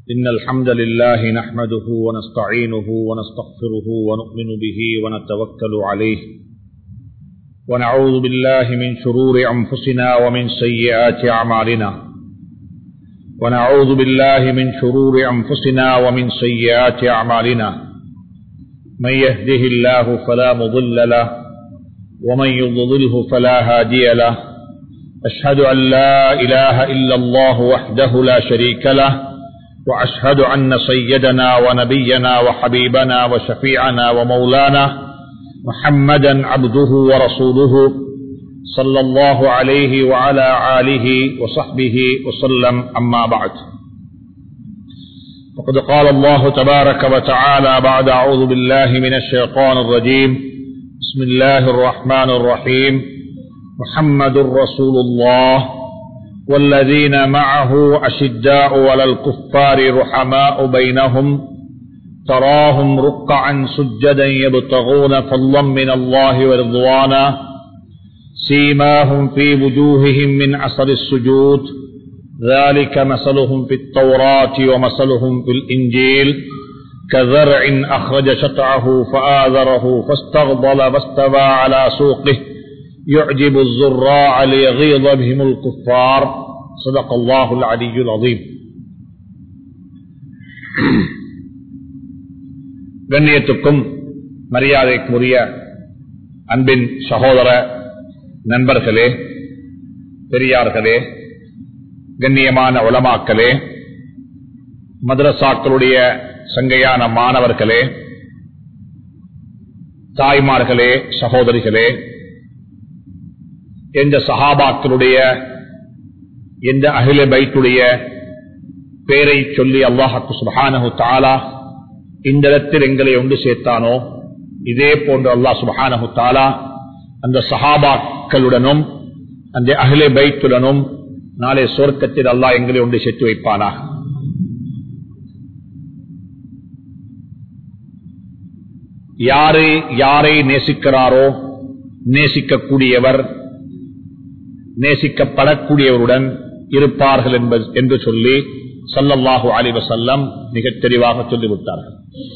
إن الحمد لله نحمده ونستعينه ونستغفره ونؤمن به ونتوكل عليه ونعوذ بالله من شرور أنفسنا ومن سيئات أعمالنا ونعوذ بالله من شرور أنفسنا ومن سيئات أعمالنا من يهده الله فلا مضل له ومن يضلله فلا هادي له أشهد أن لا إله إلا الله وحده لا شريك له وأشهد أن سيدنا ونبينا وحبيبنا وشفيعنا ومولانا محمدا عبده ورسوله صلى الله عليه وعلى آله وصحبه وسلم أما بعد وقد قال الله تبارك وتعالى بعد أعوذ بالله من الشيطان الرجيم بسم الله الرحمن الرحيم محمد رسول الله والذين معه أشداء ولا الكفار رحماء بينهم تراهم ركعا سجدا يبتغون فضلا من الله ورضوانا سيماهم في وجوههم من عسل السجود ذلك مثلهم في التوراة ومثلهم في الإنجيل كذرع أخرج شطعه فآذره فاستغضل فاستوى على سوقه يعجب الزراع ليغيظ بهم الكفار صدق الله العلي العظيم கண்ணியத்துக்கும் மரியாதைக்குரிய அன்பின் சகோதர நண்பர்களே பெரியார்களே கண்ணியமான உளமாக்களே மதரசாக்களுடைய சங்கையான மாணவர்களே தாய்மார்களே சகோதரிகளே எந்த சஹாபாக்களுடைய எந்த அகில பைத்துடைய பேரை சொல்லி அல்லாஹாக்கு சுபஹானஹு தாலா இந்த இடத்தில் எங்களை ஒன்று சேர்த்தானோ இதே போன்று அல்லாஹ் சுபஹானஹு தாலா அந்த சஹாபாக்களுடனும் அந்த அகில பைத்துடனும் நாளை சொர்க்கத்தில் அல்லாஹ் எங்களை ஒன்று சேர்த்து வைப்பானா யாரை யாரை நேசிக்கிறாரோ நேசிக்கக்கூடியவர் நேசிக்கப்படக்கூடியவருடன் இருப்பார்கள் என்பது என்று சொல்லி சல்லல்லாஹு அலிவசல்லம் மிக தெளிவாக சொல்லிவிட்டார்கள்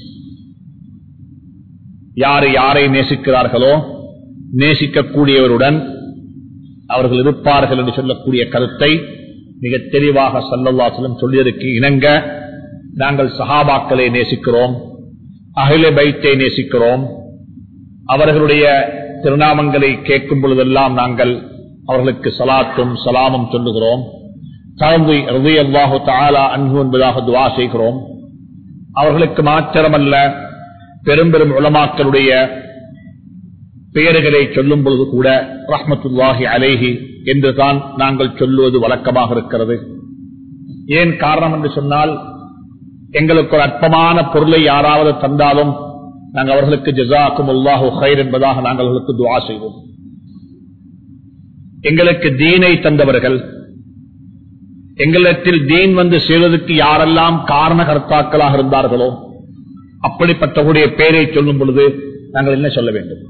யார் யாரை நேசிக்கிறார்களோ நேசிக்கக்கூடியவருடன் அவர்கள் இருப்பார்கள் என்று சொல்லக்கூடிய கருத்தை மிக தெளிவாக சல்லல்லாசலம் சொல்லியதற்கு இணங்க நாங்கள் சஹாபாக்களை நேசிக்கிறோம் அகில பைத்தை நேசிக்கிறோம் அவர்களுடைய திருநாமங்களை கேட்கும் பொழுதெல்லாம் நாங்கள் அவர்களுக்கு சலாத்தும் சலாமும் சொல்லுகிறோம் தழுவி ரவி அல்லாஹு தாலா அன்பு என்பதாக துவா செய்கிறோம் அவர்களுக்கு மாத்திரமல்ல பெரும் பெரும் உளமாக்களுடைய பெயர்களை சொல்லும் பொழுது கூட ரஹமத்துல்லாஹி அலேஹி என்றுதான் நாங்கள் சொல்லுவது வழக்கமாக இருக்கிறது ஏன் காரணம் என்று சொன்னால் எங்களுக்கு ஒரு அற்பமான பொருளை யாராவது தந்தாலும் நாங்கள் அவர்களுக்கு ஜசாக்கும் உல்லாஹு ஹைர் என்பதாக நாங்கள் அவர்களுக்கு துவா செய்வோம் எங்களுக்கு தீனை தந்தவர்கள் எங்களிடத்தில் தீன் வந்து சேர்வதற்கு யாரெல்லாம் காரணகர்த்தாக்களாக இருந்தார்களோ அப்படிப்பட்டவருடைய பெயரை சொல்லும் பொழுது நாங்கள் என்ன சொல்ல வேண்டும்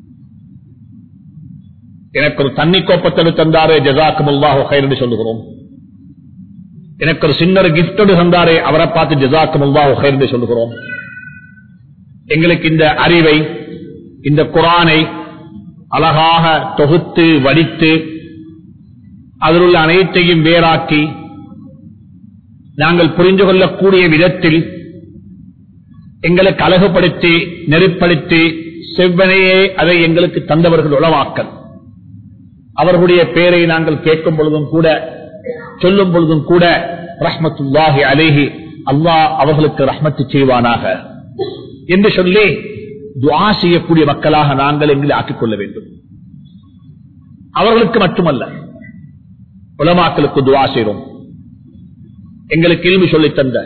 எனக்கு ஒரு தண்ணி கோப்பத்தோடு தந்தாரே ஜசாக்கும் உல்லாஹு ஹைர் என்று சொல்லுகிறோம் எனக்கு ஒரு சின்ன கிஃப்டோடு தந்தாரே அவரை பார்த்து ஜசாக்கும் உல்லாஹு ஹைர் என்று சொல்லுகிறோம் எங்களுக்கு இந்த அறிவை இந்த குரானை அழகாக தொகுத்து வடித்து அதில் உள்ள அனைத்தையும் வேறாக்கி நாங்கள் புரிந்து கொள்ளக்கூடிய விதத்தில் எங்களுக்கு அழகுபடுத்தி நெருப்படுத்தி செவ்வனையே அதை எங்களுக்கு தந்தவர்கள் உளவாக்கல் அவர்களுடைய பெயரை நாங்கள் கேட்கும் பொழுதும் கூட சொல்லும் பொழுதும் கூட ரஹ்மத்துல்லாஹி அலேஹி அல்லாஹ் அவர்களுக்கு ரஹ்மத்து செய்வானாக என்று சொல்லி துவா செய்யக்கூடிய மக்களாக நாங்கள் எங்களை ஆக்கிக் கொள்ள வேண்டும் அவர்களுக்கு மட்டுமல்ல உலமாக்களுக்கு துவா செய்கிறோம் எங்களுக்கு இல்மி சொல்லித் தந்த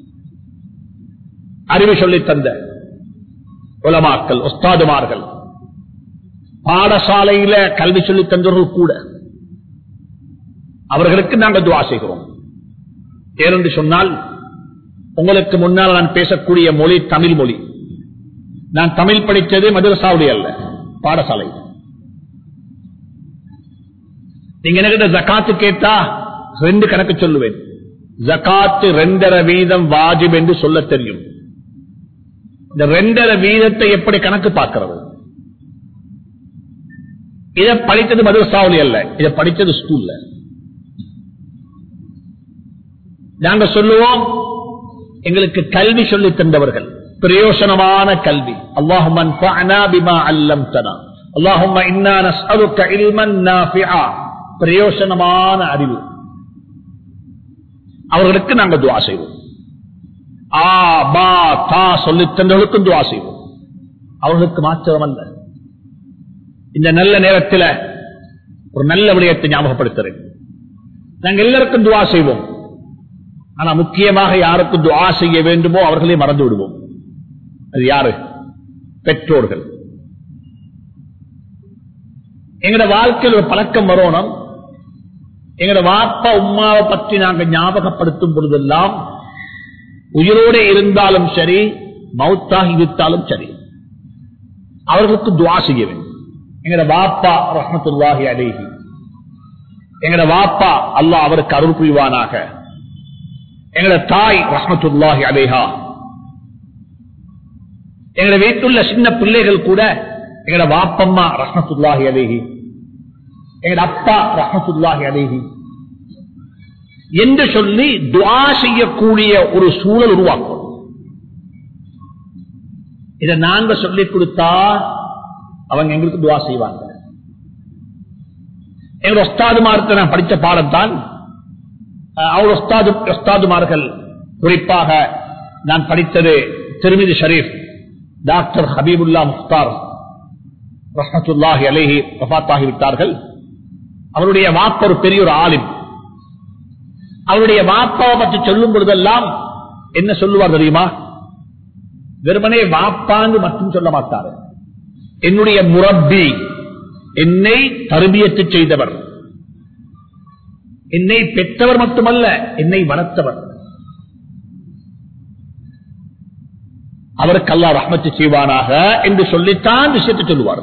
அறிவு சொல்லித் தந்த உலமாக்கள் ஒஸ்தாதுமார்கள் பாடசாலையில கல்வி சொல்லித் தந்தவர்கள் கூட அவர்களுக்கு நாங்கள் துவா செய்கிறோம் ஏனென்று சொன்னால் உங்களுக்கு முன்னால் நான் பேசக்கூடிய மொழி தமிழ் மொழி நான் தமிழ் படித்தது மதுரசாவுடைய அல்ல பாடசாலை நீங்க என்கிட்ட ஜக்காத்து கேட்டா ரெண்டு கணக்கு சொல்லுவேன் ஜகாத்து ரெண்டரை வீதம் வாஜிப் என்று சொல்ல தெரியும் இந்த ரெண்டரை வீதத்தை எப்படி கணக்கு பார்க்கிறது இதை படித்தது மதுரசாவளி அல்ல இதை படித்தது ஸ்கூல்ல நாங்க சொல்லுவோம் எங்களுக்கு கல்வி சொல்லி தந்தவர்கள் பிரயோசனமான கல்வி அல்லாஹும் அல்லம் தனா அல்லாஹும் பிரயோசனமான அறிவு அவர்களுக்கு நாங்கள் துவா செய்வோம் ஆ பா தா சொல்லி தந்தவர்களுக்கும் துவா செய்வோம் அவர்களுக்கு மாத்திரம் அல்ல இந்த நல்ல நேரத்தில் ஒரு நல்ல விடயத்தை ஞாபகப்படுத்துறேன் நாங்கள் எல்லாருக்கும் துவா செய்வோம் ஆனா முக்கியமாக யாருக்கு துவா செய்ய வேண்டுமோ அவர்களே மறந்து விடுவோம் அது யாரு பெற்றோர்கள் எங்கட வாழ்க்கையில் ஒரு பழக்கம் வரணும் எங்கட வாப்பா உமாவை பற்றி நாங்கள் ஞாபகப்படுத்தும் பொழுதெல்லாம் உயிரோடு இருந்தாலும் சரி மௌத்தாகி விட்டாலும் சரி அவர்களுக்கு துவா செய்ய வேண்டும் எங்கட வாப்பா ரஹமத்துல்லாஹி அலேஹி எங்கட வாப்பா அல்லாஹ் அவருக்கு அருள் புரிவானாக எங்கட தாய் ரஹமத்துல்லாஹி அலேஹா எங்கட வீட்டுள்ள சின்ன பிள்ளைகள் கூட எங்கட வாப்பம்மா ரஹமத்துல்லாஹி அலேஹி எங்கட அப்பா ரஹமத்துல்லாஹி அலேஹி என்று சொல்லி துவா செய்யக்கூடிய ஒரு சூழல் உருவாக்கும் இதை நாங்க சொல்லிக் கொடுத்தா அவங்க எங்களுக்கு துவா செய்வாங்க எங்க ஒஸ்தாதுமார்க்கு நான் படித்த பாடத்தான் அவர் ஒஸ்தாது ஒஸ்தாதுமார்கள் குறிப்பாக நான் படித்தது திருமிதி ஷரீப் டாக்டர் ஹபீபுல்லா முக்தார் ரஹமத்துல்லாஹி அலேஹி வபாத்தாகி விட்டார்கள் அவருடைய வாப்ப ஒரு பெரிய ஒரு ஆலிம் அவருடைய வாப்பாவை பற்றி சொல்லும் பொழுதெல்லாம் என்ன சொல்லுவார் தெரியுமா வெறுமனே வாப்பான்னு மட்டும் சொல்ல மாட்டார் என்னுடைய முரப்பி என்னை தருபியத்து செய்தவர் என்னை பெற்றவர் மட்டுமல்ல என்னை வளர்த்தவர் அவருக்கு அல்லா ரஹ்மத்து செய்வானாக என்று சொல்லித்தான் விஷயத்தை சொல்லுவார்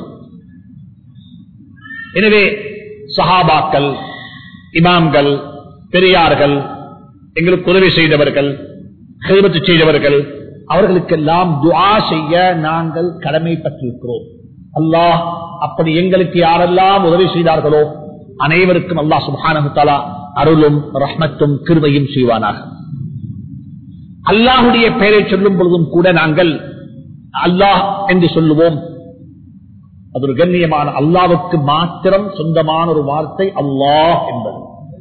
எனவே சஹாபாக்கள் இமாம்கள் பெரியார்கள் எங்களுக்கு உதவி செய்தவர்கள் ஹெல்பத்து செய்தவர்கள் அவர்களுக்கெல்லாம் துவா செய்ய நாங்கள் கடமைப்பட்டிருக்கிறோம் அல்லாஹ் அப்படி எங்களுக்கு யாரெல்லாம் உதவி செய்தார்களோ அனைவருக்கும் அல்லாஹ் சுபானகுத்தாலா அருளும் ரஹ்மத்தும் கிருமையும் செய்வானாக அல்லாஹுடைய பெயரை சொல்லும் பொழுதும் கூட நாங்கள் அல்லாஹ் என்று சொல்லுவோம் அது ஒரு கண்ணியமான அல்லாவுக்கு மாத்திரம் சொந்தமான ஒரு வார்த்தை அல்லாஹ் என்பது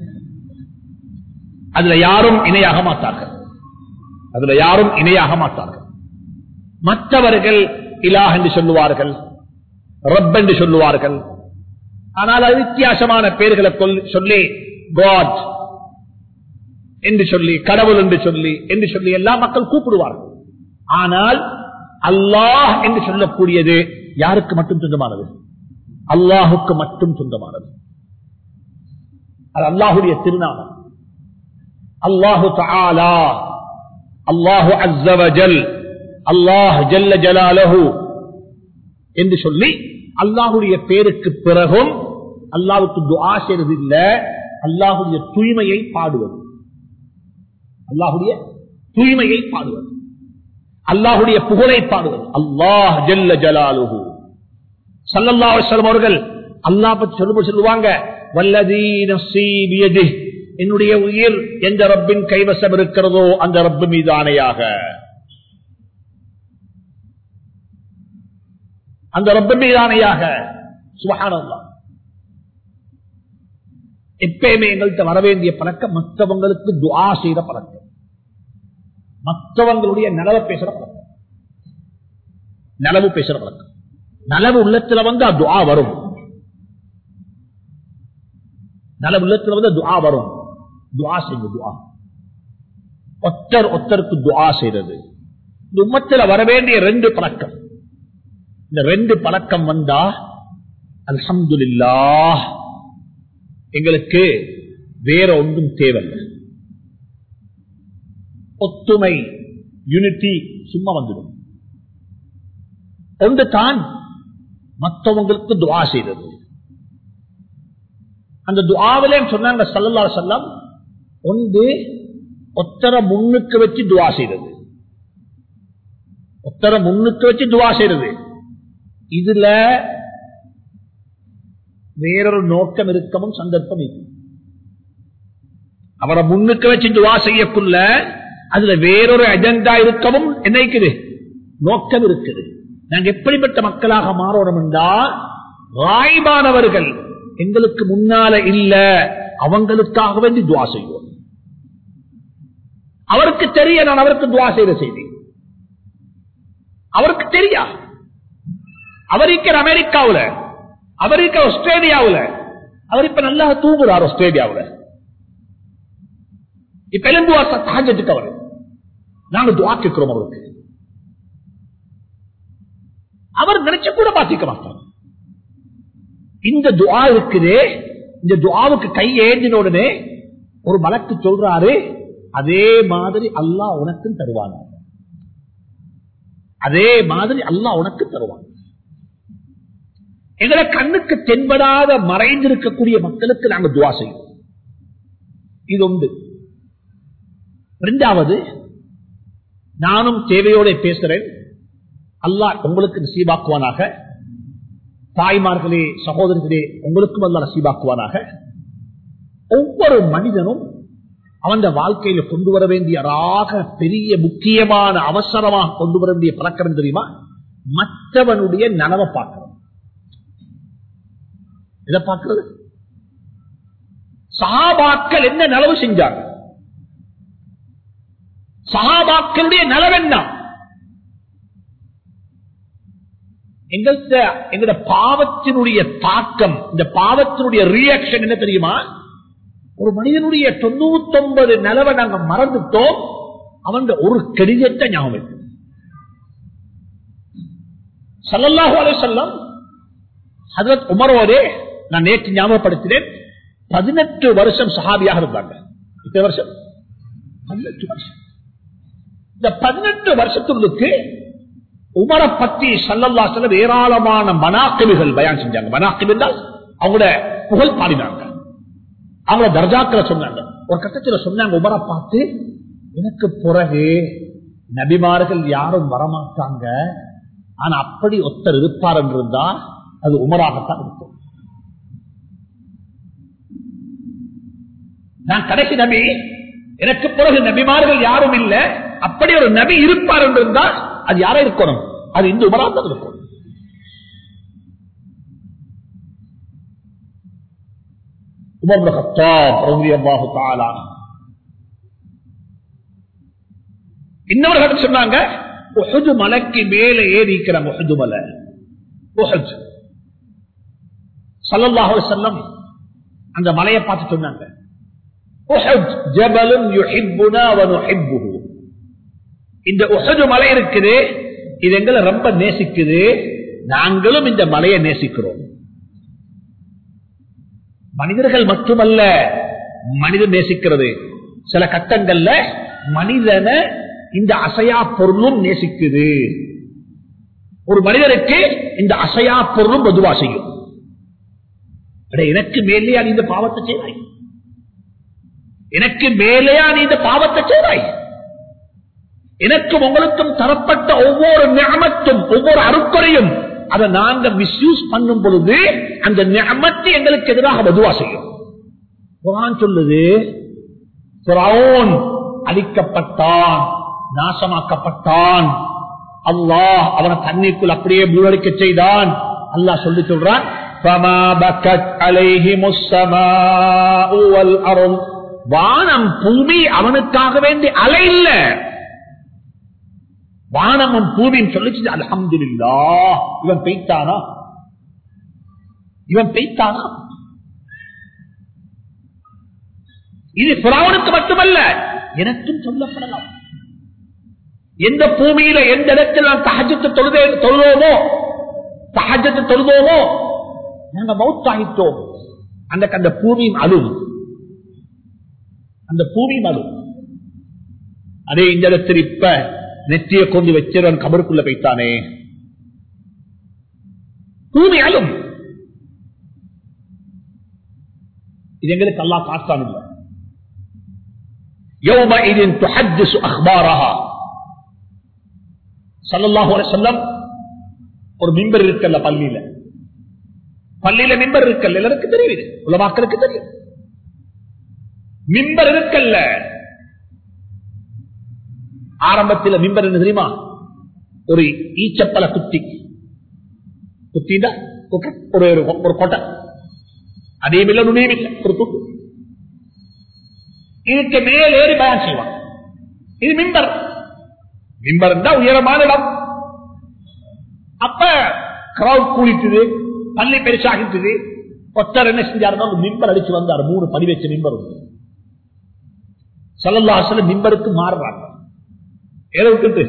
அதுல யாரும் இணையாக மாட்டார்கள் அதுல யாரும் இணையாக மாட்டார்கள் மற்றவர்கள் இலாஹ் என்று சொல்லுவார்கள் ரப் என்று சொல்லுவார்கள் ஆனால் அது வித்தியாசமான பெயர்களை சொல்லி காட் என்று சொல்லி கடவுள் என்று சொல்லி என்று சொல்லி எல்லா மக்கள் கூப்பிடுவார்கள் ஆனால் அல்லாஹ் என்று சொல்லக்கூடியது யாருக்கு மட்டும் சொந்தமானது அல்லாஹுக்கு மட்டும் சொந்தமானது அது அல்லாஹுடைய திருநாமம் அல்லாஹு தாலா அல்லாஹு அஸ்ஸவஜல் அல்லாஹ் ஜல்ல ஜலாலஹு என்று சொல்லி அல்லாஹுடைய பேருக்கு பிறகும் அல்லாவுக்கு துஆ செய்வது இல்ல அல்லாஹுடைய தூய்மையை பாடுவது அல்லாஹுடைய தூய்மையை பாடுவது அல்லாஹுடைய புகழை பாடுவது அல்லாஹ் ஜல்ல ஜலாலுஹு சல்லல்லாஹு அலைஹி வஸல்லம் அவர்கள் அல்லாஹ் பற்றி சொல்லும்போது சொல்லுவாங்க வல்லதீ நஃப்ஸீ பியதிஹ் என்னுடைய உயிர் எந்த ரப்பின் கைவசம் இருக்கிறதோ அந்த ரப்பு மீது ஆணையாக அந்த ரப்ப மீது ஆணையாக சுபஹானல்லா எப்பயுமே எங்கள்கிட்ட வரவேண்டிய பழக்கம் மற்றவங்களுக்கு துவா செய்த பழக்கம் மற்றவங்களுடைய நலவை பேசுற பழக்கம் நலவு பேசுற பழக்கம் நலவு உள்ளத்துல வந்து துவா வரும் நலவு உள்ளத்துல வந்து துவா வரும் துவா செய்யுங்க துவா ஒத்தர் ஒத்தருக்கு துவா செய்யறது இந்த உம்மத்துல வரவேண்டிய ரெண்டு பழக்கம் இந்த ரெண்டு பழக்கம் வந்தா அல்ஹம்துலில்லா எங்களுக்கு வேற ஒன்றும் தேவையில்லை ஒத்துமை யூனிட்டி சும்மா வந்துடும் ஒன்று தான் மற்றவங்களுக்கு துவா செய்தது அந்த துவாவிலே சொன்னாங்க சல்லல்லா செல்லம் ஒன்று ஒத்தர முன்னுக்கு வச்சு துவா செய்யறது ஒத்தர முன்னுக்கு வச்சு துவா செய்யறது இதுல வேறொரு நோக்கம் இருக்கவும் சந்தர்ப்பம் இருக்கு அவரை முன்னுக்கு வச்சு துவா செய்யக்குள்ள அதுல வேறொரு அஜெண்டா இருக்கவும் என்ன இருக்குது நோக்கம் இருக்குது நாங்க எப்படிப்பட்ட மக்களாக மாறணும் என்றால் ராய்பானவர்கள் எங்களுக்கு முன்னால இல்ல அவங்களுக்காக வேண்டி துவா செய்வோம் அவருக்கு தெரிய நான் அவருக்கு துவா செய்த செய்தி அவருக்கு தெரியா அவர் இருக்கிற அமெரிக்காவில் அவர் இருக்கிற ஆஸ்திரேலியாவில் அவர் இப்ப நல்லா தூங்குறார் ஆஸ்திரேலியாவில் இப்ப எலும்புவார் தாஜத்துக்கு அவர் நாங்க துவா கேட்கிறோம் அவருக்கு அவர் நினைச்சு கூட பாத்திக்க மாட்டார் இந்த துவா இருக்குதே இந்த துவாவுக்கு கை ஏந்தின உடனே ஒரு மலக்கு சொல்றாரு அதே மாதிரி அல்லாஹ் உனக்கும் தருவான் அதே மாதிரி அல்லாஹ் உனக்கு தருவான் எங்களை கண்ணுக்கு தென்படாத மறைந்திருக்கக்கூடிய மக்களுக்கு நாங்க துவா செய்வோம் இது உண்டு இரண்டாவது நானும் தேவையோட பேசுறேன் அல்லாஹ் உங்களுக்கு நசீபாக்குவானாக தாய்மார்களே சகோதரர்களே உங்களுக்கும் அல்ல நசீபாக்குவானாக ஒவ்வொரு மனிதனும் அவன் வாழ்க்கையில கொண்டு வர வேண்டிய ராக பெரிய முக்கியமான அவசரமாக கொண்டு வர வேண்டிய பழக்கம் தெரியுமா மற்றவனுடைய நனவை பார்க்கணும் இதை பார்க்கிறது சகாபாக்கள் என்ன நலவு செஞ்சாங்க சகாபாக்களுடைய நலவென்ன எங்கள்கிட்ட எங்களோட பாவத்தினுடைய தாக்கம் இந்த பாவத்தினுடைய ரியாக்ஷன் என்ன தெரியுமா ஒரு மனிதனுடைய தொண்ணூத்தி ஒன்பது நிலவை நாங்க மறந்துட்டோம் அவன் ஒரு கடிதத்தை ஞாபகம் சல்லல்லாஹு அலைஹி வஸல்லம் ஹஜரத் உமரோடே நான் நேற்று ஞாபகப்படுத்தினேன் பதினெட்டு வருஷம் சஹாபியாக இருந்தாங்க இத்தனை வருஷம் பதினெட்டு வருஷம் இந்த பதினெட்டு வருஷத்துக்கு உமரை பத்தி சல்லல்லா செல்லம் ஏராளமான மனாக்கிபிகள் பயான் செஞ்சாங்க மனாக்கிப் என்றால் அவங்களோட புகழ் பாடினாங்க அவங்கள தர்ஜாக்களை சொன்னாங்க ஒரு கட்டத்தில் சொன்னாங்க உமரை பார்த்து எனக்கு பிறகு நபிமார்கள் யாரும் வரமாட்டாங்க ஆனா அப்படி ஒருத்தர் இருப்பார் என்றிருந்தா அது உமராகத்தான் இருக்கும் நான் கடைசி நபி எனக்கு பிறகு நபிமார்கள் யாரும் இல்ல அப்படி ஒரு நபி இருப்பார் என்றிருந்தால் அது யாரா இருக்கணும் அது இந்த உமராக இருக்கும் உமர் ஹத்தாப் ரலியல்லாஹு தஆலா இன்னொரு கதை சொன்னாங்க உஹது மலைக்கு மேலே ஏறி இருக்கிற உஹது மலை உஹத் ஸல்லல்லாஹு அலைஹி வஸல்லம் அந்த மலையை பார்த்து சொன்னாங்க உஹத் ஜபலுன் யுஹிப்புனா வ நுஹிப்புஹு இந்த உஹது மலை இருக்குது இது எங்களை ரொம்ப நேசிக்குது நாங்களும் இந்த மலையை நேசிக்கிறோம் மனிதர்கள் மட்டுமல்ல மனிதன் நேசிக்கிறது சில கட்டங்கள்ல மனிதனை இந்த அசையா பொருளும் நேசிக்குது ஒரு மனிதனுக்கு இந்த அசையா பொருளும் பொதுவா செய்யும் அட, எனக்கு மேலேயா நீ இந்த பாவத்தை செய்வாய் எனக்கு மேலேயா நீ இந்த பாவத்தை செய்வாய் எனக்கும் உங்களுக்கும் தரப்பட்ட ஒவ்வொரு ஞாபகத்தும் ஒவ்வொரு அருக்குறையும் அதை நாங்க மிஸ்யூஸ் பண்ணும் பொழுது அந்த ஞாபகத்தை எங்களுக்கு எதிராக மதுவா செய்யும் குரான் சொல்லுது ஃபிரௌன் அழிக்கப்பட்டான் நாசமாக்கப்பட்டான் அல்லாஹ் அவனை தண்ணிக்குள் அப்படியே மூழடிக்க செய்தான் அல்லாஹ் சொல்லி சொல்றான் فَمَا بَكَتْ عَلَيْهِمُ السَّمَاءُ وَالْأَرْضُ வானம் பூமி அவனுக்காக வேண்டி அலை இல்ல வானமும் பூமியும் சொல்லிச்சு அல்ஹம்துலில்லா இவன் பெய்த்தானா இவன் பெய்த்தானா இது பிராவனுக்கு மட்டுமல்ல எனக்கும் சொல்லப்படலாம் எந்த பூமியில எந்த இடத்தில் நான் தகஜத்தை தொழுதே தொழுதோமோ தகஜத்தை தொழுதோமோ நாங்க மௌத்தாகிட்டோம் அந்த அந்த பூமியும் அழும் அந்த பூமியும் அழும் அதே இந்த இடத்தில் இப்ப நெற்றிய கொண்டு வச்சிருவன் கபருக்குள்ள வைத்தானே பூமி அழும் இது எங்களுக்கு அல்லா காட்டான் இல்லை يومئذ تحدث أخبارها சல்லல்லாஹு அலைஹி வஸல்லம் ஒரு மிம்பர் இருக்கல்ல பள்ளியில பள்ளியில மிம்பர் இருக்கல்ல எல்லாருக்கும் தெரியுது உலமாக்களுக்கு தெரியும் மிம்பர் இருக்கல்ல ஆரம்பத்தில் மிம்பர் என்ன தெரியுமா ஒரு ஈச்சப்பல குத்தி குத்திண்டா ஒரு ஒரு கொட்டை அதே இல்லை நுழையும் இல்லை ஒரு துட்டு இதுக்கு மேல் ஏறி பயன் செய்வான் இது மிம்பர் மிம்பர் தான் உயரமான இடம் அப்ப கிரௌட் கூடிட்டுது பள்ளி பெருசாகிட்டுது ஒத்தர் என்ன செஞ்சாருன்னா ஒரு மிம்பர் அடிச்சு வந்தார் மூணு படி வச்ச மிம்பர் உண்டு சல்லல்லாசல மிம்பருக்கு மாறுறாங்க எதை விட்டுட்டு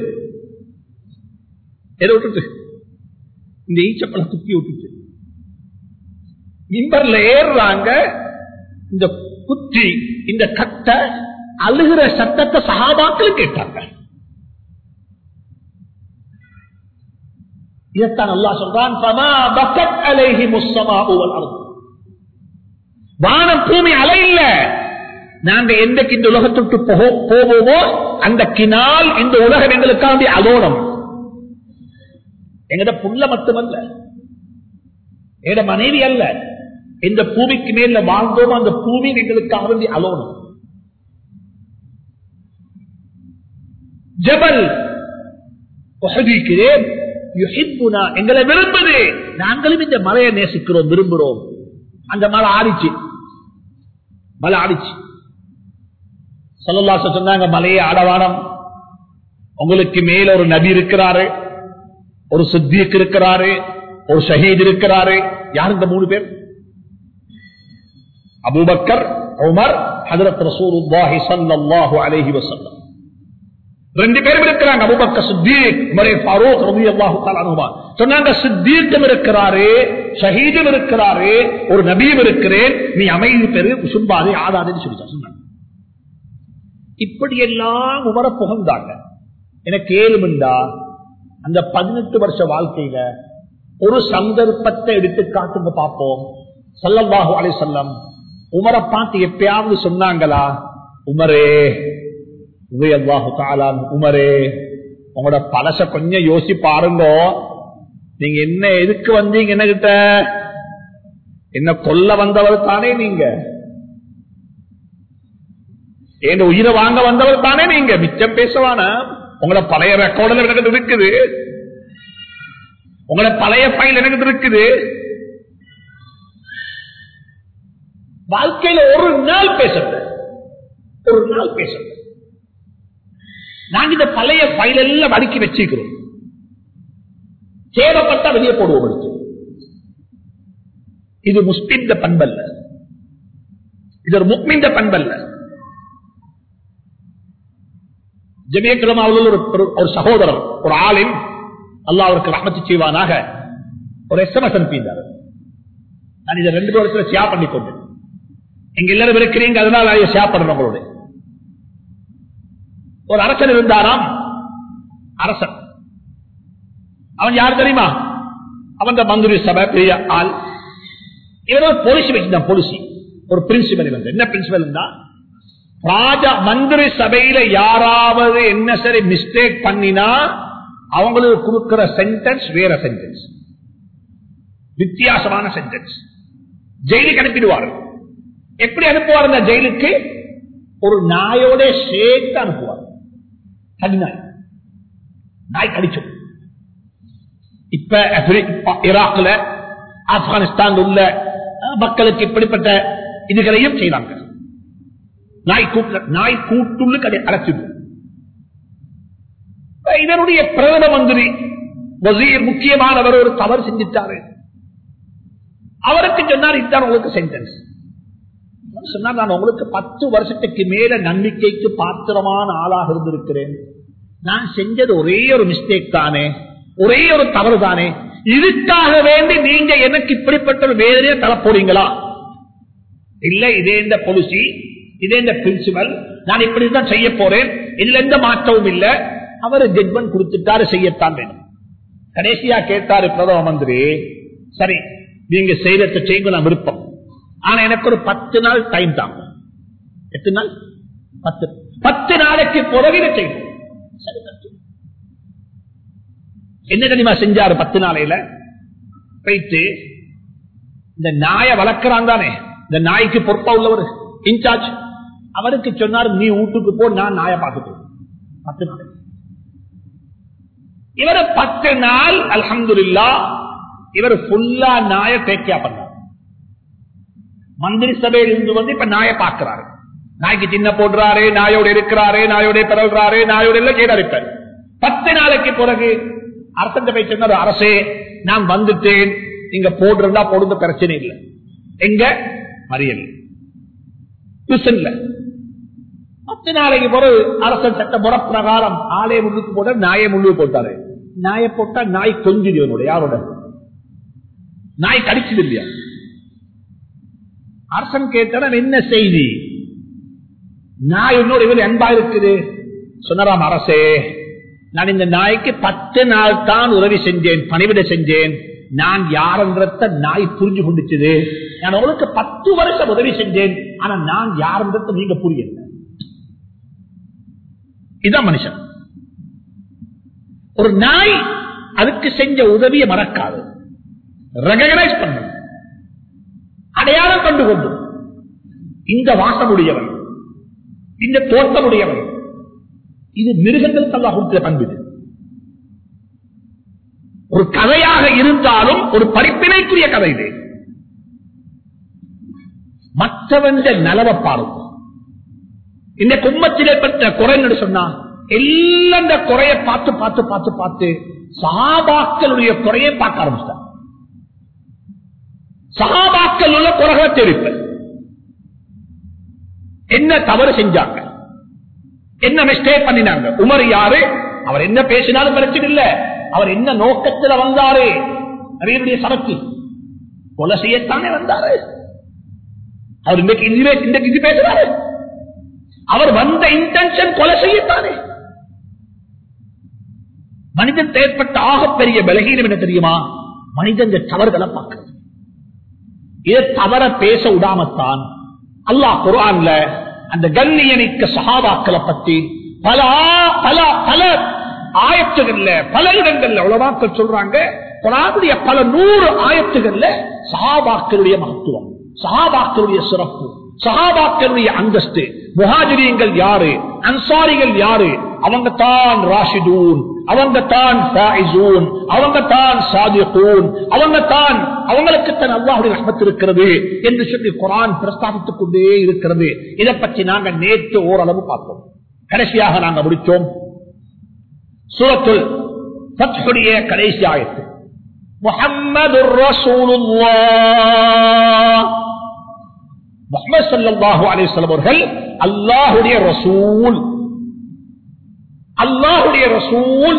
எதை விட்டுட்டு இந்த ஈச்சப்பழம் குத்தி விட்டுட்டு மிம்பர்ல ஏறுறாங்க இந்த குத்தி இந்த கட்டை அழுகிற சத்தத்தை சகாபாக்கள் கேட்டாங்க இதைத்தான் அல்லா சொல்றான் வானம் பூமி அலை இல்ல நாங்க எந்தக்கு இந்த உலகத்துக்கு போவோமோ அந்த கினால் இந்த உலகம் எங்களுக்காண்டி அலோனம் எங்கட புள்ள மட்டுமல்ல எங்கட மனைவி அல்ல இந்த பூமிக்கு மேல வாழ்ந்தோம் அந்த பூமி எங்களுக்காக வேண்டி அலோனம் ஜபல் வசதிக்கிறேன் எங்களை விரும்புது நாங்களும் இந்த மலையை நேசிக்கிறோம் விரும்புகிறோம் அந்த மலை ஆடிச்சு மலை ஆடிச்சு சொல்லலாச சொன்னாங்க மலையை ஆடவானம் உங்களுக்கு மேல ஒரு நபி இருக்கிறாரு ஒரு சித்திக்கு இருக்கிறாரு ஒரு ஷஹீத் இருக்கிறாரு யார் இந்த மூணு பேர் அபூபக்கர் உமர் ஹதரத் ரசூலுல்லாஹி ஸல்லல்லாஹு அலைஹி வஸல்லம் ரெண்டு பேரும் இருக்கிறாங்க அபூபக்கர் சித்தீக் உமரே ஃபாரூக் ரலியல்லாஹு தஆலா அன்ஹுமா சொன்னாங்க சித்தீக்கும் இருக்கிறாரு ஷஹீதும் இருக்கிறாரு ஒரு நபியும் இருக்கிறேன் நீ அமைதி பெரு சும்பாதே ஆதாதேன்னு சொல்லி சொன்னாங்க இப்படி எல்லாம் உமர புகழ்ந்தாங்க எனக்கு ஏழுமுண்டா அந்த பதினெட்டு வருஷ வாழ்க்கையில ஒரு சந்தர்ப்பத்தை எடுத்து காட்டுங்க பார்ப்போம் சல்லல்லாஹு அலை சொல்லம் உமரை பார்த்து எப்பயாவது சொன்னாங்களா உமரே உபயல்லாஹு தாலான் உமரே உங்களோட பழச கொஞ்சம் யோசி பாருங்க நீங்க என்ன எதுக்கு வந்தீங்க என்ன கிட்ட என்ன கொல்ல வந்தவர் தானே நீங்க என் உயிரை வாங்க வந்தவர் தானே நீங்க மிச்சம் பேசவான உங்களோட பழைய ரெக்கார்டில் எனக்கு இருக்குது உங்களோட பழைய ஃபைல் எனக்கு இருக்குது வாழ்க்கையில ஒரு நாள் பேசுறது ஒரு நாள் பேசுறது நாங்க இந்த பழைய ஃபைல் எல்லாம் அடுக்கி வச்சுக்கிறோம் தேவைப்பட்டா வெளியே போடுவோம் எடுத்து இது முஸ்லிம் பண்பல்ல இது ஒரு முக்மிந்த பண்பல்ல ஜமியக்கிழமாவில் ஒரு ஒரு சகோதரர் ஒரு ஆளின் அல்லா அவருக்கு ரமத்து செய்வானாக ஒரு எஸ்எம்எஸ் அனுப்பியிருந்தார் நான் இதை ரெண்டு வருஷத்துல ஷேர் பண்ணி கொண்டேன் எங்க எல்லாரும் இருக்கிறீங்க அதனால அதை ஷேர் பண்றேன் உங்களோட ஒரு அரசன் இருந்தாராம் அரசன் அவன் யார் தெரியுமா அவன் மந்திரி சபை பெரிய ஆள் இவன் ஒரு போலீஸ் வச்சிருந்தான் போலீசி ஒரு பிரின்சிபல் இவன் என்ன பிரின்சிபல் இருந்தா ராஜா மந்திரி சபையில யாராவது என்ன சரி மிஸ்டேக் பண்ணினா அவங்களுக்கு கொடுக்கிற சென்டென்ஸ் வேற சென்டென்ஸ் வித்தியாசமான சென்டென்ஸ் ஜெயிலுக்கு அனுப்பிடுவார் எப்படி அனுப்புவார் அந்த ஜெயிலுக்கு ஒரு நாயோட சேர்த்து அனுப்புவார் தனி நாய் நாய் கடிச்சோம் இப்ப ஈராக்ல ஆப்கானிஸ்தான் உள்ள மக்களுக்கு இப்படிப்பட்ட இதுகளையும் செய்வாங்க நாய் கூட்டு நாய் கூட்டுள்ளு கடை அடைச்சிடும் இதனுடைய பிரதம மந்திரி வசீர் முக்கியமானவர் ஒரு தவறு செஞ்சிட்டாரு அவருக்கு சொன்னார் இதுதான் உங்களுக்கு சென்டென்ஸ் சொன்னார் நான் உங்களுக்கு பத்து வருஷத்துக்கு மேல நம்பிக்கைக்கு பாத்திரமான ஆளாக இருந்திருக்கிறேன் நான் செஞ்சது ஒரே ஒரு மிஸ்டேக் தானே ஒரே ஒரு தவறு தானே இதுக்காக வேண்டி நீங்க எனக்கு இப்படிப்பட்ட ஒரு வேதனையை தர போறீங்களா இல்ல இதே இந்த பொலிசி இதே இந்த பிரின்சிபல் நான் இப்படிதான் செய்ய போறேன் இதுல எந்த மாற்றமும் இல்ல அவர் ஜட்மெண்ட் கொடுத்துட்டாரு செய்யத்தான் வேணும் கடைசியா கேட்டாரு பிரதம மந்திரி சரி நீங்க செய்யறத செய்ய நான் விருப்பம் ஆனா எனக்கு ஒரு பத்து நாள் டைம் தாங்க எத்தனை நாள் பத்து பத்து நாளைக்கு பிறகு இதை செய்யணும் சரி, தப்பு. என்ன தெரியுமா செஞ்சாரு பத்து நாளையில போயிட்டு இந்த நாயை வளர்க்கிறான் தானே இந்த நாய்க்கு பொறுப்பா உள்ளவர் இன்சார்ஜ் அவருக்கு சொன்னார் நீ வீட்டுக்கு போ நான் நாயை பார்த்துட்டு பத்து நாள் இவர் பத்து நாள் அல்ஹம்துலில்லா இவர் ஃபுல்லா நாயை டேக்கியா பண்ணார் மந்திரி சபையில் இருந்து வந்து இப்ப நாயை பார்க்கிறாரு நாய்க்கு சின்ன போடுறாரு நாயோட இருக்கிறாரு நாயோட பிறல்றாரு நாயோட எல்லாம் செய்தாரு இப்ப பத்து நாளைக்கு பிறகு அரசன் போய் சொன்னார் அரசே நான் வந்துட்டேன் நீங்க போடுறதா போடுங்க பிரச்சனை இல்லை எங்க மறியல் டியூஷன்ல பத்து நாளைக்கு பிறகு அரசன் சட்ட முறை பிரகாரம் ஆலய முள்ளுக்கு போட்ட நாயை முள்ளு போட்டாரு நாயை போட்டா நாய் கொஞ்சம் இவனோட யாரோட நாய் கடிச்சது இல்லையா அரசன் கேட்டான் என்ன செய்தி நாய் என்னோட இவர் அன்பா இருக்குது சொன்னராம் அரசே நான் இந்த நாய்க்கு பத்து நாள் தான் உதவி செஞ்சேன் பணிவிட செஞ்சேன் நான் யாருன்றத நாய் புரிஞ்சு கொண்டுச்சது நான் உங்களுக்கு பத்து வருஷம் உதவி செஞ்சேன் ஆனா நான் யாருன்றத நீங்க புரியல இதான் மனுஷன் ஒரு நாய் அதுக்கு செஞ்ச உதவியை மறக்காது ரெகனைஸ் பண்ணும் அடையாளம் கண்டு கொண்டு இந்த வாசமுடையவன் இந்த தோட்டமுடையவன் இது மிருகங்களுக்கு அல்லா கொடுத்த பண்பு இது. ஒரு கதையாக இருந்தாலும் ஒரு படிப்பினைக்குரிய கதை இது மற்றவன் நலவை பாருங்க இந்த கும்பத்திலே பெற்ற குறைன்னு சொன்னா எல்லாம் இந்த குறைய பார்த்து பார்த்து பார்த்து பார்த்து சகாபாக்களுடைய குறையை பார்க்க ஆரம்பிச்சிட்டார் சகாபாக்கள் உள்ள குறைகளை தெரிவிப்ப என்ன தவறு செஞ்சாங்க என்ன மிஸ்டேக் பண்ணினாங்க உமர் யாரு அவர் என்ன பேசினாலும் பிரச்சனை இல்ல அவர் என்ன நோக்கத்துல வந்தாரு நிறைய சரக்கு கொலை செய்யத்தானே வந்தாரு அவர் இன்றைக்கு இதுவே இன்றைக்கு இது பேசுறாரு அவர் வந்த இன்டென்ஷன் கொலை செய்யத்தானே மனிதன் ஏற்பட்ட ஆகப்பெரிய பலகீனம் என்ன தெரியுமா மனிதன் இந்த தவறுகளை பார்க்கிறது இதை தவற பேச விடாமத்தான் அல்லாஹ் குரான்ல அந்த கண்ணியமிக்க சகாபாக்களை பத்தி பல ஆ- பல பல ஆயத்துகள்ல பல இடங்கள்ல உலமாக்கள் சொல்றாங்க குரானுடைய பல நூறு ஆயத்துகள்ல சகாபாக்களுடைய மகத்துவம் சகாபாக்களுடைய சிறப்பு சகாபாக்களுடைய அந்தஸ்து முஹாஜிரியங்கள் யாரு அன்சாரிகள் யாரு அவங்க தான் ராஷிதூன் அவங்க தான் ஃபாயிசூன் அவங்க தான் சாதிகூன் அவங்க தான் அவங்களுக்கு தான் அல்லாஹுடைய ரஹ்மத் இருக்கிறது என்று சொல்லி குரான் பிரஸ்தாபித்துக் கொண்டே இருக்கிறது இதை பற்றி நாங்கள் நேற்று ஓரளவு பார்த்தோம் கடைசியாக நாங்கள் முடித்தோம் சூரத்துல் ஃபத்ஹுடைய கடைசி ஆயத்து முஹம்மது ரசூலுல்லாஹ் முஹம்மது ஸல்லல்லாஹு அலைஹி வஸல்லம் அவர்கள் அல்லாஹ்வுடைய ரசூல் அல்லாஹ்வுடைய ரசூல்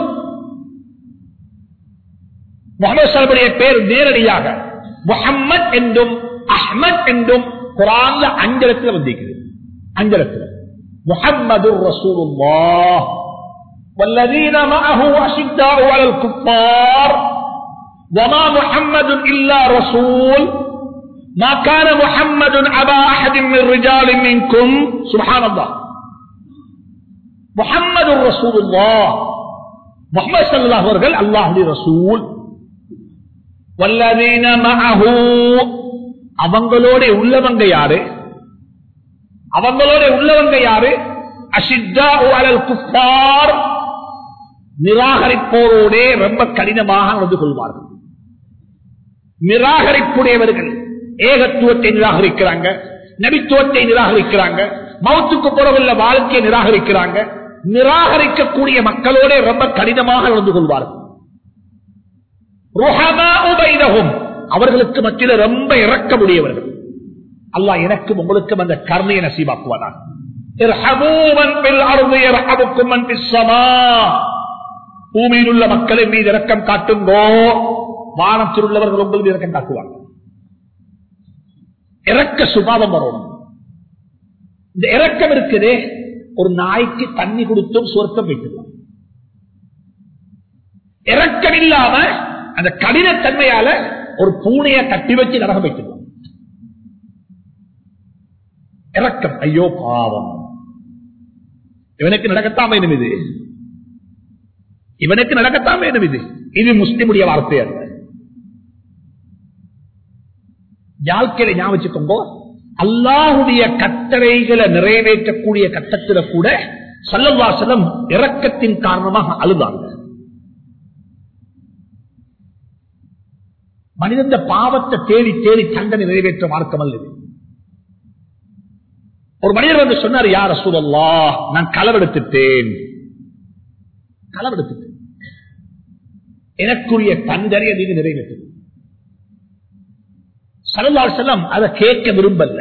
முகமது சலமுடைய பேர் நேரடியாக முஹம்மத் என்றும் அஹ்மத் என்றும் குரான்ல அஞ்சலத்தில் வந்திருக்கிறது அஞ்சலத்தில் முஹம்மது ரசூலுல்லாஹ் والذين معه أشداء على الكفار وما محمد إلا رسول ما كان محمد أبا أحد من رجال منكم سبحان الله محمد رسول الله محمد صلى الله عليه وسلم الله رسول والذين معه அவங்களோட உள்ளவங்க யாரு அவங்களோட உள்ளவங்க யாரு அஷித்தா அலல் குஃபார் நிராகரிப்போரோட ரொம்ப கடினமாக நடந்து கொள்வார்கள் நிராகரிப்புடையவர்கள் ஏகத்துவத்தை நிராகரிக்கிறாங்க நபித்துவத்தை நிராகரிக்கிறாங்க மௌத்துக்கு புறவுள்ள வாழ்க்கையை நிராகரிக்கிறாங்க நிராகரிக்கக்கூடிய மக்களோட ரொம்ப கடினமாக நடந்து கொள்வார்கள் ருஹமாஉ பைனஹும். அவர்களுக்கு மத்தியில ரொம்ப இறக்கமுடையவர்கள் அல்லாஹ் எனக்கும் உங்களுக்கும் அந்த கருணையை நசீபாக்குவானான் இர்ஹமூ மன் பில் அர்தி யர்ஹமுக்கும் மன் பிஸ் ஸமா. பூமியில் உள்ள மக்களின் மீது இரக்கம் காட்டுங்கோ வானத்தில் உள்ளவர்கள் உங்கள் மீது இரக்கம் காட்டுவாங்க இறக்க சுபாவம் வரணும் இந்த இறக்கம் இருக்குதே ஒரு நாய்க்கு தண்ணி கொடுத்தும் சொர்க்கம் வைக்கலாம் இறக்கம் இல்லாம அந்த கடினத்தன்மையால ஒரு பூனைய கட்டி வச்சு நரகம் வைக்கலாம் இறக்கம் ஐயோ பாவம் இவனுக்கு நடக்கத்தான் வேணும் இது இவனுக்கு நடக்கத்தான் வேணும் இது இது முஸ்லிமுடைய வார்த்தை அல்ல வாழ்க்கையில ஞாபகம் வச்சுக்கோங்க அல்லாஹுடைய கட்டளைகளை நிறைவேற்றக்கூடிய கட்டத்தில் கூட சல்லவாசலம் இறக்கத்தின் காரணமாக அழுதாங்க மனிதந்த பாவத்தை தேடி தேடி தண்டனை நிறைவேற்ற மார்க்கம் அல்லது ஒரு மனிதர் வந்து சொன்னார் யார் சூழல்லா நான் களவெடுத்துட்டேன் களவெடுத்துட்டேன் எனக்குரிய தண்டனையை நீங்க நிறைவேற்று சரலால் செல்லம் அதை கேட்க விரும்பல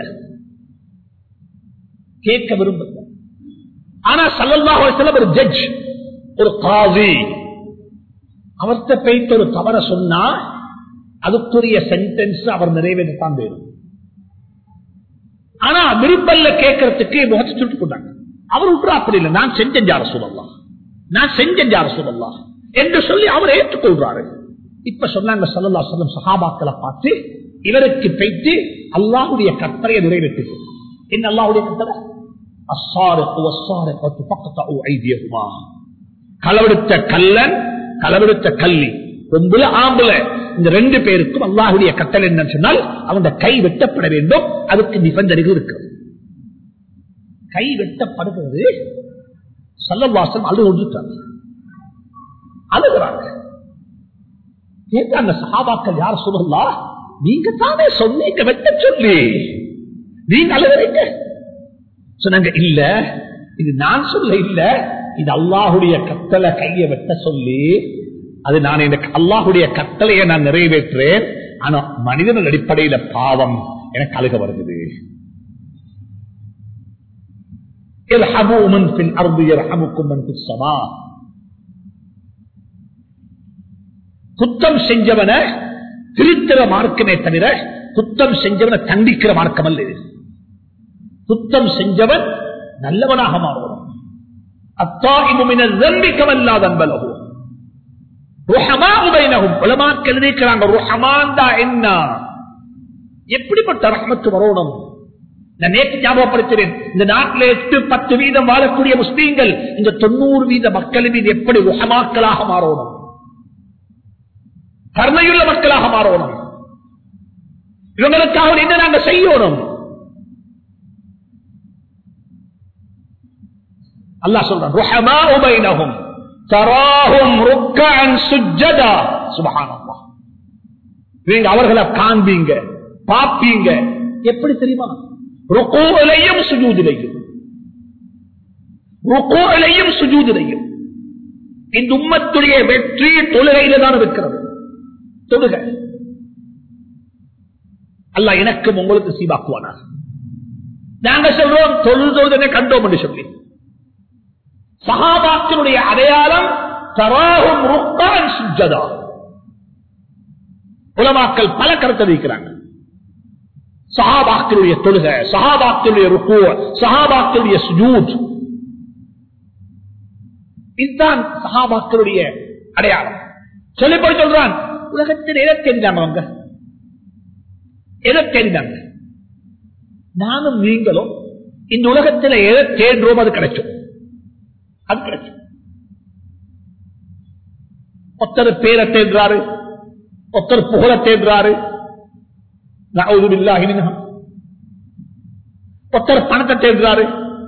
கேட்க விரும்பல ஆனா சல்லல்லா செல்லம் ஒரு ஜட்ஜ் ஒரு காவி அவர்கிட்ட போயிட்டு ஒரு தவற சொன்னா அதுக்குரிய சென்டென்ஸ் அவர் நிறைவேற்றத்தான் வேணும் ஆனா விருப்பல்ல கேட்கறதுக்கு முகத்தை சுட்டு கொண்டாங்க அவர் விட்டுறா அப்படி இல்லை நான் செஞ்சேன் யார சொல்லலாம் நான் செஞ்சேன் யார சொல்லலாம் என்று சொல்லி அவர் ஏற்றுக்கொள்றாரு இப்ப சொன்னாங்க சல்லல்லா சொல்லம் சகாபாக்களை பார்த்து இவருக்கு பெய்த்து அல்லாஹுடைய கட்டளையை நிறைவேற்று என்ன அல்லாஹுடைய கட்டளை களவெடுத்த கல்லன் களவெடுத்த கல்லி பொம்புல ஆம்புல இந்த ரெண்டு பேருக்கும் அல்லாஹுடைய கட்டளை என்னன்னு சொன்னால் அவங்க கை வெட்டப்பட வேண்டும் அதுக்கு நிபந்தனைகள் இருக்கிறது கை வெட்டப்படுகிறது சல்லவாசம் அழு ஒன்றுட்டாங்க அழுகிறாங்க கேட்டாங்க சகாபாக்கள் யார் சொல்லலாம் நீங்க தானே சொன்னீங்க வெட்ட சொல்லி நீங்க அழுகிறீங்க சொன்னாங்க இல்ல இது நான் சொல்ல இல்ல இது அல்லாஹுடைய கத்தலை கையை வெட்ட சொல்லி அது நான் எனக்கு அல்லாஹுடைய கட்டளையை நான் நிறைவேற்றேன் ஆனா மனிதன் அடிப்படையில பாவம் எனக்கு அழுக வருகிறது குத்தம் செஞ்சவன திருத்திர மார்க்கமே தவிர குத்தம் செஞ்சவனை தண்டிக்கிற மார்க்கம் அல்ல இது குத்தம் செஞ்சவன் நல்லவனாக மாறுவன் அத்தாயிமின நம்பிக்கவல்லாத அன்பலகும் எப்படிப்பட்ட ரஹமத்து வரணும் நான் நேற்று ஞாபகப்படுத்துறேன் இந்த நாட்டில் எட்டு பத்து வீதம் வாழக்கூடிய முஸ்லீம்கள் இந்த தொண்ணூறு வீத மக்கள் மீது எப்படி உஹமாக்களாக மாறணும் கருணையுள்ள மக்களாக மாறணும் இவங்களுக்காக என்ன நாங்க செய்யணும் அல்லா சொல்றான் ருஹமா உபைனகும் தராகும் ருக்கன் சுஜதா சுபஹானல்லா நீங்க அவர்களை காண்பீங்க பாப்பீங்க எப்படி தெரியுமா ருக்கோலையும் சுஜூதிலையும் ருக்கோலையும் சுஜூதிலையும் இந்த உம்மத்துடைய வெற்றி தொழுகையில தான் இருக்கிறது தொழுகை அல்ல எனக்கும் உங்களுக்கு சீவாக்குவானா நாங்க சொல்றோம் தொழில் தொழுதனை கண்டோம் என்று சொல்லி சகாபாக்களுடைய அடையாளம் தராகும் ருக்கான் சுஜதா உலமாக்கள் பல கருத்தை வைக்கிறாங்க சஹாபாக்களுடைய தொழுகை சஹாபாக்களுடைய ருக்கு சஹாபாக்களுடைய சுஜூத் இதுதான் சஹாபாக்களுடைய அடையாளம் சொல்லிப்படி சொல்றான் உலகத்தில் எதை தெரிஞ்சாங்க அவங்க எதை தெரிந்தாங்க நானும் நீங்களும் இந்த உலகத்தில் எதை தேடுறோம் அது கிடைச்சோம் அது கிடைக்கும் ஒருத்தர் பேரை தேடுறாரு ஒருத்தர் புகழ தேடுறாரு ஒருத்தர் பணத்தை தேடுறாரு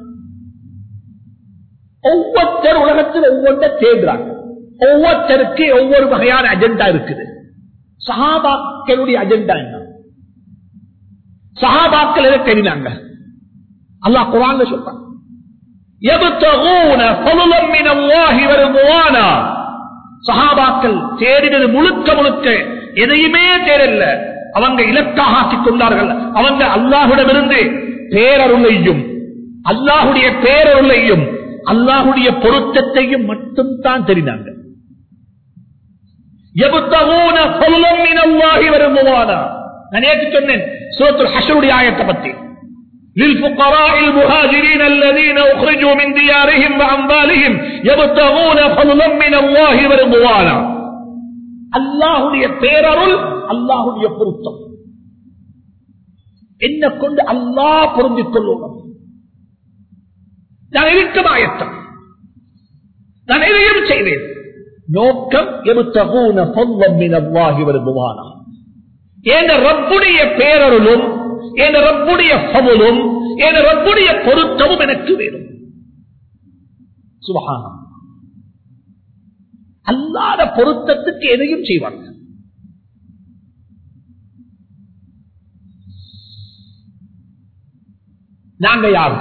ஒவ்வொருத்தர் உலகத்தில் ஒவ்வொன்றை தேடுறாங்க ஒவ்வொருத்தருக்கு ஒவ்வொரு வகையான அஜெண்டா இருக்குது சஹாபாக்களுடைய அஜெண்டா என்ன சஹாபாக்கள் எதை தெரிந்தாங்க அல்லாஹ் குரான் சொல்றான் சஹாபாக்கள் தேடினது முழுக்க முழுக்க எதையுமே தேடல அவங்க இலக்காக ஆக்கிக் கொண்டார்கள் அவங்க அல்லாஹுடமிருந்து பேரருளையும் அல்லாஹுடைய பேரருளையும் அல்லாஹுடைய பொருத்தத்தையும் மட்டும் தான் தெரிந்தாங்க நான் நேற்று சொன்னேன் சோத்துல் ஹஷருடைய ஆயத்தை பத்தி للفقراء المهاجرين الذين أخرجوا من ديارهم وأموالهم يبتغون فضلا من الله ورضوانا அல்லாஹுடைய பேரருள் அல்லாஹுடைய பொருத்தம் என்ன கொண்டு அல்லாஹ் பொருந்திக் கொள்ளணும் நான் இருக்க ஆயத்தம் நான் எதையும் செய்வேன் நோக்கம் எபுத்தகூன பொல்லம் மினவாகி வருவானா என் ரப்புடைய பேரருளும் என் ரப்புடைய பவுலும் என் ரப்புடைய பொருத்தமும் எனக்கு வேணும் சுபகானம் அல்லாத பொருத்தத்துக்கு எதையும் செய்வாங்க நாங்க யாரு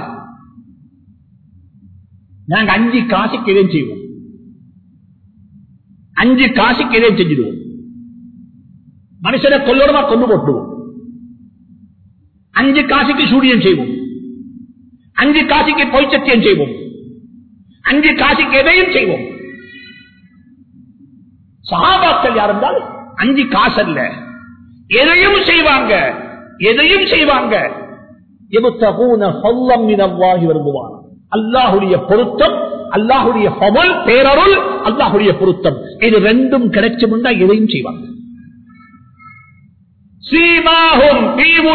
நாங்க அஞ்சு காசுக்கு எதையும் செய்வோம் அஞ்சு காசுக்கு எதையும் செஞ்சிடுவோம் மனுஷனை கொல்லோடமா கொண்டு போட்டுவோம் அஞ்சு காசுக்கு சூரியன் செய்வோம் அஞ்சு காசுக்கு பொய்ச்சத்தியம் செய்வோம் அஞ்சு காசுக்கு எதையும் செய்வோம் சகாபாக்கள் யார் இருந்தால் அஞ்சு காசு அல்ல எதையும் செய்வாங்க எதையும் செய்வாங்க விரும்புவான் அல்லாஹுடைய பொருத்தம் அல்லாஹுடைய பவல் பேரருள் அல்லாஹுடைய பொருத்தம் இது ரெண்டும் கிடைச்சுமுண்டா எதையும் செய்வாங்க சீமாகும்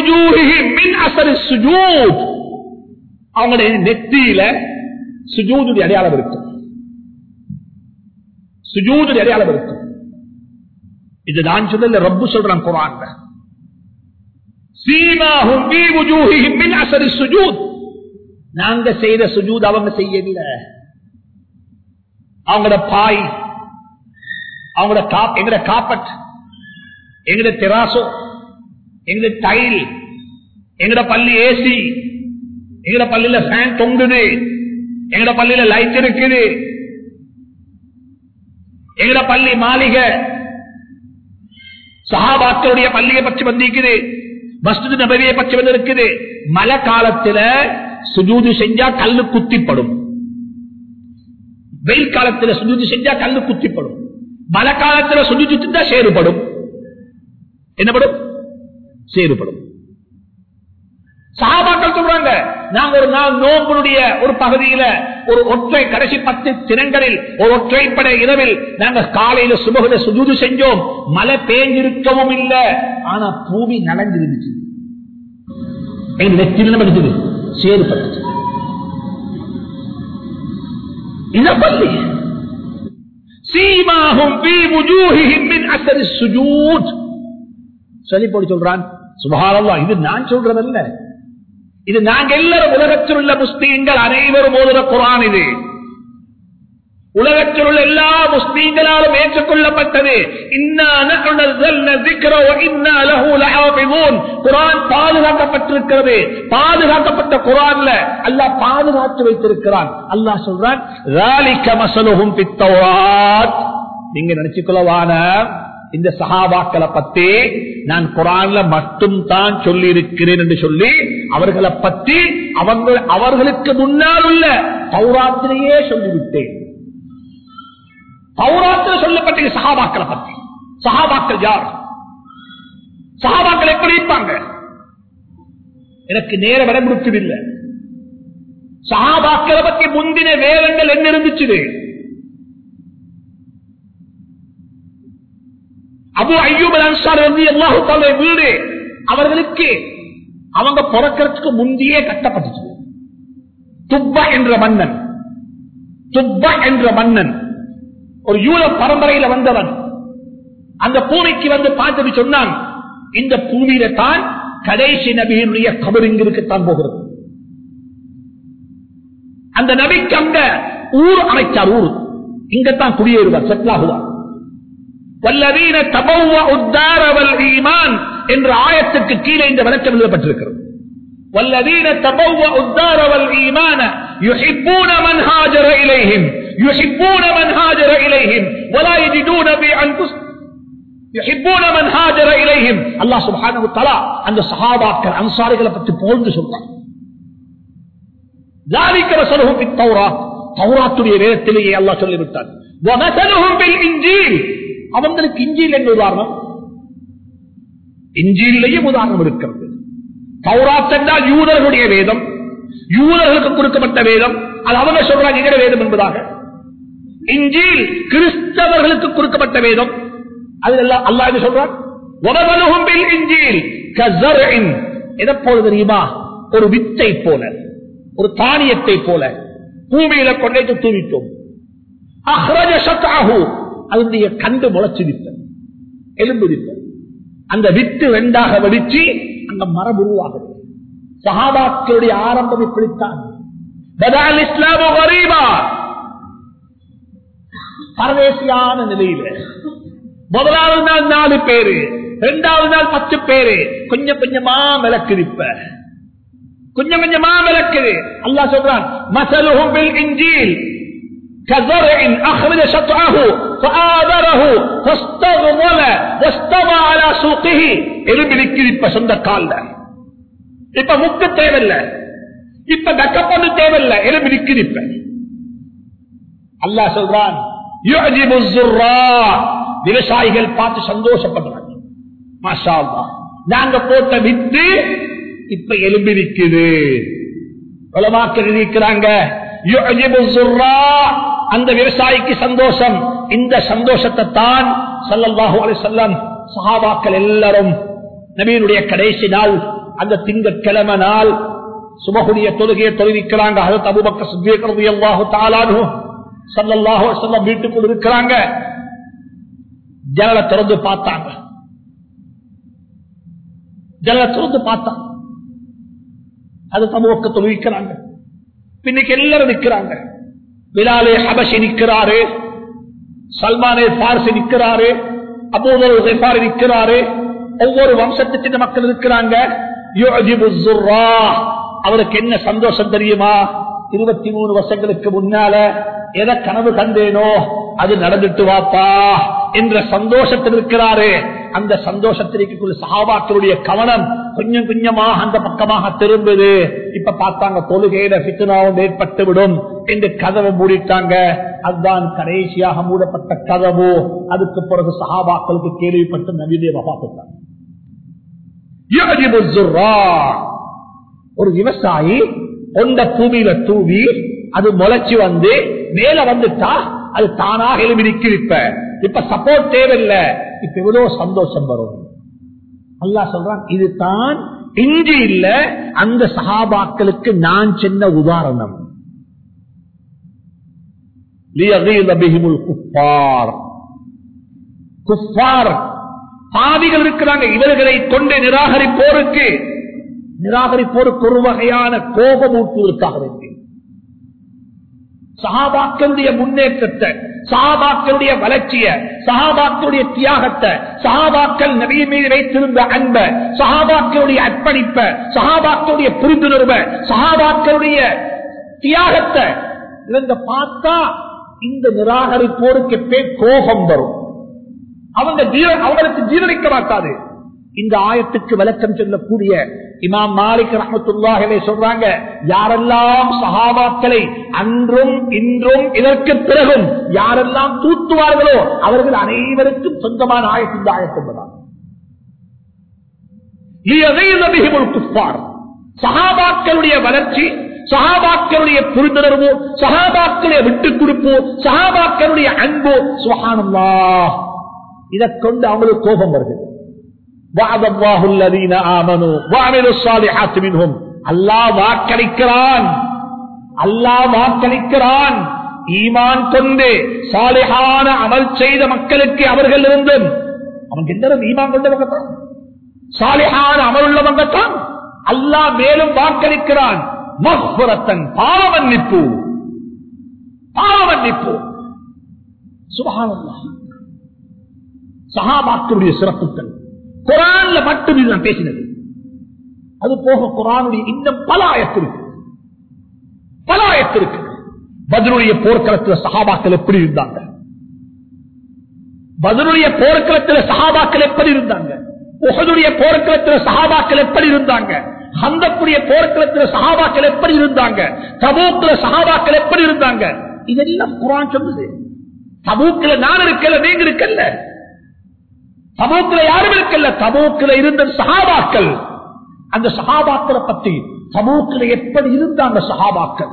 அவங்களுடைய நெத்தியில சுஜூதுடைய அடையாளம் இருக்கும் சுஜூதுடைய அடையாளம் இருக்கும் இது நான் சொல்லல ரப்பு சொல்றான் குரான் சீமாகும் சுஜூத் நாங்க செய்த சுஜூத் அவங்க செய்யவில்லை அவங்களோட பாய் அவங்களோட காப் எங்கட காப்பட் எங்கட தெராசோ எங்கட டைல் எங்கட பள்ளி ஏசி எங்கட பள்ளியில ஃபேன் தொங்குது எங்கட பள்ளியில லைட் இருக்குது எங்கட பள்ளி மாளிகை சஹாபாக்களுடைய பள்ளியை பற்றி வந்திருக்குது மஸ்து நபவியை பற்றி வந்து இருக்குது மழை காலத்துல சுஜூது செஞ்சா கல்லு குத்திப்படும் வெயில் காலத்துல சுஜூது செஞ்சா கல்லு குத்திப்படும் மழை காலத்துல சுஜூது செஞ்சா சேறுபடும் என்னப்படும் சேறுபடும் சகாபாக்கள் சொல்றாங்க நாங்க ஒரு நாள் நோம்புடைய ஒரு பகுதியில ஒரு ஒற்றை கடைசி பத்து தினங்களில் ஒரு ஒற்றைப்படை இரவில் நாங்க காலையில சுபகுல சுஜூது செஞ்சோம் மழை பேஞ்சிருக்கவும் இல்லை ஆனா பூமி நலஞ்சிருந்துச்சு எங்க நெற்றில் என்ன படிச்சது சேறுபட்டுச்சு இந்த பள்ளி சீமாகும் சொல்லி போட்டு சொல்றான் சுபாரல்லா இது நான் சொல்றதல்ல இது நாங்க எல்லாரும் உலகத்தில் உள்ள முஸ்லீம்கள் அனைவரும் ஓதுற குரான் இது உலகத்தில் உள்ள எல்லா முஸ்லீம்களாலும் ஏற்றுக்கொள்ளப்பட்டது குரான் பாதுகாக்கப்பட்டிருக்கிறது பாதுகாக்கப்பட்ட குரான்ல அல்லாஹ் பாதுகாத்து வைத்திருக்கிறான் அல்லாஹ் சொல்றான் நீங்க நினைச்சுக்கொள்ளவான இந்த சகாபாக்களை பத்தி நான் குரான்ல மட்டும் தான் சொல்லி இருக்கிறேன் என்று சொல்லி அவர்களை பற்றி அவர்கள் அவர்களுக்கு முன்னால் உள்ள பௌராத்திரையே சொல்லிவிட்டேன் பௌராத்திர சொல்லப்பட்ட சகாபாக்களை பற்றி சகாபாக்கள் யார் சகாபாக்கள் எப்படி இருப்பாங்க எனக்கு நேர விடம் கொடுக்கவில்லை சகாபாக்களை பற்றி முந்தின வேதங்கள் என்ன இருந்துச்சு அபு ஐயூபல் அன்சார் வந்து எல்லா வீடு அவர்களுக்கு அவங்க பிறக்கிறதுக்கு முந்தையே கட்டப்பட்டுச்சு துப்பா என்ற மன்னன் துப்பா என்ற மன்னன் ஒரு யூத பரம்பரையில வந்தவன் அந்த பூமிக்கு வந்து பார்த்துட்டு சொன்னான் இந்த பூமியில தான் கடைசி நபியினுடைய கபர் இங்கிருக்கத்தான் போகிறது அந்த நபிக்கு அங்க ஊர் அமைச்சார் ஊர் இங்கத்தான் குடியேறுவார் செட்டில் ஆகுவார் வல்லவீன தபௌவ உத்தாரவல் ஈமான் என்ற ஆயத்துக்கு கீழே இந்த விளக்கம் எழுதப்பட்டிருக்கிறது والذين تبوأوا الدار والإيمان يحبون من هاجر إليهم يحبون من هاجر إليهم ولا يجدون بأنفسهم يحبون من هاجر إليهم الله سبحانه وتعالى அந்த சஹாபாக்கள் அன்சாரிகளை பற்றி புகழ்ந்து சொல்றான் ذلك مثلهم في التوراة தௌராத்துடைய வேதத்திலேயே அல்லாஹ் சொல்லிவிட்டான் ومثلهم بالإنجيل அவங்களுக்கு இஞ்சியில் என்ன உதாரணம் இஞ்சியிலேயும் உதாரணம் இருக்கிறது தௌராத் என்றால் யூதர்களுடைய வேதம் யூதர்களுக்கு கொடுக்கப்பட்ட வேதம் அது அவங்க சொல்றாங்க எங்கட வேதம் என்பதாக இஞ்சில் கிறிஸ்தவர்களுக்கு கொடுக்கப்பட்ட வேதம் அது அல்லா என்ன சொல்றான் இஞ்சில் எதை போல தெரியுமா ஒரு வித்தை போல ஒரு தானியத்தை போல பூமியில கொண்டே தூவிட்டோம் அஹ்ரஜ ஷத்அஹு அதனுடைய கண்டு முளைச்சு வித்த எலும்பு வித்த அந்த வித்து ரெண்டாக வெடிச்சு அந்த மரம் உருவாகுது சஹாபாக்களுடைய ஆரம்பம் இப்படித்தான் பதால் இஸ்லாமு கரீபா பரதேசியான நிலையில முதலாவது நாள் நாலு பேரு இரண்டாவது நாள் பத்து பேரு கொஞ்சம் கொஞ்சமா விளக்குதிப்ப கொஞ்சம் கொஞ்சமா விளக்குது அல்லாஹ் சொல்றான் மசலுஹும் பில் இன்ஜீல் كزرع أخرج شطعه فآذره فاستغمل واستوى على سوقه எலும்பி நிக்குது இப்ப சொந்த கால்ல இப்ப முக்கு தேவையில்ல இப்ப தக்கப்பண்ணு தேவையில்ல எலும்பி நிக்குது இப்ப அல்லாஹ் சொல்றான் يعجب الزراع விவசாயிகள் பார்த்து சந்தோஷப்படுறாங்க மாஷா அல்லாஹ் நாங்க போட்ட வித்து இப்ப எலும்பி நிக்குது உலமாக்கள் இருக்கிறாங்க يعجب الزراع அந்த விவசாயிக்கு சந்தோஷம் இந்த சந்தோஷத்தை தான் சல்லல்லாஹு அலைஹி வஸல்லம் சஹாபாக்கள் எல்லாரும் நபியினுடைய கடைசி நாள் அந்த திங்கட்கிழமை நாள் சுபகுடைய தொழுகையை தொழுவிக்கிறாங்க ஹஜரத் அபூபக்கர் சித்திக் ரலியல்லாஹு தஆலா அன்ஹு ஸல்லல்லாஹு அலைஹி வஸல்லம் வீட்டுக்குள் இருக்கிறாங்க ஜன்னலை திறந்து பார்த்தாங்க ஜன்னலை திறந்து பார்த்தாங்க அது தமுவக்க தொழுவிக்கிறாங்க இன்னைக்கு எல்லாரும் நிக்கிறாங்க பிலாலே ஹபஷி நிக்கிறாரு சல்மானே பார்சி நிக்கிறாரு அபூதல் நிக்கிறாரு ஒவ்வொரு வம்சத்து சின்ன மக்கள் இருக்கிறாங்க யுஅஜிபு ஸுர்ரா. அவருக்கு என்ன சந்தோஷம் தெரியுமா இருபத்தி மூணு வருஷங்களுக்கு முன்னால எதை கனவு கண்டேனோ அது நடந்துட்டு வாப்பா என்ற சந்தோஷத்தில் இருக்கிறாரு அந்த சந்தோஷத்திற்குள்ள சஹாபாக்களுடைய கவனம் கொஞ்சம் கொஞ்சமாக அந்த பக்கமாக திரும்புது இப்ப பார்த்தாங்க தொழுகையில பித்தனாவும் ஏற்பட்டு விடும் என்று கதவை மூடிட்டாங்க அதுதான் கடைசியாக மூடப்பட்ட கதவு அதுக்கு பிறகு சஹாபாக்களுக்கு கேள்விப்பட்டு நவீன பார்த்துட்டாங்க யுஅஜிபு ஸுர்ரா. ஒரு விவசாயி கொண்ட பூமியில தூவி அது முளைச்சு வந்து மேல வந்துட்டா அது தானாக எழுப்பிடிக்கு இப்ப இப்ப சப்போர்ட் தேவையில்லை இப்ப எவ்வளவு சந்தோஷம் வரும் அல்லாஹ் சொல்றான் இதுதான் இஞ்சி இல்ல அந்த சஹாபாக்களுக்கு நான் சின்ன உதாரணம் لِيَغِيظَ بِهِمُ الْكُفَّارِ குஃபார் பாவிகள் இருக்கிறாங்க இவர்களை கொண்டு நிராகரிப்போருக்கு நிராகரிப்போருக்கு ஒரு வகையான கோபமூட்டுவதற்காக வேண்டி சஹாபாக்களுடைய முன்னேற்றத்தை சஹாபாக்களுடைய வளர்ச்சிய சஹாபாக்களுடைய தியாகத்தை சஹாபாக்கள் நபிய மீது வைத்திருந்த அன்ப சஹாபாக்களுடைய அர்ப்பணிப்ப சஹாபாக்களுடைய புரிந்துணர்வை சஹாபாக்களுடைய தியாகத்தை இவங்க பார்த்தா இந்த நிராகரிப்போருக்கு பேர் கோபம் வரும் அவங்க ஜீர- அவங்களுக்கு ஜீரணிக்க மாட்டாது இந்த ஆயத்துக்கு விளக்கம் சொல்லக்கூடிய இமாம் மாலிக் ரஹமத்துல்லாஹவே சொல்றாங்க யாரெல்லாம் சஹாபாக்களை அன்றும் இன்றும் இதற்கு பிறகும் யாரெல்லாம் தூத்துவார்களோ அவர்கள் அனைவருக்கும் சொந்தமான ஆயத்து இந்த ஆயத்து என்பதால் لِيَغِيظَ بِهِمُ الْكُفَّارِ. சஹாபாக்களுடைய வளர்ச்சி சஹாபாக்களுடைய புரிந்துணர்வு சஹாபாக்களுடைய விட்டுக் கொடுப்பு சஹாபாக்களுடைய அன்பு சுஹானல்லாஹ் இதை கொண்டு அவங்களுக்கு கோபம் வருது وعد الله الذين آمنوا وعملوا الصالحات منهم அல்லாஹ் வாக்களிக்கிறான் அல்லாஹ் வாக்களிக்கிறான் ஈமான் கொண்டு சாலிஹான அமல் செய்த மக்களுக்கு அவர்கள் இருந்தும் அவங்க எல்லாரும் ஈமான் கொண்டவங்க தான் சாலிஹான அமல் உள்ளவங்க தான் அல்லாஹ் மேலும் வாக்களிக்கிறான் மஹ்புரத்தன் பாவ மன்னிப்பு பாவ மன்னிப்பு சுபஹானல்லாஹ் சஹாபாக்களுடைய சிறப்புகள் குரான்ல மட்டும் இது நான் பேசினது அது போக குரானுடைய இன்னும் பல ஆயத்து இருக்கு பல ஆயத்து இருக்கு பதிலுடைய போர்க்களத்தில் சஹாபாக்கள் எப்படி இருந்தாங்க பதிலுடைய போர்க்களத்தில் சஹாபாக்கள் எப்படி இருந்தாங்க உகதுடைய போர்க்களத்தில் சஹாபாக்கள் எப்படி இருந்தாங்க ஹந்தப்புடைய போர்க்களத்தில் சஹாபாக்கள் எப்படி இருந்தாங்க தபூக்குல சஹாபாக்கள் எப்படி இருந்தாங்க இதெல்லாம் குரான் சொல்லுது தபூக்குல நான் இருக்கல நீங்க இருக்கல்ல தபூக்குல யாரும் இருக்கல்ல தபூக்குல இருந்த சஹாபாக்கள் அந்த சஹாபாக்களை பத்தி தபூக்குல எப்படி இருந்தாங்க சஹாபாக்கள்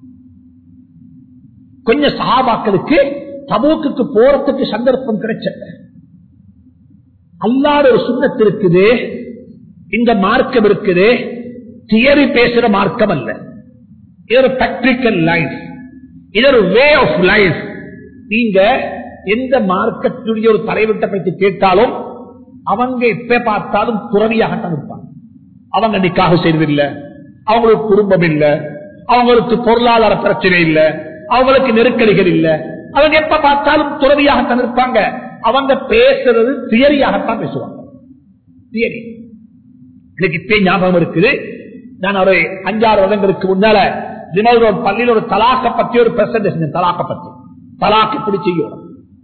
கொஞ்சம் சஹாபாக்களுக்கு தபூக்குக்கு போறதுக்கு சந்தர்ப்பம் கிடைச்சது அல்லாத ஒரு சுண்ணத்து இருக்குது இந்த மார்க்கம் இருக்குது தியரி பேசுற மார்க்கம் அல்ல இது ஒரு பிராக்டிக்கல் லைஃப் இது ஒரு வே ஆஃப் லைஃப் நீங்க எந்த மார்க்கத்துடைய ஒரு தலைவர்கிட்ட பற்றி கேட்டாலும் அவங்க எப்ப பார்த்தாலும் துறவியாகத்தான் இருப்பாங்க அவங்க நிக்காக செய்வதில்லை அவங்களுக்கு குடும்பம் இல்ல அவங்களுக்கு பொருளாதார பிரச்சனை இல்ல அவங்களுக்கு நெருக்கடிகள் இல்ல அவங்க எப்ப பார்த்தாலும் துறவியாகத்தான் இருப்பாங்க அவங்க பேசுறது தியரியாகத்தான் பேசுவாங்க தியரி எனக்கு இப்பே ஞாபகம் இருக்குது நான் ஒரு அஞ்சாறு வருடங்களுக்கு முன்னால தினல் ரோட் பள்ளியில் ஒரு தலாக்க பத்தி ஒரு பிரசன்டேஷன் தலாக்க பத்தி தலாக்கு இப்படி செய்யும்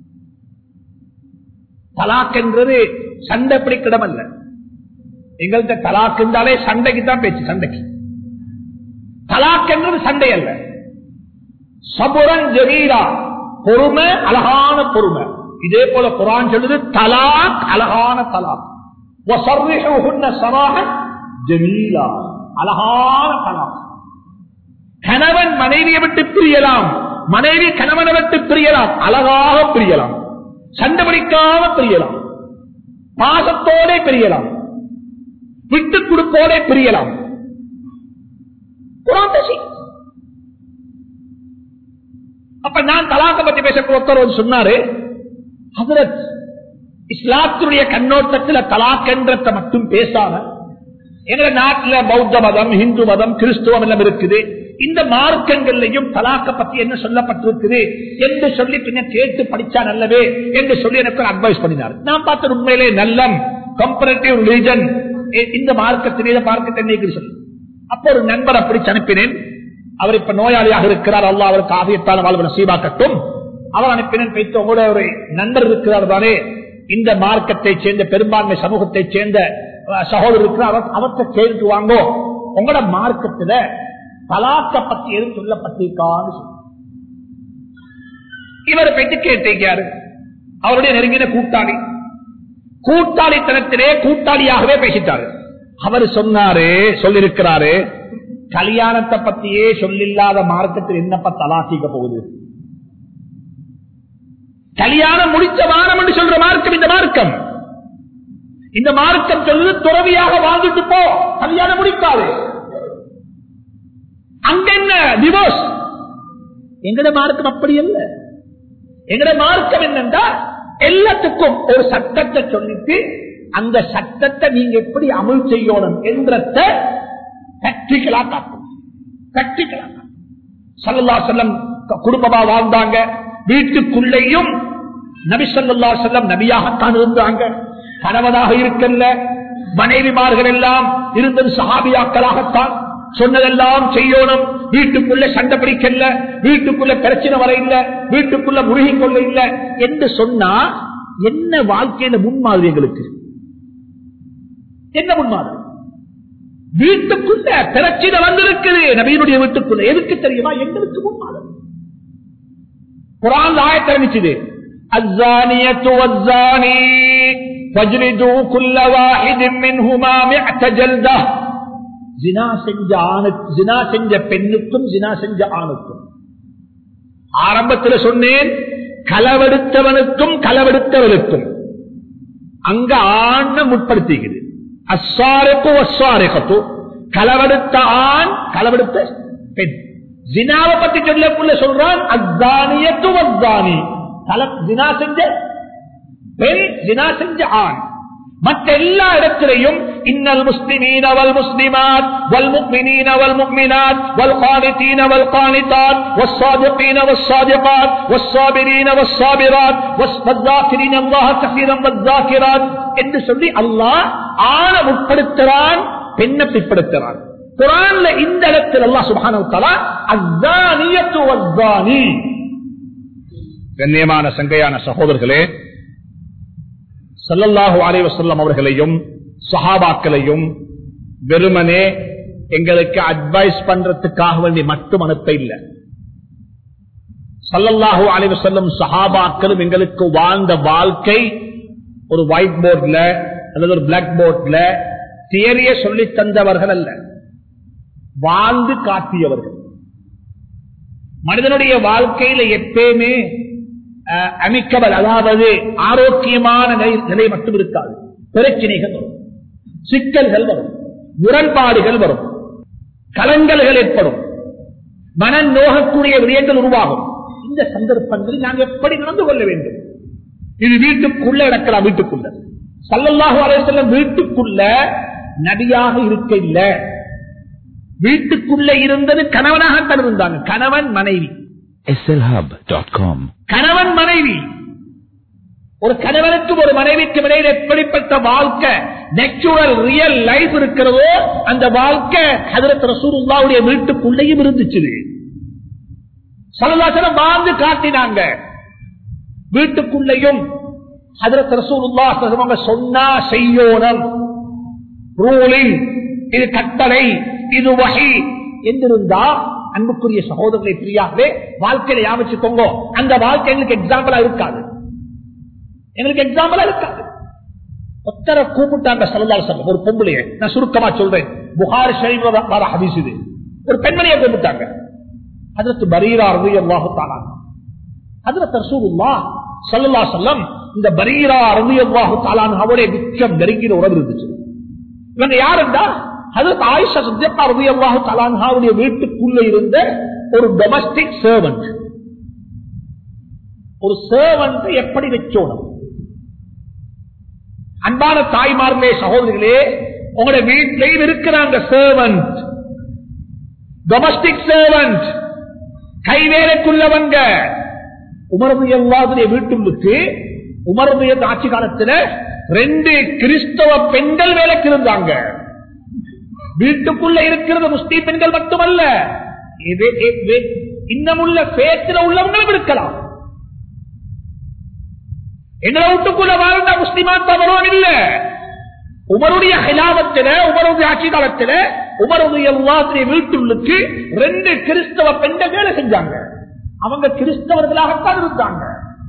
தலாக் என்றது சண்டை பிடிக்கிடம் அல்ல எங்கள்கிட்ட தலாக் இருந்தாலே சண்டைக்கு தான் பேச்சு சண்டைக்கு தலாக் என்றது சண்டை அல்ல சபுரன் ஜமீரா பொறுமை அழகான பொறுமை இதே போல குரான் சொல்லுது தலாக் அழகான தலாக் ஜமீலா அழகான தலாக் கணவன் மனைவியை விட்டு பிரியலாம் மனைவி கணவனை விட்டு பிரியலாம் அழகாக பிரியலாம் சண்டை பிடிக்காம பிரியலாம் பாசத்தோட பிரியலாம் விட்டுக் கொடுப்போட பிரியலாம் குரான் பேசி அப்ப நான் தலாக்க பத்தி பேச ஒருத்தர் சொன்னாரு ஹசரத் இஸ்லாத்துடைய கண்ணோட்டத்தில் தலாக் என்றத்தை மட்டும் பேசாம எங்க நாட்டுல பௌத்த மதம் இந்து மதம் கிறிஸ்துவம் எல்லாம் இருக்குது இந்த மார்க்கங்கள்லையும் தலாக்க பத்தி என்ன சொல்லப்பட்டிருக்குது என்று சொல்லி பின்ன கேட்டு படிச்சா நல்லவே என்று சொல்லி எனக்கு ஒரு அட்வைஸ் பண்ணினார் நான் பார்த்த உண்மையிலே நல்லம் கம்பரேட்டிவ் ரிலிஜன் இந்த மார்க்கத்திலே மார்க்கத்தை என்ன சொல்லி அப்போ ஒரு நண்பர் அப்படி அனுப்பினேன் அவர் இப்ப நோயாளியாக இருக்கிறார் அல்லா அவருக்கு ஆகியத்தான வாழ்வு நசீபாக்கட்டும் அவர் அனுப்பினேன் வைத்து உங்களோட ஒரு நண்பர் இருக்கிறார் தானே இந்த மார்க்கத்தை சேர்ந்த பெரும்பான்மை சமூகத்தை சேர்ந்த சகோதரர் இருக்கிறார் அவற்றை கேட்டு வாங்கோ உங்களோட மார்க்கத்துல தலாக்க பத்தி எதுவும் சொல்லப்பட்டிருக்கான்னு இவர் போயிட்டு கேட்டிருக்காரு அவருடைய நெருங்கின கூட்டாளி கூட்டாளித்தனத்திலே கூட்டாளியாகவே பேசிட்டாரு அவர் சொன்னாரு சொல்லிருக்கிறாரு கல்யாணத்தை பத்தியே சொல்லில்லாத மார்க்கத்தில் என்னப்ப தலாசிக்க போகுது கல்யாணம் முடிச்ச வாரம் என்று சொல்ற மார்க்கம் இந்த மார்க்கம் இந்த மார்க்கம் சொல்லு துறவியாக வாழ்ந்துட்டு போ கல்யாணம் முடிக்காது அங்க என்ன டிவோர்ஸ் எங்கட மார்க்கம் அப்படி அல்ல எங்கட மார்க்கம் என்னென்றா எல்லாத்துக்கும் ஒரு சட்டத்தை சொல்லிட்டு அந்த சட்டத்தை நீங்க எப்படி அமல் செய்யணும் என்றத பிராக்டிகலா காட்டும் பிராக்டிகலா காட்டும் சல்லா செல்லம் குடும்பமா வாழ்ந்தாங்க வீட்டுக்குள்ளேயும் நபி சொல்லா செல்லம் நபியாகத்தான் இருந்தாங்க கணவனாக இருக்கல்ல மனைவிமார்கள் எல்லாம் இருந்தது சஹாபியாக்களாகத்தான் சொன்னதெல்லாம் செய்யணும் வீட்டுக்குள்ள சண்டை பிடிக்கல வீட்டுக்குள்ள பிரச்சனை வர இல்ல வீட்டுக்குள்ள முருகி கொள்ள இல்ல என்று சொன்னா என்ன வாழ்க்கையில முன்மாதிரி எங்களுக்கு என்ன முன்மாதிரி வீட்டுக்குள்ள பிரச்சனை வந்திருக்குது நபீனுடைய வீட்டுக்குள்ள எதுக்கு தெரியுமா எங்களுக்கு முன்மாதிரி குரான் ஆயத்தரமிச்சது அஸ்ஸானியத்து வஸ்ஸானி فاجلدوا كل واحد منهما مئة جلده ஜினா செஞ்ச ஆணுக்கு ஜினா செஞ்ச பெண்ணுக்கும் ஜினா செஞ்ச ஆணுக்கும் ஆரம்பத்தில் சொன்னேன் களவெடுத்தவனுக்கும் களவெடுத்தவனுக்கும் அங்க ஆண் முற்படுத்திக்குது அஸ்வாரைக்கும் அஸ்வாரைக்கத்தோ களவெடுத்த ஆண் களவெடுத்த பெண் ஜினாவை பத்தி சொல்லக்குள்ள சொல்றான் அத்தானியத்து அத்தானி ஜினா செஞ்ச பெண் ஜினா செஞ்ச ஆண் மற்ற எல்லா இடத்திலையும் இன்னல் முஸ்லிமீன வல் முஸ்லிமாத் வல் முக்மினீன வல் முக்மினாத் வல் கானிதீன வல் கானிதாத் والصادقين والصادقات والصابرين والصابرات والذاكرين الله كثيرا والذاكرات என்று சொல்லி அல்லாஹ் ஆண முற்படுத்துறான் பெண்ணை பிற்படுத்துறான் குரான்ல இந்த இடத்தில் அல்லாஹ் சுப்ஹானஹு வ தஆலா அஸ்ஸானியத்து வஸ்ஸானி கண்ணியமான சங்கையான சகோதரர்களே சல்லல்லாஹு அலைஹி வஸல்லம் அவர்களையும் சஹாபாக்களையும் வெறுமனே எங்களுக்கு அட்வைஸ் பண்றதுக்காக வேண்டி மட்டும் அனுப்ப இல்லை சல்லல்லாஹு அலைஹி வஸல்லம் சஹாபாக்களும் எங்களுக்கு வாழ்ந்த வாழ்க்கை ஒரு ஒயிட் போர்ட்ல அல்லது ஒரு பிளாக் போர்ட்ல தியரிய சொல்லி தந்தவர்கள் அல்ல வாழ்ந்து காட்டியவர்கள் மனிதனுடைய வாழ்க்கையில எப்பயுமே அமைக்கவல் அதாவது ஆரோக்கியமான நிலை மட்டும் இருக்காது பிரச்சனைகள் வரும் சிக்கல்கள் வரும் முரண்பாடுகள் வரும் கலங்கல்கள் ஏற்படும் மனம் நோகக்கூடிய விடயங்கள் உருவாகும் இந்த சந்தர்ப்பங்களில் நாங்கள் எப்படி நடந்து கொள்ள வேண்டும் இது வீட்டுக்குள்ள நடக்கலாம் வீட்டுக்குள்ள சல்லல்லாஹு அலைஹிவஸல்லம் வீட்டுக்குள்ள நபியாக இருக்க இல்ல வீட்டுக்குள்ள இருந்தது கணவனாகத்தான் இருந்தாங்க கணவன் மனைவி slhub.com கணவன் மனைவி ஒரு கணவனுக்கும் ஒரு மனைவிக்கும் இடையில் எப்படிப்பட்ட வாழ்க்கை நேச்சுரல் ரியல் லைஃப் இருக்கிறதோ அந்த வாழ்க்கை ஹதரத் ரசூலுல்லாவுடைய வீட்டுக்குள்ளேயும் இருந்துச்சு சலதாசனம் வாழ்ந்து காட்டினாங்க வீட்டுக்குள்ளேயும் ஹதரத் ரசூலுல்லா அவங்க சொன்னா செய்யோனம் ரூலிங் இது கட்டளை இது வகை என்றிருந்தா அன்புக்குரிய சகோதரர்களை பிரியாகவே வாழ்க்கையில யாமிச்சுக்கோங்க அந்த வாழ்க்கை எங்களுக்கு எக்ஸாம்பிளா இருக்காது எங்களுக்கு எக்ஸாம்பிளா இருக்காது ஒத்தரை கூப்பிட்டாங்க சல்லல்லாஹு அலைஹி வஸல்லம் ஒரு பொம்பளைய நான் சுருக்கமா சொல்றேன் புகாரி ஷரீஃப்ல வர ஹதீஸ் இது ஒரு பெண்மணியை கூப்பிட்டாங்க ஹஜரத் பரீரா ரலியல்லாஹு தஆலா ஹஜரத் ரசூலுல்லாஹ் ஸல்லல்லாஹு அலைஹி வஸல்லம் இந்த பரீரா ரலியல்லாஹு தஆலா அவருடைய மிச்சம் நெருங்கின உறவு இருந்துச்சு இவங்க யாருண்டா ஹஜரத் ஆயிஷா சித்திகா ரலியல்லாஹு தஆலா அவருடைய வீட்டுக்குள்ள இருந்த ஒரு டொமஸ்டிக் சர்வன்ட் ஒரு சர்வன்ட் எப்படி வச்சோணும் அன்பான தாய்மார்களே சகோதரிகளே உங்களுடைய வீட்டிலையும் இருக்கிறாங்க சர்வன்ட் டொமஸ்டிக் சர்வன்ட் கைவேலைக்குள்ளவங்க உமரது எல்லாருடைய வீட்டுக்கு உமரது ஆட்சி காலத்துல ரெண்டு கிறிஸ்தவ பெண்கள் வேலைக்கு இருந்தாங்க வீட்டுக்குள்ள இருக்கிறது முஸ்லீம் பெண்கள் மட்டுமல்ல இது- இது இன்னமுள்ள பேச்சில உள்ளவங்களும் இருக்கலாம் எங்களை வீட்டுக்குள்ள வாழ்ந்த முஸ்லிமா தவறும் இல்ல உமருடைய ஹிலாபத்தில உமருடைய ஆட்சி காலத்தில உமருடைய எல்லாத்துடைய வீட்டுள்ளுக்கு ரெண்டு கிறிஸ்தவ பெண்கள் வேலை செஞ்சாங்க அவங்க கிறிஸ்தவர்களாகத்தான் இருந்தாங்க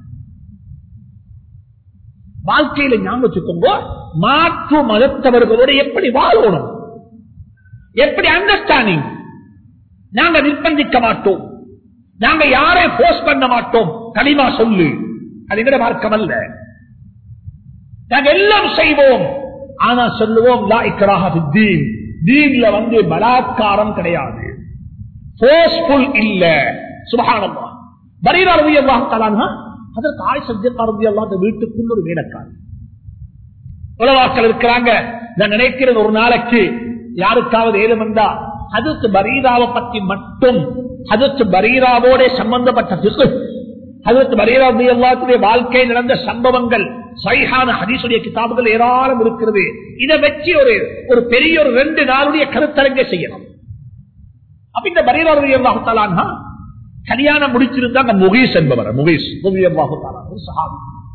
வாழ்க்கையில ஞாபகம் வச்சுக்கோங்க மாற்று மதத்தவர்களோட எப்படி வாழணும் எப்படி அண்டர்ஸ்டாண்டிங் நாங்க நிர்பந்திக்க மாட்டோம் நாங்க யாரை போஸ்ட் பண்ண மாட்டோம் களிமா சொல்லு அது எங்கட மார்க்கம் அல்ல நாங்க எல்லாம் செய்வோம் ஆனா சொல்லுவோம் லா இக்ராஹ ஃபித்தீன். தீன்ல வந்து பலாத்காரம் கிடையாது போர்ஸ்ஃபுல் இல்ல சுபஹானல்லாஹ் பரீரா ரலியல்லாஹு தஆலா அதற்கு ஆயிஷா சித்திகா ரலியல்லாஹு அந்த வீட்டுக்குள்ள ஒரு வேலைக்காரர் உலவாக்கள் இருக்கிறாங்க நான் நினைக்கிறது ஒரு நாளைக்கு யாருக்காவது ஏதும் வந்தா அதற்கு பரீராவை பற்றி மட்டும் அதற்கு பரீராவோட சம்பந்தப்பட்ட பிசு அதற்கு பரீரா எல்லாத்துடைய வாழ்க்கை நடந்த சம்பவங்கள் சைஹான ஹதீசுடைய கிதாபுகள் ஏராளம் இருக்கிறது இதை வச்சு ஒரு ஒரு பெரிய ஒரு ரெண்டு நாளுடைய கருத்தரங்கை செய்யணும் அப்ப இந்த பரீரா எல்லாத்தாலான்னா கல்யாணம் முடிச்சிருந்தாங்க முகீஸ் என்பவர் முகீஸ் முகியல்லாஹு ஒரு சஹாபி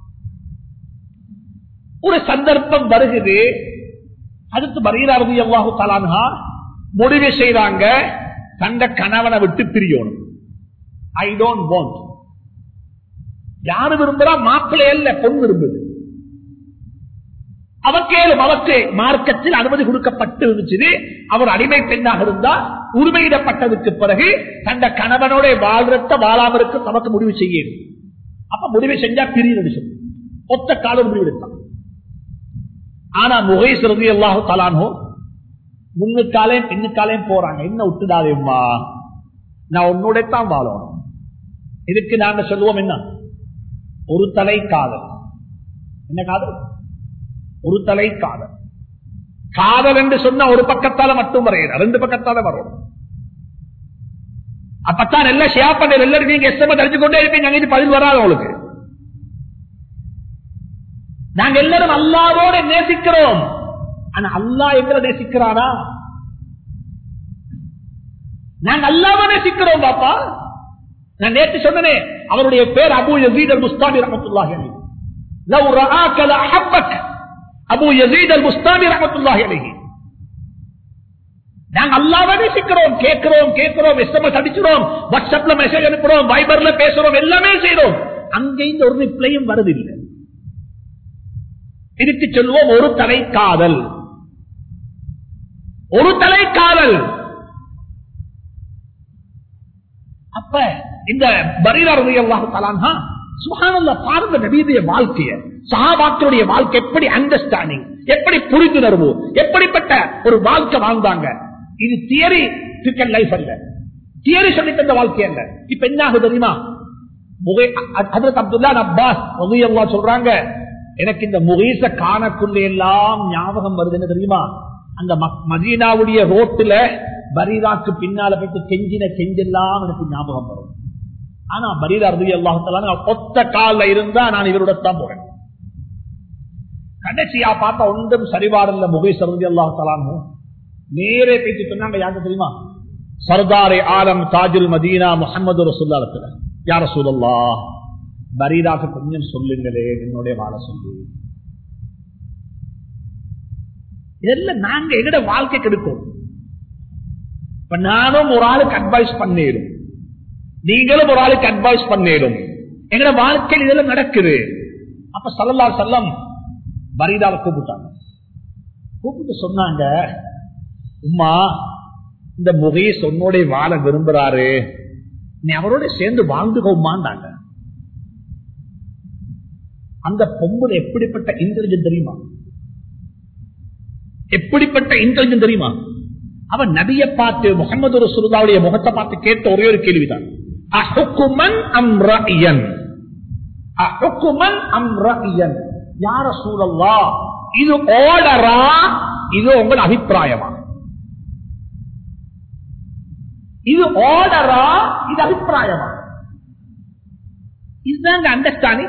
ஒரு சந்தர்ப்பம் வருகிறது அடுத்து பரீராரதி அல்லாஹு தலான்ஹா முடிவு செய்றாங்க தந்த கணவனை விட்டு பிரியணும் ஐ டோன்ட் வாண்ட் யாரு விரும்புறா மாப்பிள்ளை அல்ல பொன் விரும்புது அவக்கேலும் அவக்கு மார்க்கத்தில் அனுமதி கொடுக்கப்பட்டு இருந்துச்சு அவர் அடிமை பெண்ணாக இருந்தா உரிமையிடப்பட்டதுக்கு பிறகு தந்த கணவனோட வாழ்றத வாழாம இருக்க நமக்கு முடிவு செய்யணும் அப்ப முடிவு செஞ்சா பிரியணும் சொல்லு ஒத்த காலம் முடிவு எடுத்தான் ஆனா முகேஸ் ரதி அல்லாஹு தலானோ முன்னுக்காலையும் பின்னுக்காலையும் போறாங்க என்ன விட்டுடாதேம்மா நான் உன்னோட தான் வாழணும் இதுக்கு நாங்க சொல்லுவோம் என்ன ஒரு தலை காதல் என்ன காதல் ஒரு தலை காதல் காதல் என்று சொன்னா ஒரு பக்கத்தால மட்டும் வரையிற ரெண்டு பக்கத்தால வரணும் அப்பத்தான் எல்லாம் ஷேர் பண்ண எல்லாரும் நீங்க எஸ்எம்எஸ் அடிச்சு கொண்டே இருப்பீங்க அங்கே பதில் வராது உங்களுக்கு நாங்க எல்லாரும் அல்லாவோட நேசிக்கிறோம் ஆனா அல்லா எங்களை நேசிக்கிறானா நாங்க அல்லாவ நேசிக்கிறோம் பாப்பா நான் நேற்று சொன்னனே அவருடைய பேர் அபு யசீத் அல் முஸ்தாபி ரஹமத்துல்லாஹி அலைஹி லவ் ரஆக லஅஹப்பக் அபு யசீத் அல் முஸ்தாபி ரஹமத்துல்லாஹி அலைஹி நாங்க அல்லாவ நேசிக்கிறோம் கேட்கிறோம் கேட்கிறோம் எஸ்எம்எஸ் அடிக்கிறோம் வாட்ஸ்அப்ல மெசேஜ் அனுப்புறோம் வைபர்ல பேசுறோம் எல்லாமே செய்யறோம் அங்க இந்த ஒரு ரிப்ளையும் வருதில்லை இதுக்கு சொல்லுவோம் ஒரு தலை காதல் ஒரு தலை காதல் அப்ப இந்த பரீராருடைய சுகானல்ல பாருங்க நபீதிய வாழ்க்கைய சகாபாக்களுடைய வாழ்க்கை எப்படி அண்டர்ஸ்டாண்டிங் எப்படி புரிந்துணர்வு எப்படிப்பட்ட ஒரு வாழ்க்கை வாழ்ந்தாங்க இது தியரி லைஃப் அல்ல தியரி சொல்லி தந்த வாழ்க்கை அல்ல இப்ப என்ன ஆகுது தெரியுமா முகை ஹதரத் அப்துல்லா அப்பாஸ் ரலியல்லாஹு அன்ஹு சொல்றாங்க எனக்கு இந்த முகீச காணக்குள்ள எல்லாம் ஞாபகம் வருதுன்னு தெரியுமா அந்த மக்- மதீனாவுடைய ரோட்டுல பரீதாக்கு பின்னால போயிட்டு கெஞ்சின கெஞ்செல்லாம் எனக்கு ஞாபகம் வரும் ஆனா பரீதா ரதி அல்லாஹால ஒத்த கால்ல இருந்தா நான் இவரோட தான் போறேன் கடைசியா பார்த்தா ஒன்றும் சரிவாரில்ல முகேஷ் ரதி அல்லாஹாலும் நேரே பேசி சொன்னாங்க யாருக்கு தெரியுமா சர்தாரே ஆலம் தாஜுல் மதீனா முகமது ரசூல்லாத்துல யார சூழல்லா பரீதாக்கு கொஞ்சம் சொல்லுங்களே என்னுடைய வாழ சொல்லி இதெல்லாம் நாங்க எங்கட வாழ்க்கை கெடுக்கும் இப்ப நானும் ஒரு ஆளுக்கு அட்வைஸ் பண்ணிடும் நீங்களும் ஒரு ஆளுக்கு அட்வைஸ் பண்ணிடும் எங்கட வாழ்க்கையில் இதெல்லாம் நடக்குது அப்ப சல்லல்லா செல்லம் பரீதாவை கூப்பிட்டாங்க கூப்பிட்டு சொன்னாங்க உம்மா இந்த முகையை சொன்னோட வாழ விரும்புறாரு நீ அவரோட சேர்ந்து வாழ்ந்துக்கோமாண்டாங்க அந்த பொம்புல எப்படிப்பட்ட இன்டெலிஜென்ட் தெரியுமா எப்படிப்பட்ட இன்டெலிஜென்ட் தெரியுமா அவன் நபிய பார்த்து முகமது ரசூலுல்லாவுடைய முகத்தை பார்த்து கேட்ட ஒரே ஒரு கேள்விதான் அஹுக்குமன் அம் ரஅயன் அஹுக்குமன் அம் ரஅயன் யா ரசூலல்லாஹ் இது ஆர்டரா இது உங்கள் அபிப்பிராயமா இது ஆர்டரா இது அபிப்பிராயமா இதுதான் அண்டர்ஸ்டாண்டிங்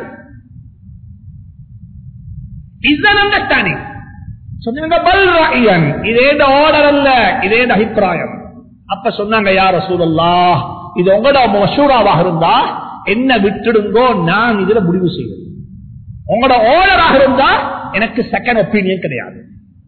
இதுதான் அண்டர்ஸ்டாண்டிங் சொன்னாங்க பல் ராயன் இதே ஆர்டர் அல்ல இதே அபிப்பிராயம் அப்ப சொன்னாங்க யார சூழல்லா இது உங்களோட மசூராவாக இருந்தா என்ன விட்டுடுங்கோ நான் இதுல முடிவு செய்வேன் உங்களோட ஆர்டராக இருந்தா எனக்கு செகண்ட் ஒப்பீனியன் கிடையாது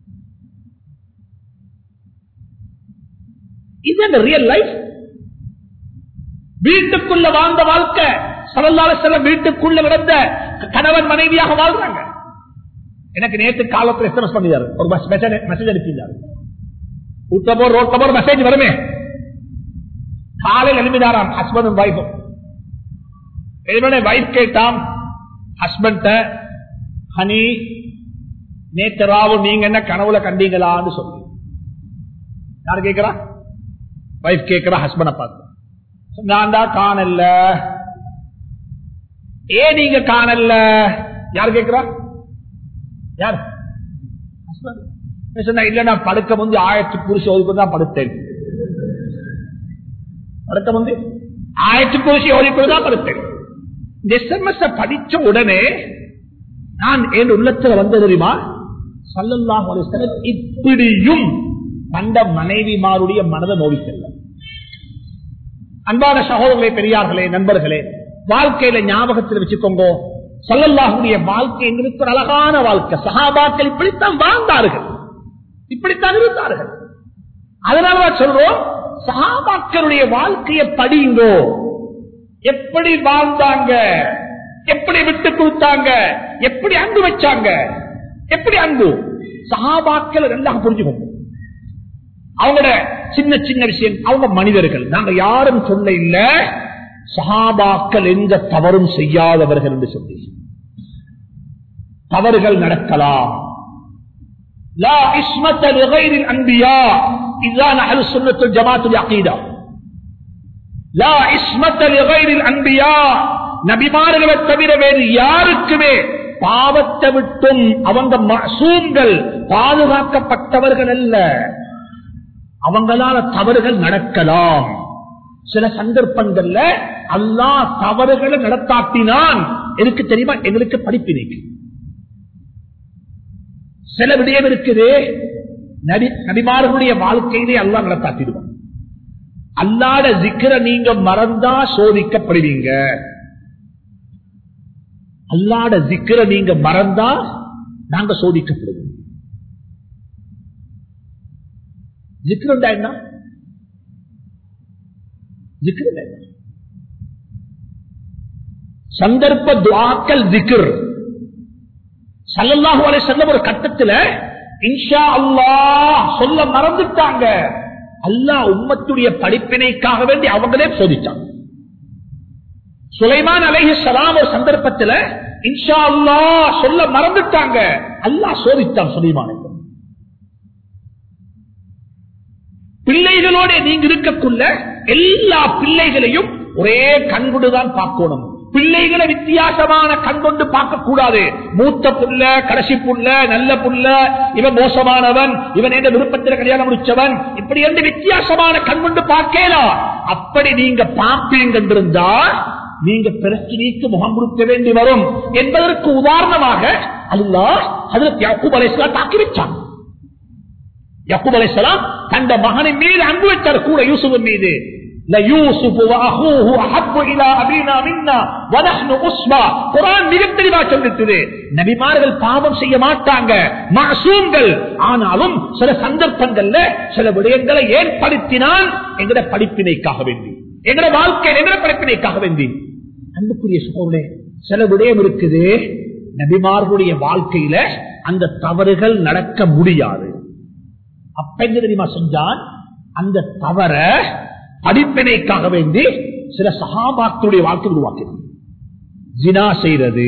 இது அந்த ரியல் லைஃப் வீட்டுக்குள்ள வாழ்ந்த வாழ்க்கை சலல்லால செல்ல வீட்டுக்குள்ள நடந்த கணவன் மனைவியாக வாழ்றாங்க எனக்கு நேற்று காலத்தில் எஸ்எம்எஸ் பண்ணியாரு ஒரு மெசேஜ் அனுப்பினாரு உத்தமோ ரோட்டமோ மெசேஜ் வருமே காலையில் எழுப்பினாராம் ஹஸ்பண்டும் வைஃபும் எழுப்பின வைஃப் கேட்டாம் ஹஸ்பண்ட ஹனி நேற்று ராவு நீங்க என்ன கனவுல கண்டீங்களான்னு சொல்லி யாரு கேட்கிறா வைஃப் கேட்கிறா ஹஸ்பண்ட பார்த்து நான் தான் காணல ஏன் நீங்க காணல யார் கேட்கிறா யார் husband. சொன்னா இல்ல நான் படுக்க முந்தி ஆயிரத்தி குறிச்சி ஒதுக்கு தான் படுத்தேன் படுக்க முந்தி ஆயிரத்தி குறிச்சி ஒதுக்கு தான் படுத்தேன் இந்த எஸ்எம்எஸ் படிச்ச உடனே நான் என் உள்ளத்துல வந்த தெரியுமா சல்லல்லாஹு அலைஹி வஸல்லம் இப்படியும் கண்ட மனைவிமாருடைய மனதை நோவிக்கல்ல அன்பான சகோதரர்களே பெரியார்களே நண்பர்களே வாழ்க்கையில ஞாபகத்தில் வச்சுக்கோங்க சொல்லல்லாஹுடைய வாழ்க்கை எங்களுக்கு ஒரு அழகான வாழ்க்கை சகாபாக்கள் இப்படித்தான் வாழ்ந்தார்கள் இப்படித்தான் இருந்தார்கள் அதனாலதான் சொல்றோம் சகாபாக்களுடைய வாழ்க்கையை படிங்கோ எப்படி வாழ்ந்தாங்க எப்படி விட்டு கொடுத்தாங்க எப்படி அன்பு வச்சாங்க எப்படி அன்பு சகாபாக்கள் ரெண்டாக புரிஞ்சுக்கணும் அவங்களோட சின்ன சின்ன விஷயம் அவங்க மனிதர்கள் நாங்க யாரும் சொல்ல இல்ல சஹாபாக்கள் எந்த தவறும் செய்யாதவர்கள் என்று சொல்லி தவறுகள் நடக்கலாம் லா இஸ்மத்த லிகைரில் அன்பியா இதுதான் அஹ்லு சுன்னத்துல் ஜமாத்துல் அகீதா லா இஸ்மத்த லிகைரில் அன்பியா நபிமார்களை தவிர வேறு யாருக்குமே பாவத்தை விட்டும் அவங்க மசூம்கள் பாதுகாக்கப்பட்டவர்கள் அல்ல அவங்களால தவறுகள் நடக்கலாம் சில சந்தர்ப்பங்கள்ல அல்லா தவறுகளை நடத்தாட்டினான் எனக்கு தெரியுமா எங்களுக்கு படிப்பினைக்கு சில விடயம் இருக்குது நபி நபிமார்களுடைய வாழ்க்கையிலே அல்லா நடத்தாட்டிடுவான் அல்லாட சிக்கர நீங்க மறந்தா சோதிக்கப்படுவீங்க அல்லாட சிக்கர நீங்க மறந்தா நாங்க சோதிக்கப்படுவோம் ஜிக்ருண்டா என்ன ஜிக்ருண்டா என்ன சந்தர்ப்ப துவாக்கள் ஜிக்ர் சல்லல்லாஹு அலைஹி வஸல்லம் ஒரு கட்டத்துல இன்ஷா அல்லாஹ் சொல்ல மறந்துட்டாங்க அல்லாஹ் உம்மத்துடைய படிப்பினைக்காக வேண்டி அவங்களே சோதிச்சாங்க சுலைமான் அலைஹி ஸலாம் ஒரு சந்தர்ப்பத்துல இன்ஷா அல்லாஹ் சொல்ல மறந்துட்டாங்க அல்லாஹ் சோதித்தான் சுலைமானை பிள்ளைகளோட நீங்க இருக்கக்குள்ள எல்லா பிள்ளைகளையும் ஒரே கண்கொண்டுதான் பார்க்கணும் பிள்ளைகளை வித்தியாசமான கண் கொண்டு பார்க்க கூடாது மூத்த புள்ள கடைசி புள்ள நல்ல புள்ள இவன் மோசமானவன் இவன் எந்த விருப்பத்தில் கல்யாணம் முடிச்சவன் இப்படி என்று வித்தியாசமான கண் கொண்டு பார்க்கலாம் அப்படி நீங்க பார்ப்பீங்க என்றிருந்தா நீங்க பிரச்சனைக்கு முகம் கொடுக்க வேண்டி வரும் என்பதற்கு உதாரணமாக அல்லா அதில் யாக்கூப் அலைஸ்லாம் தாக்கி வச்சான் யாக்கூப் அலைஸ்லாம் தந்த மகனின் மீது அன்பு வச்சார் கூட யூசுப் மீது ليوسف واخوه احب الى ابينا منا ونحن اسوه குர்ஆன் மிக தெளிவா சொல்லிட்டது நபிமார்கள் பாவம் செய்ய மாட்டாங்க மாசூம்கள் ஆனாலும் சில சந்தர்ப்பங்கள்ல சில விடயங்களை ஏற்படுத்தினால் எங்கட படிப்பினைக்காக வேண்டி எங்கட வாழ்க்கை எங்கட படிப்பினைக்காக வேண்டி அன்புக்குரிய சோழே சில விடயம் இருக்குது நபிமார்களுடைய வாழ்க்கையில அந்த தவறுகள் நடக்க முடியாது அப்ப என்ன தெரியுமா செஞ்சான் அந்த தவற படிப்பினைக்காக வேண்டி சில சகாபாக்களுடைய வாழ்க்கை உருவாக்கினான் ஜினா செய்தது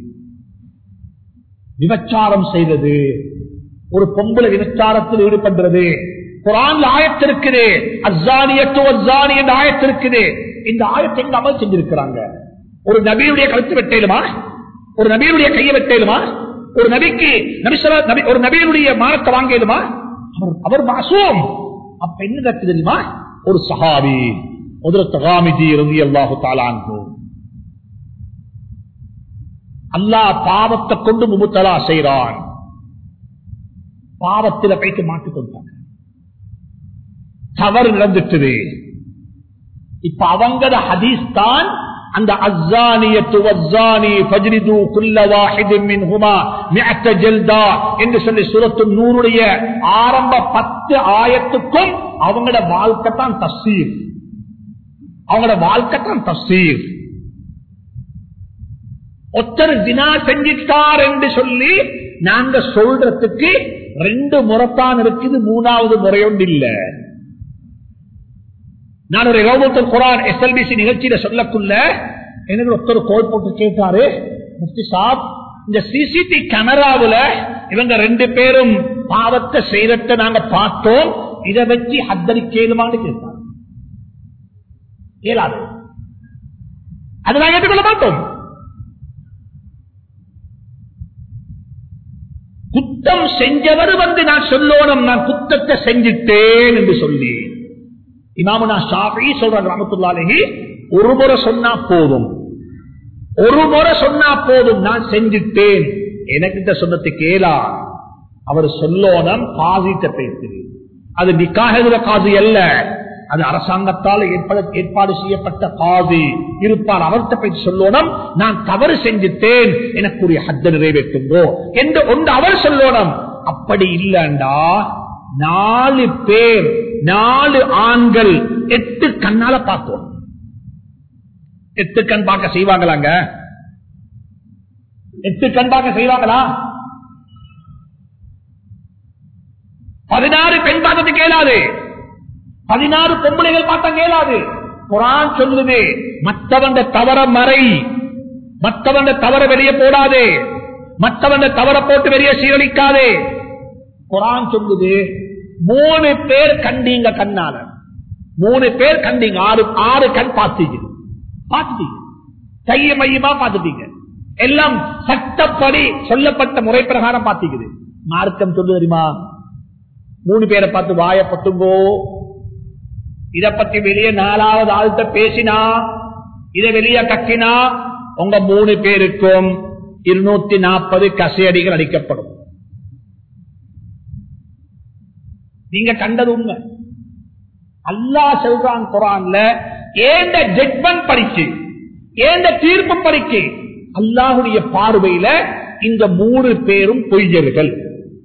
விபச்சாரம் செய்தது ஒரு பொம்பளை விபச்சாரத்தில் ஈடுபடுறது குரான் ஆயத்திருக்குது அஸ்ஸானியத்து அஸ்ஸானி என்ற ஆயத்திருக்குது இந்த ஆயத்தை எங்க அமல் செஞ்சிருக்கிறாங்க ஒரு நபியுடைய கழுத்து வெட்டேலுமா ஒரு நபியுடைய கையை வெட்டேலுமா ஒரு நபிக்கு நபிசரா நபி ஒரு நபியுடைய மானத்தை வாங்கியலுமா அவர் அவர் மாசூம் அப்ப என்ன நடக்குது தெரியுமா ஒரு சஹாபி முதல் தகாமிதி ரவி அல்லாஹு தாலான்கு அல்லாஹ் பாவத்தை கொண்டு முமுத்தலா செய்கிறான் பாவத்தில் போய்த்து மாட்டிக் கொண்டாங்க தவறு நடந்துட்டது இப்ப அவங்கட ஹதீஸ் தான் அந்த அஸ்ஸானியத்து வஸ்ஸானி ஃபஜ்ரிது குல்ல வாஹிதின் மின்ஹுமா மிஅத்த ஜல்தா என்று சொல்லி சூரத்து நூறுடைய ஆரம்ப பத்து ஆயத்துக்கும் அவங்களோட வாழ்க்கை தான் தஃசீர் அவங்களோட வாழ்க்கை தான் தஃசீர் ஒத்தர் தினா செஞ்சிட்டார் என்று சொல்லி நாங்க சொல்றதுக்கு ரெண்டு முறைத்தான் இருக்குது மூணாவது முறையொன்று இல்லை நான் ஒரு ரோபோத்தல் குரான் எஸ்எல்பிசி நிகழ்ச்சியில சொல்லக்குள்ள எனக்கு ஒருத்தர் கோல் போட்டு கேட்டாரு முஃப்தி சாப் இந்த சிசிடி கேமராவுல இவங்க ரெண்டு பேரும் பாவத்தை செய்தத்தை நாங்க பார்த்தோம் இதை வச்சு ஹத்தரி கேளுமான்னு கேட்டார் இயலாது அது நாங்க ஏற்றுக்கொள்ள மாட்டோம் குத்தம் செஞ்சவர் வந்து நான் சொல்லணும் நான் குத்தத்தை செஞ்சிட்டேன் என்று சொல்லி இமாமுனா ஷாஃபி சொல்றாங்க ரமத்துல்லாலேஹி ஒரு முறை சொன்னா போதும் ஒரு முறை சொன்னா போதும் நான் செஞ்சுட்டேன் எனக்கிட்ட சொன்னது கேளா அவர் சொல்லோனம் காசிட்ட பேசு அது நிக்காக காசி அல்ல அது அரசாங்கத்தால் ஏற்பாடு செய்யப்பட்ட காதி இருப்பார் அவர்கிட்ட போய் சொல்லணும் நான் தவறு செஞ்சுட்டேன் எனக்குரிய ஹத்த நிறைவேற்றுங்கோ என்று ஒன்று அவர் சொல்லணும் அப்படி இல்லண்டா நாலு பேர் நாலு ஆண்கள் எட்டு கண்ணால பார்த்தோம் எட்டு கண் பார்க்க செய்வாங்களாங்க எட்டு கண் பார்க்க செய்வாங்களா பதினாறு பெண் பார்த்தது கேளாது பதினாறு பொம்பளைகள் பார்த்தா கேளாது குரான் சொல்லுது மற்றவன் தவற மறை மற்றவன் தவற வெளியே போடாதே மற்றவன் தவற போட்டு வெளியே சீரழிக்காதே குரான் சொல்லுது மூணு பேர் கண்டீங்க கண்ணால மூணு பேர் கண்டீங்க ஆறு ஆறு கண் பார்த்தீங்க பார்த்துட்டீங்க கைய மையமா பார்த்துட்டீங்க எல்லாம் சட்டப்படி சொல்லப்பட்ட முறை பிரகாரம் பார்த்தீங்க மார்க்கம் சொல்லு தெரியுமா மூணு பேரை பார்த்து வாய பத்துங்கோ இத பத்தி வெளியே நாலாவது ஆள்கிட்ட பேசினா இத வெளியே கக்கினா உங்க மூணு பேருக்கும் இருநூத்தி நாற்பது கசையடிகள் அடிக்கப்படும் நீங்க கண்டது உண்மை அல்லா சொல்றான் குரான்ல ஏந்த ஜட்மெண்ட் படிச்சு ஏந்த தீர்ப்பு படிச்சு அல்லாஹுடைய பார்வையில இந்த மூணு பேரும் பொய்யர்கள்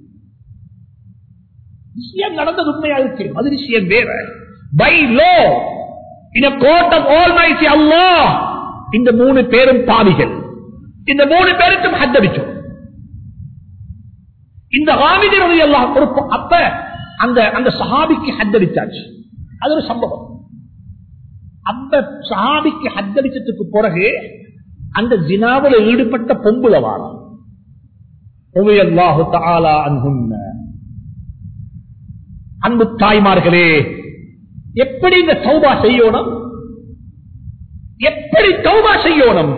விஷயம் நடந்தது உண்மையா இருக்கு அது விஷயம் வேற by law in court of almighty அல்லா இந்த மூணு பேரும் பாவிகள் இந்த மூணு பேருக்கும் ஹத்தடிச்சோம் இந்த ஆமிதி ரவி அல்லாஹ் பொறுப்பு அப்ப அந்த அந்த சஹாபிக்கு ஹத்தடிச்சாச்சு அது ஒரு சம்பவம் அந்த சஹாபிக்கு ஹத்தடிச்சதுக்கு பிறகு அந்த ஜினாவில் ஈடுபட்ட பொம்புல வாரம் அன்பு தாய்மார்களே எப்படி இந்த தௌபா செய்யணும் எப்படி தௌபா செய்யணும்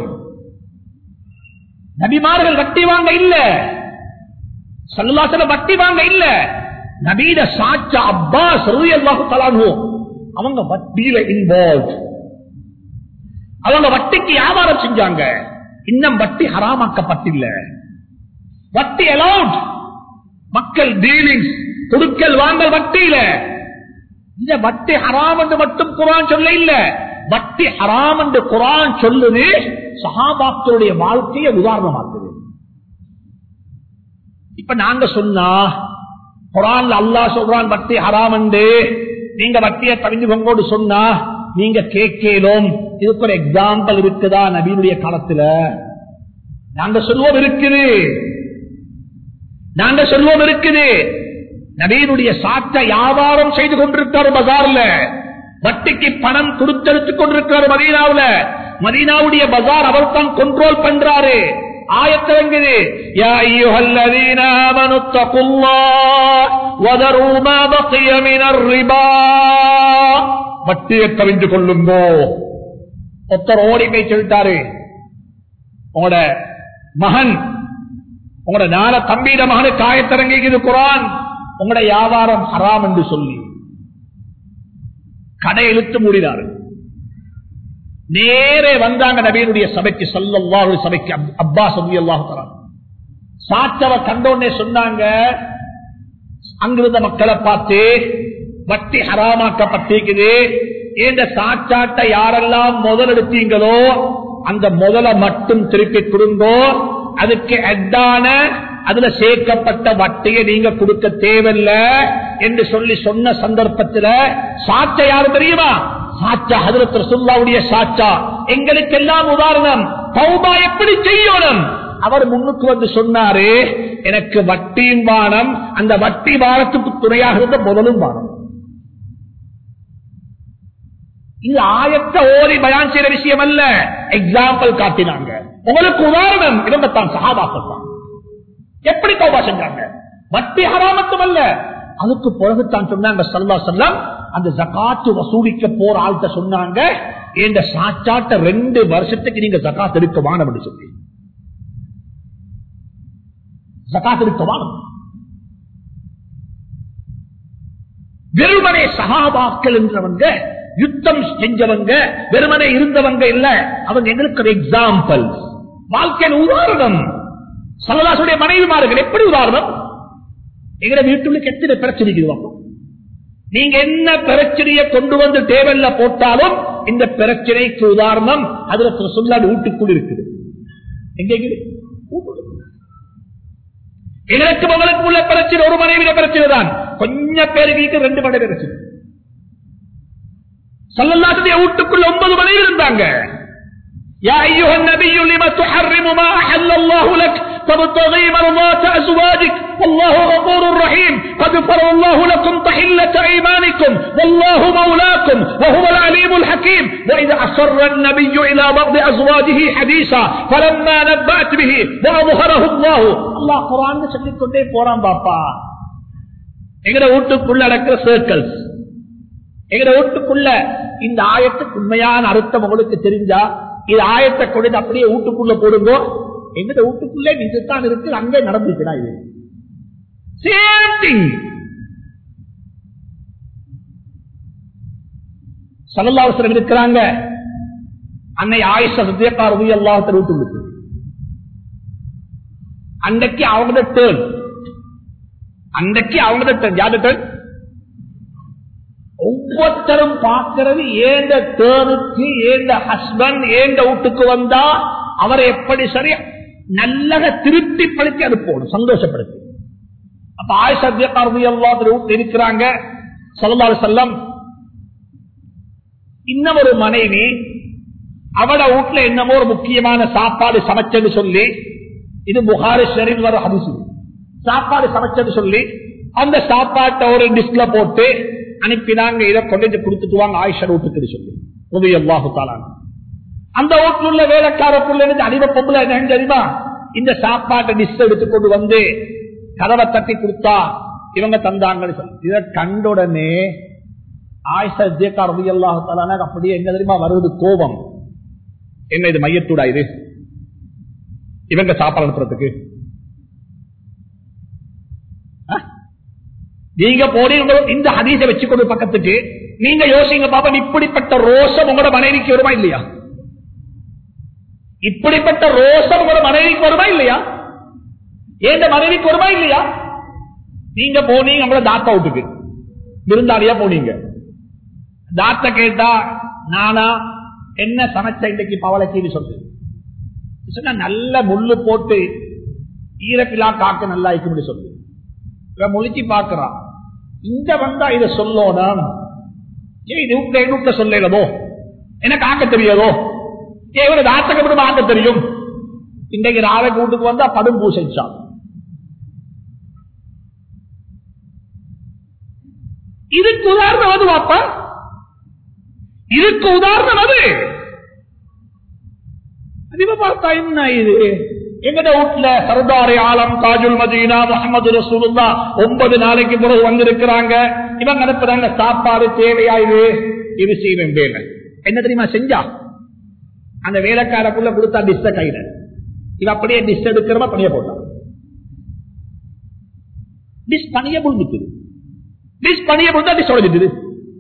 நபிமார்கள் வட்டி வாங்க இல்ல சல்லாசல வட்டி வாங்க இல்ல நபீத சாச்சா அப்பாஸ் ரலியல்லாஹு தஆலா அவங்க வட்டியில இன்வால்வ் அவங்க வட்டிக்கு வியாபாரம் செஞ்சாங்க இன்னும் வட்டி ஹராமாக்கப்பட்டில்ல வட்டி அலவுட் மக்கள் டீலிங்ஸ் கொடுக்கல் வாங்கல் வட்டியில இந்த வட்டி ஹராம் என்று மட்டும் குரான் சொல்ல இல்ல வட்டி ஹராம் என்று குரான் சொல்லுது சஹாபாக்களுடைய வாழ்க்கையை உதாரணமாக்குது இப்ப நாங்க சொன்னா குரான் அல்லாஹ் சொல்றான் வட்டி ஹராம் என்று நீங்க வட்டியை தவிஞ்சு கொங்கோடு சொன்னா நீங்க கேட்கலும் இதுக்கு ஒரு எக்ஸாம்பிள் இருக்குதா நபீனுடைய காலத்துல நாங்க சொல்லுவோம் இருக்குது நாங்க சொல்லுவோம் இருக்குது நபீனுடைய சாத்த வியாபாரம் செய்து கொண்டிருக்காரு பஜார்ல வட்டிக்கு பணம் கொடுத்தெடுத்துக் கொண்டிருக்கிறார் மதீனாவுல மதீனாவுடைய பஜார் அவர் தான் கண்ட்ரோல் பண்றாரு ஆயத்திறங்குது யா அய்யுஹல்லதீன ஆமனு தகுல்லாஹ் வதரூ மா பக்கிய மினர் ரிபா வட்டியை கவிந்து கொள்ளுங்கோ ஒருத்தர் ஓடி போய் சொல்லிட்டாரு உங்களோட மகன் உங்களோட நாள தம்பியிட மகனுக்கு ஆயத்திறங்கிக்குது குரான் உங்களோட வியாபாரம் ஹராம் என்று சொல்லி கடை இழுத்து மூடினாரு நேரே வந்தாங்க நபீனுடைய சபைக்கு சொல்லல்லாஹு சபைக்கு அப்- அப்பாஸ் ரலியல்லாஹு தஆலா சாத்தவ கண்டோன்னே சொன்னாங்க அங்கிருந்த மக்களை பார்த்து வட்டி ஹராமாக்கப்பட்டிருக்குது இந்த சாச்சாட்ட யாரெல்லாம் முதல் எடுத்தீங்களோ அந்த முதல மட்டும் திருப்பி கொடுங்கோ அதுக்கு அட்டான அதுல சேர்க்கப்பட்ட வட்டியை நீங்க கொடுக்க தேவையில்ல என்று சொல்லி சொன்ன சந்தர்ப்பத்தில் சாச்சா யாரு தெரியுமா சாச்சா ஹதரத் ரசூல்லாவுடைய சாச்சா எங்களுக்கெல்லாம் உதாரணம் தௌபா எப்படி செய்யணும் அவர் முன்னுக்கு வந்து சொன்னாரு எனக்கு வட்டியும் வானம் அந்த வட்டி வாரத்துக்கு துணையாக இருந்த முதலும் வானம் இது ஆயத்த ஓதி பயான் செய்யற விஷயம் அல்ல எக்ஸாம்பிள் காட்டினாங்க உங்களுக்கு உதாரணம் இருந்தத்தான் சகாபாக்கள் தான் எப்படி தௌபா செஞ்சாங்க வட்டி ஹராமத்தும் அல்ல அதுக்கு பிறகுத்தான் சொன்னாங்க சல்லா செல்லம் அந்த ஜகாத்து வசூலிக்க போற ஆள்கிட்ட சொன்னாங்க இந்த சாச்சாட்ட ரெண்டு வருஷத்துக்கு நீங்க ஜகாத் எடுக்க வானம் என்று சொல்லி ஜகாத் எடுக்க வானம் வெறுமனே சகாபாக்கள் என்றவங்க யுத்தம் செஞ்சவங்க வெறுமனே இருந்தவங்க இல்ல அவங்க எங்களுக்கு ஒரு எக்ஸாம்பிள் வாழ்க்கையின் உதாரணம் சல்லதாசுடைய மனைவிமார்கள் எப்படி உதாரணம் எங்க வீட்டுக்கு எத்தனை பிரச்சனை இருக்குது நீங்க என்ன பிரச்சனையை கொண்டு வந்து டேபிள்ல போட்டாலும் இந்த பிரச்சனைக்கு உதாரணம் அதுல சொல்லாது வீட்டுக்குள் இருக்குது எங்க இருக்குது? வீட்டுக்குள்ள. எங்களுக்கு மகளுக்கு உள்ள பிரச்சனை ஒரு மனைவிட பிரச்சனை தான் கொஞ்சம் பேருக்கு ரெண்டு மனைவி பிரச்சனை சல்லல்லாசுடைய வீட்டுக்குள்ள ஒன்பது மனைவி இருந்தாங்க يا أيها النبي لم تحرم ما أحل الله لك تبتغي مرضات أزواجك والله غفور رحيم قد فرض الله لكم تحلة أيمانكم والله مولاكم وهو العليم الحكيم وإذا أسر النبي إلى بعض أزواجه حديثا فلما نبأت به وأظهره الله الله قرآن சொல்லிக் கொண்டே போறான் பாப்பா எங்கட வீட்டுக்குள்ள நடக்கிற சர்க்கிள்ஸ் எங்கட வீட்டுக்குள்ள இந்த ஆயத்துக்கு உண்மையான அர்த்தம் உங்களுக்கு தெரிஞ்சா இது ஆயத்தை கொண்டு அப்படியே வீட்டுக்குள்ள போடுங்கோ எங்கட வீட்டுக்குள்ளே இதுதான் இருக்கு அங்கே நடந்துக்கிறா இது சேம் திங் சலல்லாவசரம் இருக்கிறாங்க அன்னை ஆயுஷ சத்தியக்கார எல்லாத்த வீட்டுக்கு அன்றைக்கு அவங்களோட டேர்ன் அன்றைக்கு அவங்களோட டேர்ன் யாரு டேர்ன் ஒவ்வொருத்தரும் பார்க்கிறது ஏந்த தேனுக்கு ஏந்த ஹஸ்பண்ட் ஏந்த வீட்டுக்கு வந்தா அவரை எப்படி சரி நல்லத திருப்தி படுத்தி அனுப்பணும் சந்தோஷப்படுத்தி அப்ப ஆயுஷத்தியக்காரதி எல்லாத்துல வீட்டுல இருக்கிறாங்க சல்லல்லாஹு செல்லம் இன்னும் ஒரு மனைவி அவட வீட்டுல என்னமோ ஒரு முக்கியமான சாப்பாடு சமைச்சது சொல்லி இது புகாரி ஷரீர் வர ஹதிசு சாப்பாடு சமைச்சது சொல்லி அந்த சாப்பாட்டை ஒரு டிஸ்ல போட்டு அனுப்பினாங்க இதை கொண்டு வந்து கொடுத்துட்டு வாங்க ஆயிஷா வீட்டுக்கு சொல்லி உதவி அல்லாஹு தாலான அந்த வீட்டுல உள்ள வேலைக்கார புள்ள இருந்து அடிமை பொம்பளை என்ன தெரியுமா இந்த சாப்பாட்டை டிஷ் எடுத்து கொண்டு வந்து கதவை தட்டி கொடுத்தா இவங்க தந்தாங்கன்னு சொல்லி இதை கண்டுடனே ஆயிஷா ஜேக்கா ரவி அல்லாஹால அப்படியே என்ன தெரியுமா வருது கோபம் என்ன இது மையத்தூடா இது இவங்க சாப்பாடு அனுப்புறதுக்கு அஹ்? நீங்க போனீங்க இந்த ஹதீஸை வச்சுக்கொண்டு பக்கத்துக்கு நீங்க யோசிங்க பாப்பா இப்படிப்பட்ட ரோஷம் உங்களோட மனைவிக்கு வருமா இல்லையா இப்படிப்பட்ட ரோஷம் உங்களோட மனைவிக்கு வருமா இல்லையா ஏந்த மனைவிக்கு வருமா இல்லையா நீங்க போனீங்க உங்களோட தாத்தா வீட்டுக்கு விருந்தாளியா போனீங்க தாத்த கேட்டா நானா என்ன சமைச்ச இன்னைக்கு பவளக்கீன்னு சொல்லு சொன்னா நல்ல முள்ளு போட்டு ஈரப்பிலா காக்க நல்லா இருக்கும்னு சொல்லு இவன் முழிச்சு பாக்குறான் இங்க வந்தா இதை சொல்லணும் ஏன் இது வீட்டுல எங்க வீட்டுல சொல்லலமோ எனக்கு ஆக்க தெரியாதோ ஏன் இவரு தாத்தக்கு மட்டும் ஆக்க தெரியும் இன்றைக்கு நாளைக்கு வீட்டுக்கு வந்தா படும் பூசிச்சான் இதுக்கு உதாரணம் அது வாப்பா இதுக்கு உதாரணம் அது அதிக பார்த்தா என்ன இது எங்கட வீட்டுல சர்தாரி ஆலம் தாஜுல் மதீனா முகமது ரசூலுல்லா ஒன்பது நாளைக்கு பிறகு வந்திருக்கிறாங்க இவங்க அனுப்புறாங்க சாப்பாடு தேவையா இது இது செய்வேன் வேலை என்ன தெரியுமா செஞ்சா அந்த வேலைக்காரக்குள்ள கொடுத்தா டிஸ்ட கையில இவ அப்படியே டிஷ் எடுக்கிறமா பணிய போட்டான் டிஷ் பணிய புழுந்துக்குது டிஷ் பணிய புழுந்தா டிஷ் உடஞ்சிட்டுது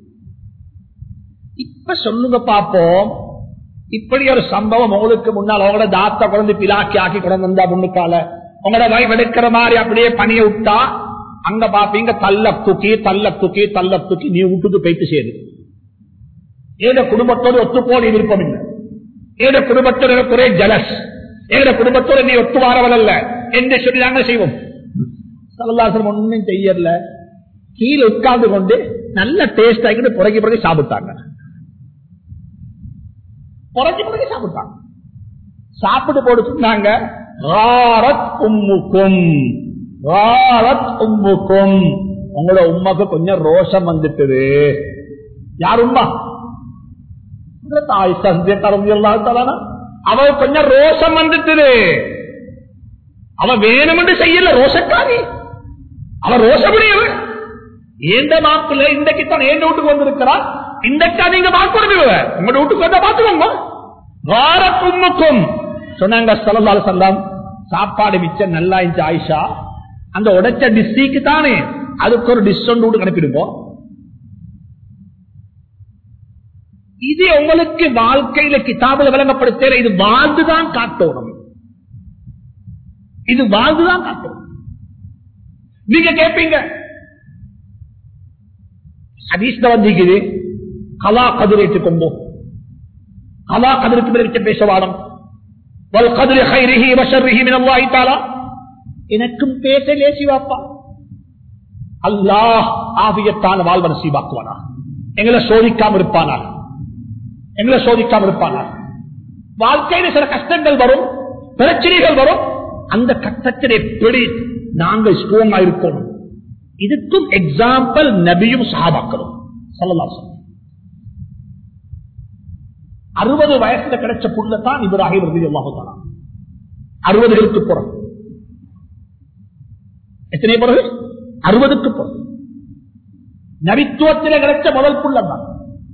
இப்ப சொல்லுங்க பாப்போம் இப்படி ஒரு சம்பவம் உங்களுக்கு முன்னால் உங்களோட தாத்த குழந்தை பிலாக்கி ஆக்கி குழந்தை வந்தா முன்னுக்கால உங்களோட வைஃப் எடுக்கிற மாதிரி அப்படியே பணிய விட்டா அங்க பாப்பீங்க தள்ள தூக்கி தள்ள தூக்கி தள்ள தூக்கி நீ வீட்டுக்கு போயிட்டு சேரு ஏத குடும்பத்தோடு ஒத்து போன விருப்பம் இல்லை ஏத குடும்பத்தோடு எனக்கு ஒரே ஜலஸ் ஏத குடும்பத்தோடு நீ ஒத்து வாரவல் அல்ல என்று சொல்லி நாங்க செய்வோம் சல்லாசனம் ஒன்னும் செய்யல கீழே உட்கார்ந்து கொண்டு நல்ல டேஸ்ட் ஆகிட்டு புறக்கி புறக்கி சாப்பிட்டாங்க புறக்கி புறக்கி சாப்பிட்டாங்க சாப்பிட்டு போட்டு சொன்னாங்க ராரத் உம்முக்கும் ராரத் உம்முக்கும் உங்களோட உமாக்கு கொஞ்சம் ரோஷம் வந்துட்டுது யார் உமா இந்த தாய் சந்திய கரந்தியெல்லாம் அவ கொஞ்சம் ரோஷம் வந்துட்டுது அவ வேணுமென்று செய்யல ரோஷக்காரி அவ ரோஷமுடையவன் ஏந்த மாப்பிள்ள இன்றைக்கு தான் ஏந்த வீட்டுக்கு வந்திருக்கிறார் இன்றைக்கா நீங்க வாக்குறுதிவ உங்களோட வீட்டுக்கு வந்தா பாத்துக்கோங்க வார கும்முக்கும் சொன்னாங்க சலந்தால சொல்லாம் சாப்பாடு மிச்சம் நல்லா இருந்துச்சு ஆயிஷா அந்த உடைச்ச டிஸ்டிக்கு தானே அதுக்கு ஒரு டிஷ் ஒன்று வீட்டுக்கு அனுப்பிடுவோம் இது உங்களுக்கு வாழ்க்கையில கிதாபில் விளங்கப்படுத்த இது வாழ்ந்துதான் காட்டணும் இது வாழ்ந்துதான் காட்டணும் நீங்க கேட்பீங்க ஹதீஸ்ல வந்திருக்குது கலா கதிரேற்று கொண்டோம் கலா கதிருக்கு பிறகு பேசவாடம் வல் கதிரி ஹைரிஹி வஷர்ரிஹி மின் அல்லாஹி தஆலா எனக்கும் பேச லேசி வாப்பா அல்லாஹ் ஆபியத்தான வாழ்வ நசீபாக்குவானா எங்களை சோதிக்காம இருப்பானா எங்களை சோதிக்காம இருப்பானா வாழ்க்கையில சில கஷ்டங்கள் வரும் பிரச்சனைகள் வரும் அந்த கஷ்டத்தில் எப்படி நாங்கள் ஸ்ட்ரோங்கா இருக்கணும் இதுக்கும் எக்ஸாம்பிள் நபியும் சஹாபாக்களும் சொல்லலாம் அறுபது வயசுல கிடைச்ச புள்ளத்தான் இப்ராஹிம் ரவி அல்லாஹாலா அறுபதுகளுக்கு பிறகு எத்தனை பிறகு அறுபதுக்கு பிறகு நபித்துவத்தில் கிடைச்ச முதல் புள்ளம் தான்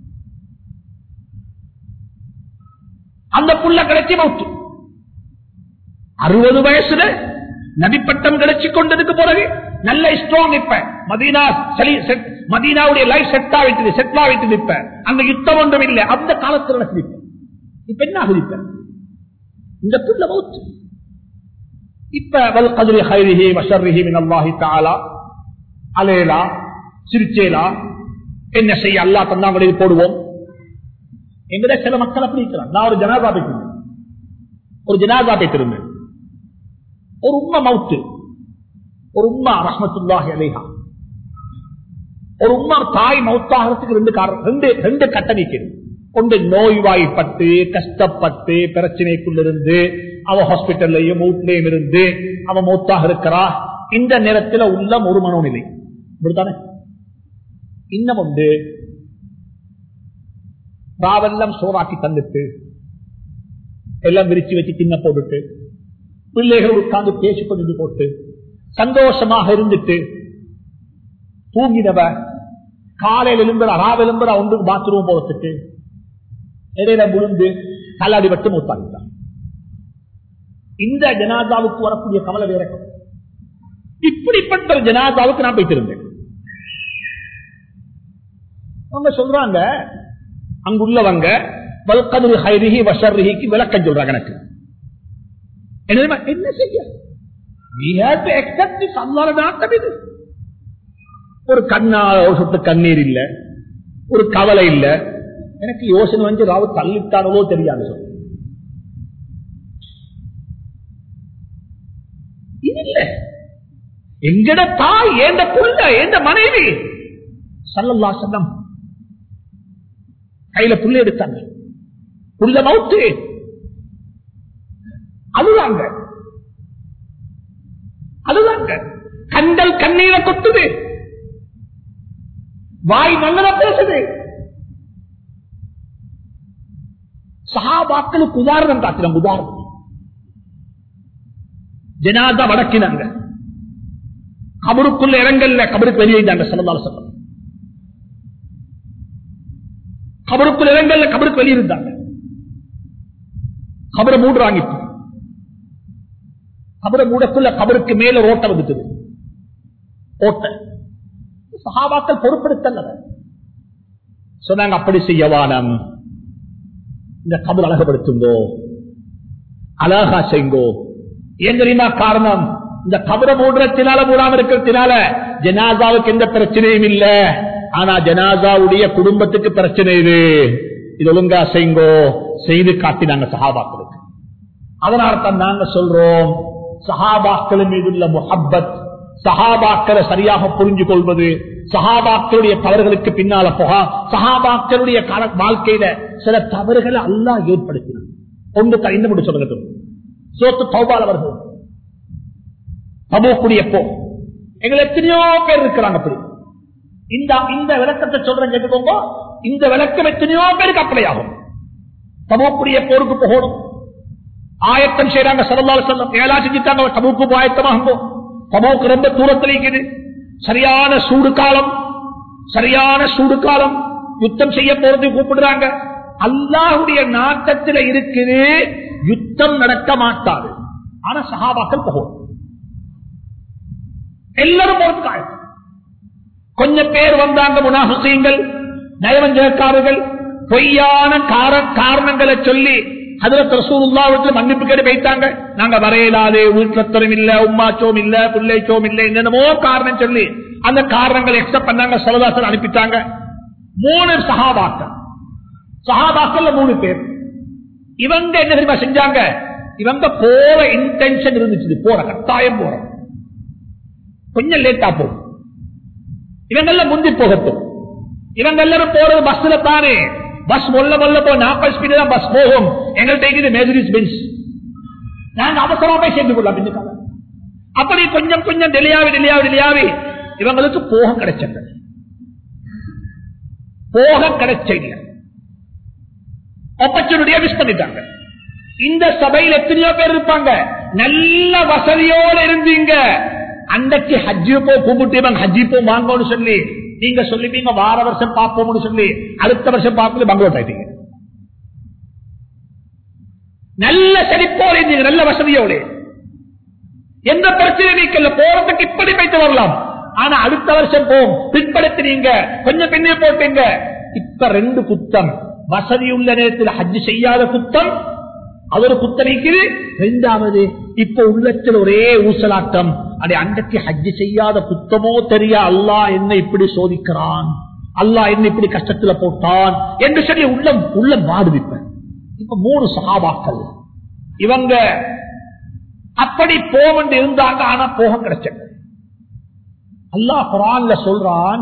அந்த புள்ள கிடைச்சி மவுத்து அறுபது வயசுல நபிப்பட்டம் கிடைச்சி கொண்டதுக்கு பிறகு நல்ல ஸ்ட்ராங் இப்ப மதீனா சரி செட் மதீனாவுடைய லைஃப் செட் ஆகிட்டு செட்டில் ஆகிட்டு இப்ப அந்த யுத்தம் ஒன்றும் இல்லை அந்த காலத்தில் நடக்குது இப்ப. இப்ப என்ன ஆகுது இப்ப இந்த புள்ள மவுத்து இப்ப வல் கதிரி ஹைரிஹி வஷர்ரிஹி மின் அல்லாஹி தஆலா அலேலா சிரிச்சேலா என்ன செய்ய அல்லாஹ் தந்தாங்களே போடுவோம் எங்கட சில மக்கள் அப்படி இருக்கிறாங்க நான் ஒரு ஜனாதா போயிட்டு ஒரு ஜனாதா போயிட்டு ஒரு உண்மை மவுத்து ஒரு உம்மா ரஹமத்துல்லாஹி அலைஹா ஒரு உம்மா தாய் மௌத்தாகிறதுக்கு ரெண்டு காரணம் ரெண்டு ரெண்டு கட்டணிக்கிறது ஒன்று நோய்வாய்ப்பட்டு கஷ்டப்பட்டு பிரச்சனைக்குள்ளிருந்து அவ ஹாஸ்பிட்டல்லையும் வீட்லயும் இருந்து அவ மௌத்தாக இருக்கிறா இந்த நேரத்தில் உள்ளம் ஒரு மனோநிலை இப்படித்தானே இன்னும் உண்டு ராவெல்லாம் சோறாக்கி தந்துட்டு எல்லாம் விரிச்சு வச்சு தின்ன போட்டுட்டு பிள்ளைகள் உட்கார்ந்து பேசிக் கொண்டு போட்டு சந்தோஷமாக இருந்துட்டு தூங்கினவ காலையில் எலும்புற ராவ எலும்புற ஒன்றுக்கு பாத்ரூம் போறதுக்கு இடையில முழுந்து தள்ளாடி விட்டு மூத்தாகிட்டான் இந்த ஜனாதாவுக்கு வரக்கூடிய கவலை வேற கவலை. இப்படிப்பட்ட ஒரு ஜனாதாவுக்கு நான் போயிட்டிருந்தேன் அவங்க சொல்றாங்க அங்குள்ளவங்க வல்கதிரி ஹைரிஹி வஷர்ரிஹிக்கு விளக்கம் சொல்றாங்க எனக்கு என்ன தெரியுமா? என்ன செய்ய We have to accept this. அல்லாஹ்வோட நாட்டம் இது. ஒரு கண்ணா ஒரு சொட்டு கண்ணீர் இல்ல ஒரு கவலை இல்ல எனக்கு யோசனை வந்து ராவு தள்ளிட்டானோ தெரியாது சொல்லு. இது இல்ல எங்கட தாய் ஏந்த புள்ள ஏந்த மனைவி சல்லல்லா சல்லம் கையில புள்ள எடுத்தாங்க புள்ள மவுத்து அழுதாங்க அழுதாங்க கண்டல் கண்ணீரை கொட்டுது வாய் நல்லதா பேசுது சஹாபாக்களுக்கு உதாரணம் காட்டினோம் உதாரணம் ஜனாதா வடக்கினாங்க கபருக்குள்ள இறங்கல்ல கபருக்கு வெளியேந்தாங்க சல்லல்லாஹு அலைஹி வஸல்லம் கபருக்குள்ள இறங்கல்ல கபருக்கு வெளியிருந்தாங்க கபரை மூடுறாங்க இப்ப கபரை மூடக்குள்ள கபருக்கு மேல ரோட்டை வந்துட்டது ஓட்டை சஹாபாக்கள் பொறுப்படுத்தல சொன்னாங்க அப்படி செய்யவானம் இந்த கபர் அழகுபடுத்துங்கோ அழகா செய்யுங்கோ ஏன் தெரியுமா காரணம் இந்த கபரை மூடுறதுனால மூடாம இருக்கிறதுனால ஜனாசாவுக்கு எந்த பிரச்சனையும் இல்ல ஆனா ஜனாசாவுடைய குடும்பத்துக்கு பிரச்சனை இது இது ஒழுங்கா செய்யுங்கோ செய்து காட்டினாங்க சஹாபாக்களுக்கு அதனால தான் நாங்க சொல்றோம் சஹாபாக்கள் மீதுள்ள முஹப்பத் சஹாபாக்களை சரியாக புரிஞ்சு கொள்வது சஹாபாக்களுடைய தவறுகளுக்கு பின்னால போகா சஹாபாக்களுடைய கால- வாழ்க்கையில சில தவறுகளை அல்லாஹ் ஏற்படுத்தினார் ஒன்று த- இன்னும் மட்டும் சொல்லுங்க சோத்து தௌபால் அவர்கள் தபோக்குடிய போ எங்களை எத்தனையோ பேர் இருக்கிறாங்க அப்படி இந்த இந்த விளக்கத்தை சொல்றேன் கேட்டுக்கோங்க இந்த விளக்கம் எத்தனையோ பேருக்கு அப்ளை ஆகும் தபோக்குடிய போருக்கு போகணும் ஆயத்தம் செய்யறாங்க சரதால செல்லம் ஏழா செஞ்சுட்டாங்க தபுக்கு ஆயத்தமாகும் தபோக்கு ரொம்ப தூரத்தில் இருக்குது சரியான சூடு காலம் சரியான சூடு காலம் யுத்தம் செய்ய போறது கூப்பிடுறாங்க அல்லாஹுடைய நாட்டத்தில் இருக்குது யுத்தம் நடக்க மாட்டாது ஆனா சஹாபாக்கள் போகும் எல்லாரும் போறதுக்கு ஆயத்தம். கொஞ்சம் பேர் வந்தாங்க முனாஃபிகீன்கள் நயவஞ்சகக்காரர்கள் பொய்யான கார- காரணங்களை சொல்லி அதுல ரசூலுல்லாஹ்விடத்துல மன்னிப்பு கேட்டு வைத்தாங்க நாங்க வரையலாது வீட்டுத்தரம் இல்ல உம்மாச்சோம் இல்ல பிள்ளைச்சோம் இல்ல என்னென்னமோ காரணம் சொல்லி அந்த காரணங்களை எக்ஸப்ட் பண்ணாங்க சரதாசன் அனுப்பிட்டாங்க மூணு சஹாபாக்கள் சஹாபாக்கள்ல மூணு பேர் இவங்க என்ன தெரியுமா செஞ்சாங்க இவங்க போற இன்டென்ஷன் இருந்துச்சு போற கட்டாயம் போற கொஞ்சம் லேட்டா போகும் இவங்கெல்லாம் முந்தி போகட்டும் இவங்க எல்லாரும் போறது பஸ்ல தானே பஸ் மொல்ல மொல்ல போ நாற்பது ஸ்பீடு தான் பஸ் போகும் எங்கள்கிட்ட இருக்குது மேஜரிஸ் பென்ஸ் நாங்க அவசரமா போய் சேர்ந்து கொள்ளலாம் பின்னுக்காக அப்படி கொஞ்சம் கொஞ்சம் டெலியாவி டெலியாவி டெலியாவி இவங்களுக்கு போக கிடைச்சது போக கிடைச்ச இல்ல ஆப்பர்ச்சுனிட்டியா மிஸ் பண்ணிட்டாங்க இந்த சபையில் எத்தனையோ பேர் இருப்பாங்க நல்ல வசதியோட இருந்தீங்க அன்றைக்கு ஹஜ்ஜி போ கும்பிட்டு இவங்க ஹஜ்ஜி போ வாங்கன்னு சொல்லி நீங்க சொல்லிப்பீங்க வார வருஷம் பார்ப்போம்னு சொல்லி அடுத்த வருஷம் பார்ப்பது பங்களோட் ஆயிட்டீங்க நல்ல செழிப்போடு இருந்தீங்க நல்ல வசதியோடு எந்த பிரச்சனையும் நீக்கல போறதுக்கு இப்படி போயிட்டு வரலாம் ஆனா அடுத்த வருஷம் போம் பிற்படுத்தினீங்க கொஞ்சம் பின்னே போட்டீங்க இப்ப ரெண்டு குத்தம் வசதி உள்ள நேரத்தில் ஹஜ் செய்யாத குத்தம் அது ஒரு குத்தம் இருக்குது ரெண்டாவது இப்ப உள்ளத்தில் ஒரே ஊசலாட்டம் அதை அன்றைக்கு ஹஜ் செய்யாத குத்தமோ தெரியா அல்லாஹ் என்ன இப்படி சோதிக்கிறான் அல்லாஹ் என்ன இப்படி கஷ்டத்துல போட்டான் என்று சொல்லி உள்ளம் உள்ளம் வாடுவிப்பேன் இப்ப மூணு சகாபாக்கள் இவங்க அப்படி போவண்டு இருந்தாங்க ஆனா போக கிடைச்சது அல்லாஹ் குரான்ல சொல்றான்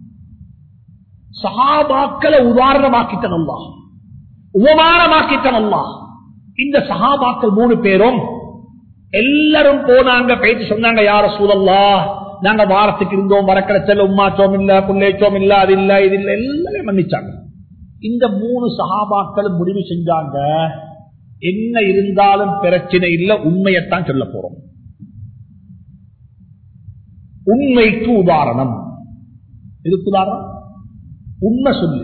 சஹாபாக்களை உதாரணமாக்கிட்டன் அல்லாஹ் உபமானமாக்கிட்டன் அல்லாஹ் இந்த சஹாபாக்கள் மூணு பேரும் எல்லாரும் போனாங்க பேச்சு சொன்னாங்க யார சூழல்லா நாங்க வாரத்துக்கு இருந்தோம் வர கிடைச்சல உமாச்சோம் இல்ல புள்ளேச்சோம் இல்ல அது இல்ல இது இல்ல எல்லாமே மன்னிச்சாங்க இந்த மூணு சஹாபாக்களும் முடிவு செஞ்சாங்க என்ன இருந்தாலும் பிரச்சனை இல்ல உண்மையத்தான் சொல்ல போறோம் உண்மைக்கு உதாரணம் எதுக்கு உதாரணம் உண்மை சொல்லு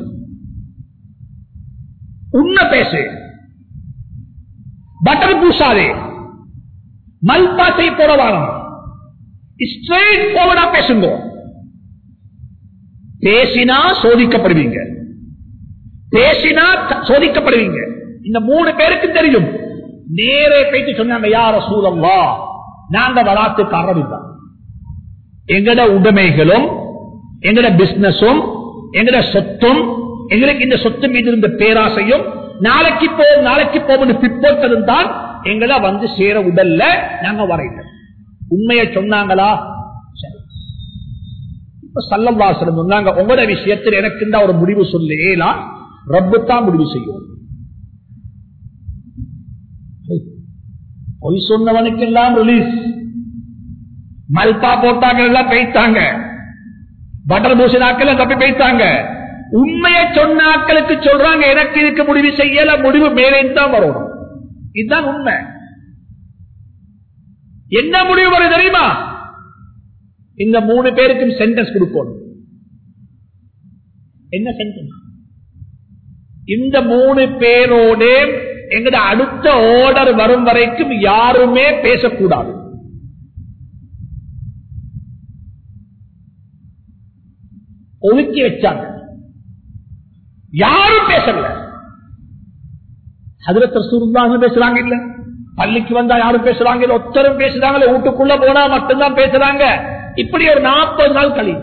உண்மை பேசு பட்டர் பூசாதே மல்பாசை போட வாரம் ஸ்ட்ரெயிட் போவடா பேசுங்க பேசினா சோதிக்கப்படுவீங்க பேசினா த- சோதிக்கப்படுவீங்க இந்த மூணு பேருக்கு தெரியும் நேரே போயிட்டு சொன்னாங்க யார சூழல்லா நாங்க வராத்துக்காரர் தான் எங்கட உடைமைகளும் எங்கட பிசினஸும் எங்கட சொத்தும் எங்களுக்கு இந்த சொத்து மீது இருந்த பேராசையும் நாளைக்கு போ நாளைக்கு போகும் பிற்போட்டதும் தான் எங்களை வந்து சேர உடல்ல நாங்க வரையில உண்மையை சொன்னாங்களா சரி இப்ப சல்லவாசனம் சொன்னாங்க உங்களோட விஷயத்தில் எனக்கு இந்த ஒரு முடிவு சொல்லேலா ரப்பு தான் முடிவு செய்யும் பொய் சொன்னவனுக்கெல்லாம் ரிலீஸ் மல்பா போட்டாங்க எல்லாம் பெய்த்தாங்க பட்டர் பூசினாக்கள் தப்பி பெய்த்தாங்க உண்மையை சொன்ன ஆக்களுக்கு சொல்றாங்க எனக்கு இதுக்கு முடிவு செய்யல முடிவு மேலே தான் வரும் இதுதான் உண்மை என்ன முடிவு வரும் தெரியுமா இந்த மூணு பேருக்கும் சென்டென்ஸ் கொடுக்கணும் என்ன சென்டென்ஸ் இந்த மூணு பேரோட எங்கட அடுத்த ஆர்டர் வரும் வரைக்கும் யாருமே பேசக்கூடாது ஒதுக்கி வச்சாங்க யாரும் பேசல அதுல ரசூலுல்லாஹி பேசுறாங்க இல்ல பள்ளிக்கு வந்தா யாரும் பேசுறாங்க இல்ல ஒத்தரும் பேசுறாங்க வீட்டுக்குள்ள போனா மட்டும்தான் பேசுறாங்க இப்படி ஒரு நாற்பது நாள் கழி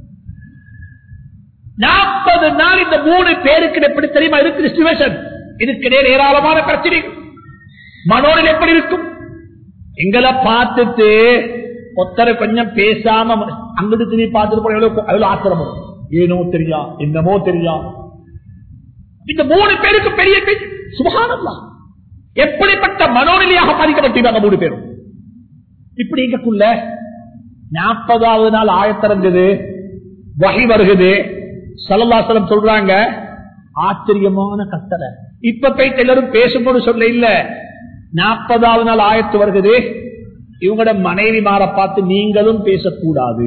நாற்பது நாள் இந்த மூணு பேருக்கு எப்படி தெரியுமா இருக்கு சிச்சுவேஷன் இதுக்கிடையே ஏராளமான பிரச்சனை மனோரில் எப்படி இருக்கும் எங்களை பார்த்துட்டு ஒத்தரை கொஞ்சம் பேசாம அங்கிட்டு திரும்பி பார்த்துட்டு போன எவ்வளவு எவ்வளவு ஆத்திரம் வரும். ஏனோ தெரியா என்னமோ தெரியா இந்த மூணு பேருக்கு பெரிய பேச்சு சுபகானல்லா எப்படிப்பட்ட மனோநிலையாக பாதிக்கப்பட்டிருக்காங்க மூணு பேரும் இப்படி எங்கக்குள்ள நாற்பதாவது நாள் ஆயத்திறங்குது வகை வருகுது சலல்லாசலம் சொல்றாங்க ஆச்சரியமான கட்டளை இப்ப போயிட்டு எல்லாரும் பேசும்போது சொல்ல இல்ல நாற்பதாவது நாள் ஆயத்து வருகுது இவங்களோட மனைவி மாற பார்த்து நீங்களும் பேசக்கூடாது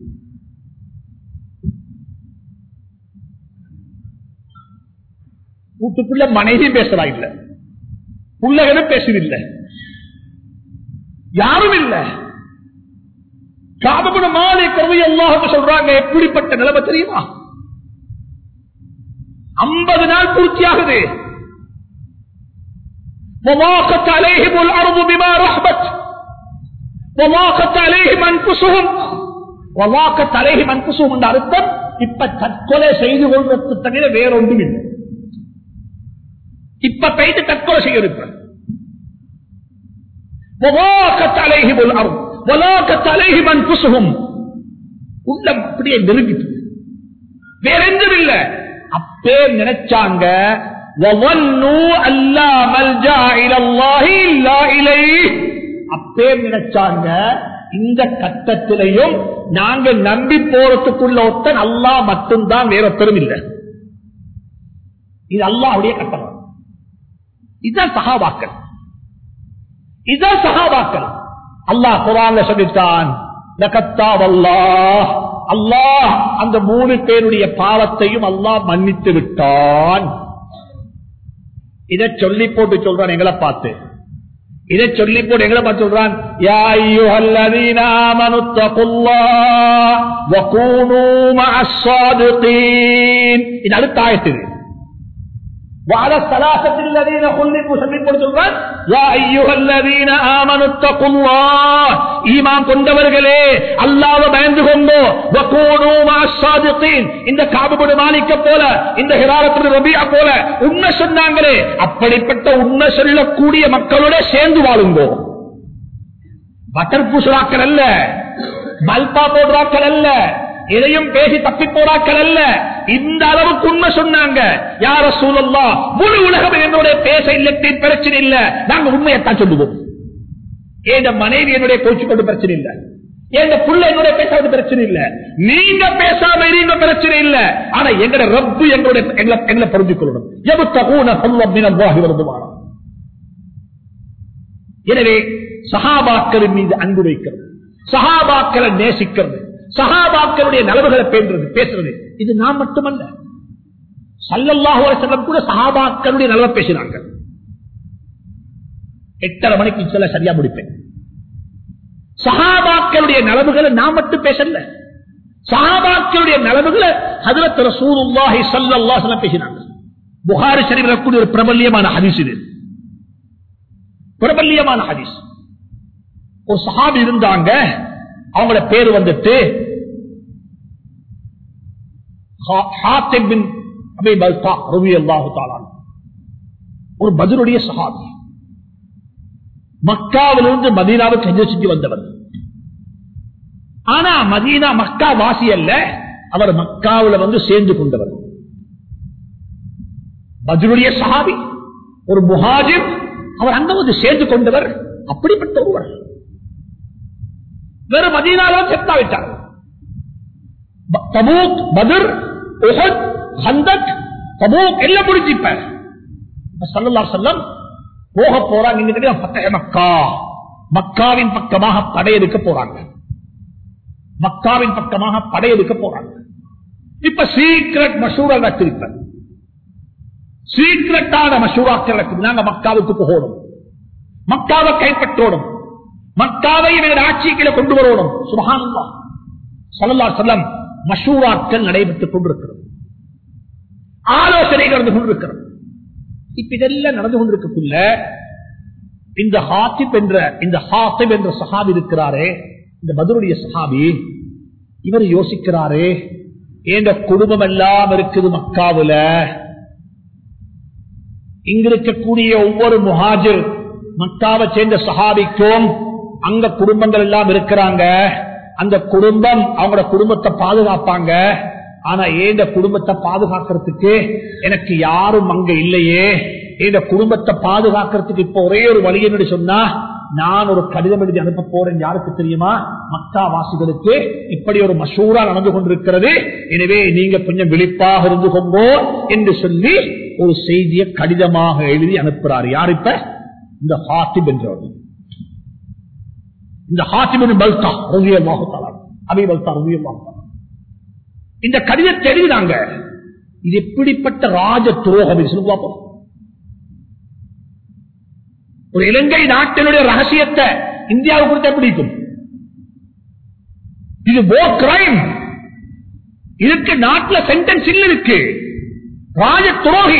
வீட்டுக்குள்ள மனைவி பேசுறா இல்ல பிள்ளைகளும் பேசுதில்லை யாரும் இல்ல காபகுண மாலை கருவி அல்லாஹ் சொல்றாங்க எப்படிப்பட்ட நிலைமை தெரியுமா ஐம்பது நாள் பூர்த்தியாகுது وضاقت عليهم الأرض بما رحبت وضاقت عليهم أنفسهم وضاقت عليهم أنفسهم என்ற அர்த்தம் இப்ப தற்கொலை செய்து கொள்வது தவிர வேறொன்றும் இல்லை இப்ப போயிட்டு தற்கொலை செய்ய இருப்ப وضاقت عليهم الأرض وضاقت عليهم أنفسهم உள்ளம் அப்படியே நெருங்கிட்டு வேற எங்கும் இல்ல அப்பே நினைச்சாங்க وظنوا أن لا ملجأ إلى الله إلا إليه அப்பே நினைச்சாங்க இந்த கட்டத்திலையும் நாங்க நம்பி போறதுக்குள்ள ஒருத்தன் அல்லாஹ் மட்டும்தான் வேற ஒருத்தரும் இல்லை இது அல்லாஹ்வுடைய கட்டளை இதுதான் சகாபாக்கள் இதுதான் சகாபாக்கள் அல்லாஹ் குரான்ல சொல்லிட்டான் லகத்தாவ் அல்லாஹ் அல்லாஹ் அந்த மூணு பேருடைய பாவத்தையும் அல்லாஹ் மன்னித்து விட்டான் இதை சொல்லி போட்டு சொல்றான் எங்களை பார்த்து இதை சொல்லி போட்டு எங்களை பார்த்து சொல்றான் யா அய்யுஹல்லதீன ஆமனு தகுல்லாஹ் வகூனூ மஅஸ் ஸாதிகீன் இது அடுத்த ஆயத்து இது. وعلى الثلاثة الذين خلقوا سمي قلت الرد يا أيها الذين آمنوا اتقوا الله إيمان கொண்டவர்களே அல்லாஹ்வை பயந்து கொண்டோ وكونوا مع الصادقين இந்த காபு பின் மாலிக்க போல இந்த ஹிராரத் பின் ரபியா போல உண்மை சொன்னாங்களே அப்படிப்பட்ட உண்மை சொல்லக்கூடிய மக்களோட சேர்ந்து வாழுங்கோ பட்டர் பூசுறாக்கள் அல்ல மல்பா போடுறாக்கள் அல்ல இதையும் பேசி தப்பி போறாக்கள் அல்ல இந்த அளவுக்கு உண்மை சொன்னாங்க யார சூழல்லா முழு உலகம் என்னுடைய பேச இல்லத்தை பிரச்சனை இல்ல நாங்க உண்மையத்தான் சொல்லுவோம் ஏன் மனைவி என்னுடைய கோச்சு கொண்டு பிரச்சனை இல்ல என் புள்ள என்னுடைய பேசாத பிரச்சனை இல்ல நீங்க பேசாம இருங்க பிரச்சனை இல்ல ஆனா எங்கட ரப்பு எங்களுடைய எங்களை எங்களை புரிஞ்சு கொள்ளணும் எவ்வளவு சொல்லம் மினவாகி வருதுவானா எனவே சஹாபாக்களின் மீது அன்பு வைக்கிறது சஹாபாக்களை நேசிக்கிறது சஹாபாக்களுடைய நலவுகளை பேசுறது பேசுறது இது நான் மட்டுமல்ல சல்லல்லாஹு அலைஹி வஸல்லம் கூட சஹாபாக்களுடைய நலவை பேசினாங்க எட்டரை மணிக்கு சொல்ல சரியா முடிப்பேன் சஹாபாக்களுடைய நலவுகளை நான் மட்டும் பேசல சஹாபாக்களுடைய நலவுகளை ஹதரத் ரசூலுல்லாஹி ஸல்லல்லாஹு அலைஹி வஸல்லம் பேசினாங்க புகாரி ஷரீஃபில் கூடிய ஒரு பிரபல்யமான ஹதீஸ் இது பிரபல்யமான ஹதீஸ் ஒரு சஹாபி இருந்தாங்க அவங்களோட பேர் வந்துட்டு ஹா- ஹாத்திப் பின் அபி பல்தா ரலியல்லாஹு தஆலா அன்ஹு. ஒரு பத்ருடைய சஹாபி மக்காவிலிருந்து மதீனாவுக்கு ஹஜ்ஜி வந்தவர் ஆனா மதீனா மக்கா வாசி அல்ல அவர் மக்காவுல வந்து சேர்ந்து கொண்டவர் பத்ருடைய சஹாபி ஒரு முஹாஜிர் அவர் அங்க வந்து சேர்ந்து கொண்டவர் அப்படிப்பட்ட ஒருவர் வெறும் மதீனால செத்தா விட்டார் ப- தபூக் பத்ர் உஹத் ஹந்தக் தபூக் எல்லாம் முடிஞ்சிப்ப சல்லல்லாஹு அலைஹி வஸல்லம் போக போறாங்க இங்க தெரியும் ஃபத்தஹ் மக்கா மக்காவின் பக்கமாக படையெடுக்க போறாங்க மக்காவின் பக்கமாக படையெடுக்க போறாங்க இப்ப சீக்ரெட் மசூரா நடத்திருப்ப சீக்ரெட்டான மசூராக்கள் நடக்குது நாங்க மக்காவுக்கு போகணும் மக்காவை கைப்பற்றோடும் மக்காவை எங்கள் ஆட்சிகளை கொண்டு வரணும் சுபஹானல்லா சல்லல்லா செல்லம் மசூராக்கள் நடைபெற்றுக் கொண்டிருக்கிறது ஆலோசனை நடந்து கொண்டிருக்கிறது இப்ப இதெல்லாம் நடந்து கொண்டிருக்கக்குள்ள இந்த ஹாத்திப் என்ற இந்த ஹாத்திப் என்ற சஹாபி இருக்கிறாரே இந்த பதருடைய சஹாபி இவர் யோசிக்கிறாரே என்ற குடும்பம் எல்லாம் இருக்குது மக்காவுல இங்க இருக்கக்கூடிய ஒவ்வொரு முஹாஜிர் மக்காவை சேர்ந்த சஹாபிக்கும் அங்க குடும்பங்கள் எல்லாம் இருக்கிறாங்க அந்த குடும்பம் அவங்களோட குடும்பத்தை பாதுகாப்பாங்க ஆனா ஏந்த குடும்பத்தை பாதுகாக்கிறதுக்கு எனக்கு யாரும் அங்க இல்லையே இந்த குடும்பத்தை பாதுகாக்கிறதுக்கு இப்ப ஒரே ஒரு வழி என்னடி சொன்னா நான் ஒரு கடிதம் எழுதி அனுப்ப போறேன் யாருக்கு தெரியுமா மக்கா வாசிகளுக்கு இப்படி ஒரு மசூரா நடந்து கொண்டிருக்கிறது எனவே நீங்க கொஞ்சம் விழிப்பாக இருந்து கொண்டோ என்று சொல்லி ஒரு செய்தியை கடிதமாக எழுதி அனுப்புறாரு யார் இப்ப இந்த ஹாத்திப் என்றவர் இந்த ஹாத்திபின் பல்தா ரவியமாக அபி பல்தா ரவியமாக இந்த கடிதத்தை எழுதினாங்க இது எப்படிப்பட்ட ராஜ துரோகம் இது சொல்லுங்க பார்ப்போம். ஒரு இலங்கை நாட்டினுடைய ரகசியத்தை இந்தியாவுக்கு கொடுத்த எப்படி இருக்கும் இது போ கிரைம் இதுக்கு நாட்டுல சென்டென்ஸ் இல்ல இருக்கு ராஜ துரோகி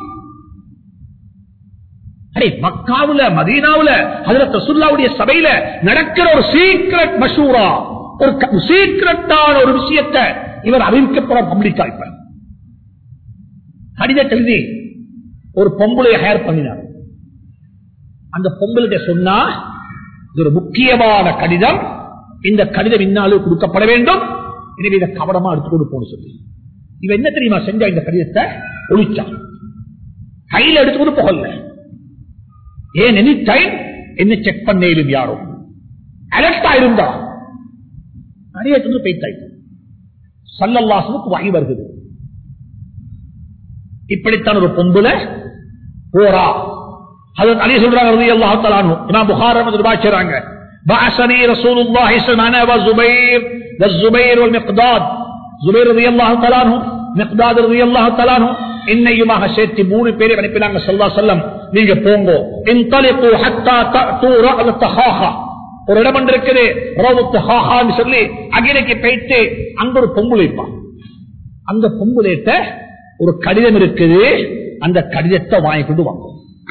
அடே மக்காவுல மதீனாவுல அதுல ரசூலுல்லாவுடைய சபையில நடக்கிற ஒரு சீக்ரெட் மஷூரா ஒரு சீக்ரெட்டான ஒரு விஷயத்தை இவர் அறிவிக்கப்பட பப்ளிக்கா இப்ப கடிதத்தை எழுதி ஒரு பொம்பளையை ஹேர் பண்ணினார் அந்த பொங்கலுக்கு சொன்னா இது ஒரு முக்கியமான கடிதம் இந்த கடிதம் இன்னாலும் கொடுக்கப்பட வேண்டும் எனவே இதை கவனமா எடுத்துக்கொண்டு போன சொல்லி இவன் என்ன தெரியுமா செஞ்சா இந்த கடிதத்தை ஒழிச்சான் கையில எடுத்துக்கொண்டு போகல ஏன் எனி டைம் என்ன செக் பண்ணேலும் யாரும் அலர்ட்டா இருந்தா நிறைய எடுத்து போயிட்டாய் சல்லல்லாசனுக்கு வகை வருகிறது இப்படித்தான் ஒரு பொம்புல போரா حضرت علی சொல்றாங்க رضی اللہ تعالی عنہ امام بخاری رحمۃ اللہ چراங்க بعثني رسول الله صلى الله عليه وسلم والزبير والزبير والمقداد زبير رضي الله تعالى عنه مقداد رضي الله تعالى عنه இன்னையுமாக சேர்த்து மூணு பேரை அனுப்பினாங்க சல்லா சொல்லம் நீங்க போங்க இன்தலிகு ஹத்தா தஅது ரஅல் தஹாஹா ஒரு இடம் ஒன்று இருக்குது ரவுத்து ஹாஹான்னு சொல்லி அகிலைக்கு போயிட்டு அங்க ஒரு பொம்புலை இருப்பான் அந்த பொம்புலேட்ட ஒரு கடிதம் இருக்குது அந்த கடிதத்தை வாங்கி கொண்டு வாங்க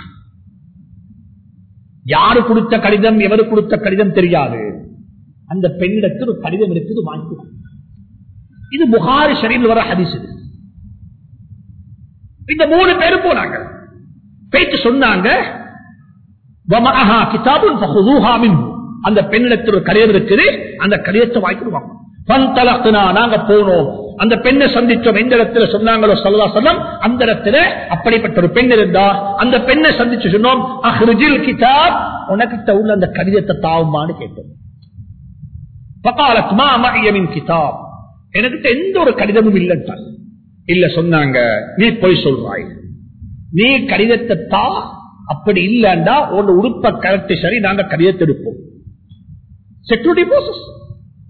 யாரு கொடுத்த கடிதம் எவரு கொடுத்த கடிதம் தெரியாது அந்த பெண்ணிடத்தில் ஒரு கடிதம் இருக்குது வாங்கிக்கலாம் இது புகாரி ஷரீல் வர ஹதீஸ் இது. இந்த மூணு பேரும் போனாங்க பேச்சு சொன்னாங்க வமஅஹா கிதாபுன் ஃபஹுதூஹா மின்ஹு. அந்த பெண்ணிடத்தில் ஒரு கடிதம் இருக்குது அந்த கடிதத்தை வாங்கிடுவாங்க பந்தலக்னா நாங்க போனோம் அந்த பெண்ணை சந்திச்சோம் எந்த இடத்துல சொன்னாங்களோ சொல்லா சொல்லம் அந்த இடத்துல அப்படிப்பட்ட ஒரு பெண் இருந்தா அந்த பெண்ணை சந்திச்சு சொன்னோம் அஹ்ரிஜில் கிதாப் உனக்கிட்ட உள்ள அந்த கடிதத்தை தாவுமான்னு கேட்டோம் பகாலத் மா மஇய மின் கிதாப் எனக்கிட்ட எந்த ஒரு கடிதமும் இல்லைன்றான் இல்ல சொன்னாங்க நீ போய் சொல்றாய் நீ கடிதத்தை தா அப்படி இல்லண்டா உன் உடுப்ப கரெக்ட் சரி நாங்க கடிதத்தை எடுப்போம் செக்யூரிட்டி ப்ரோசஸ்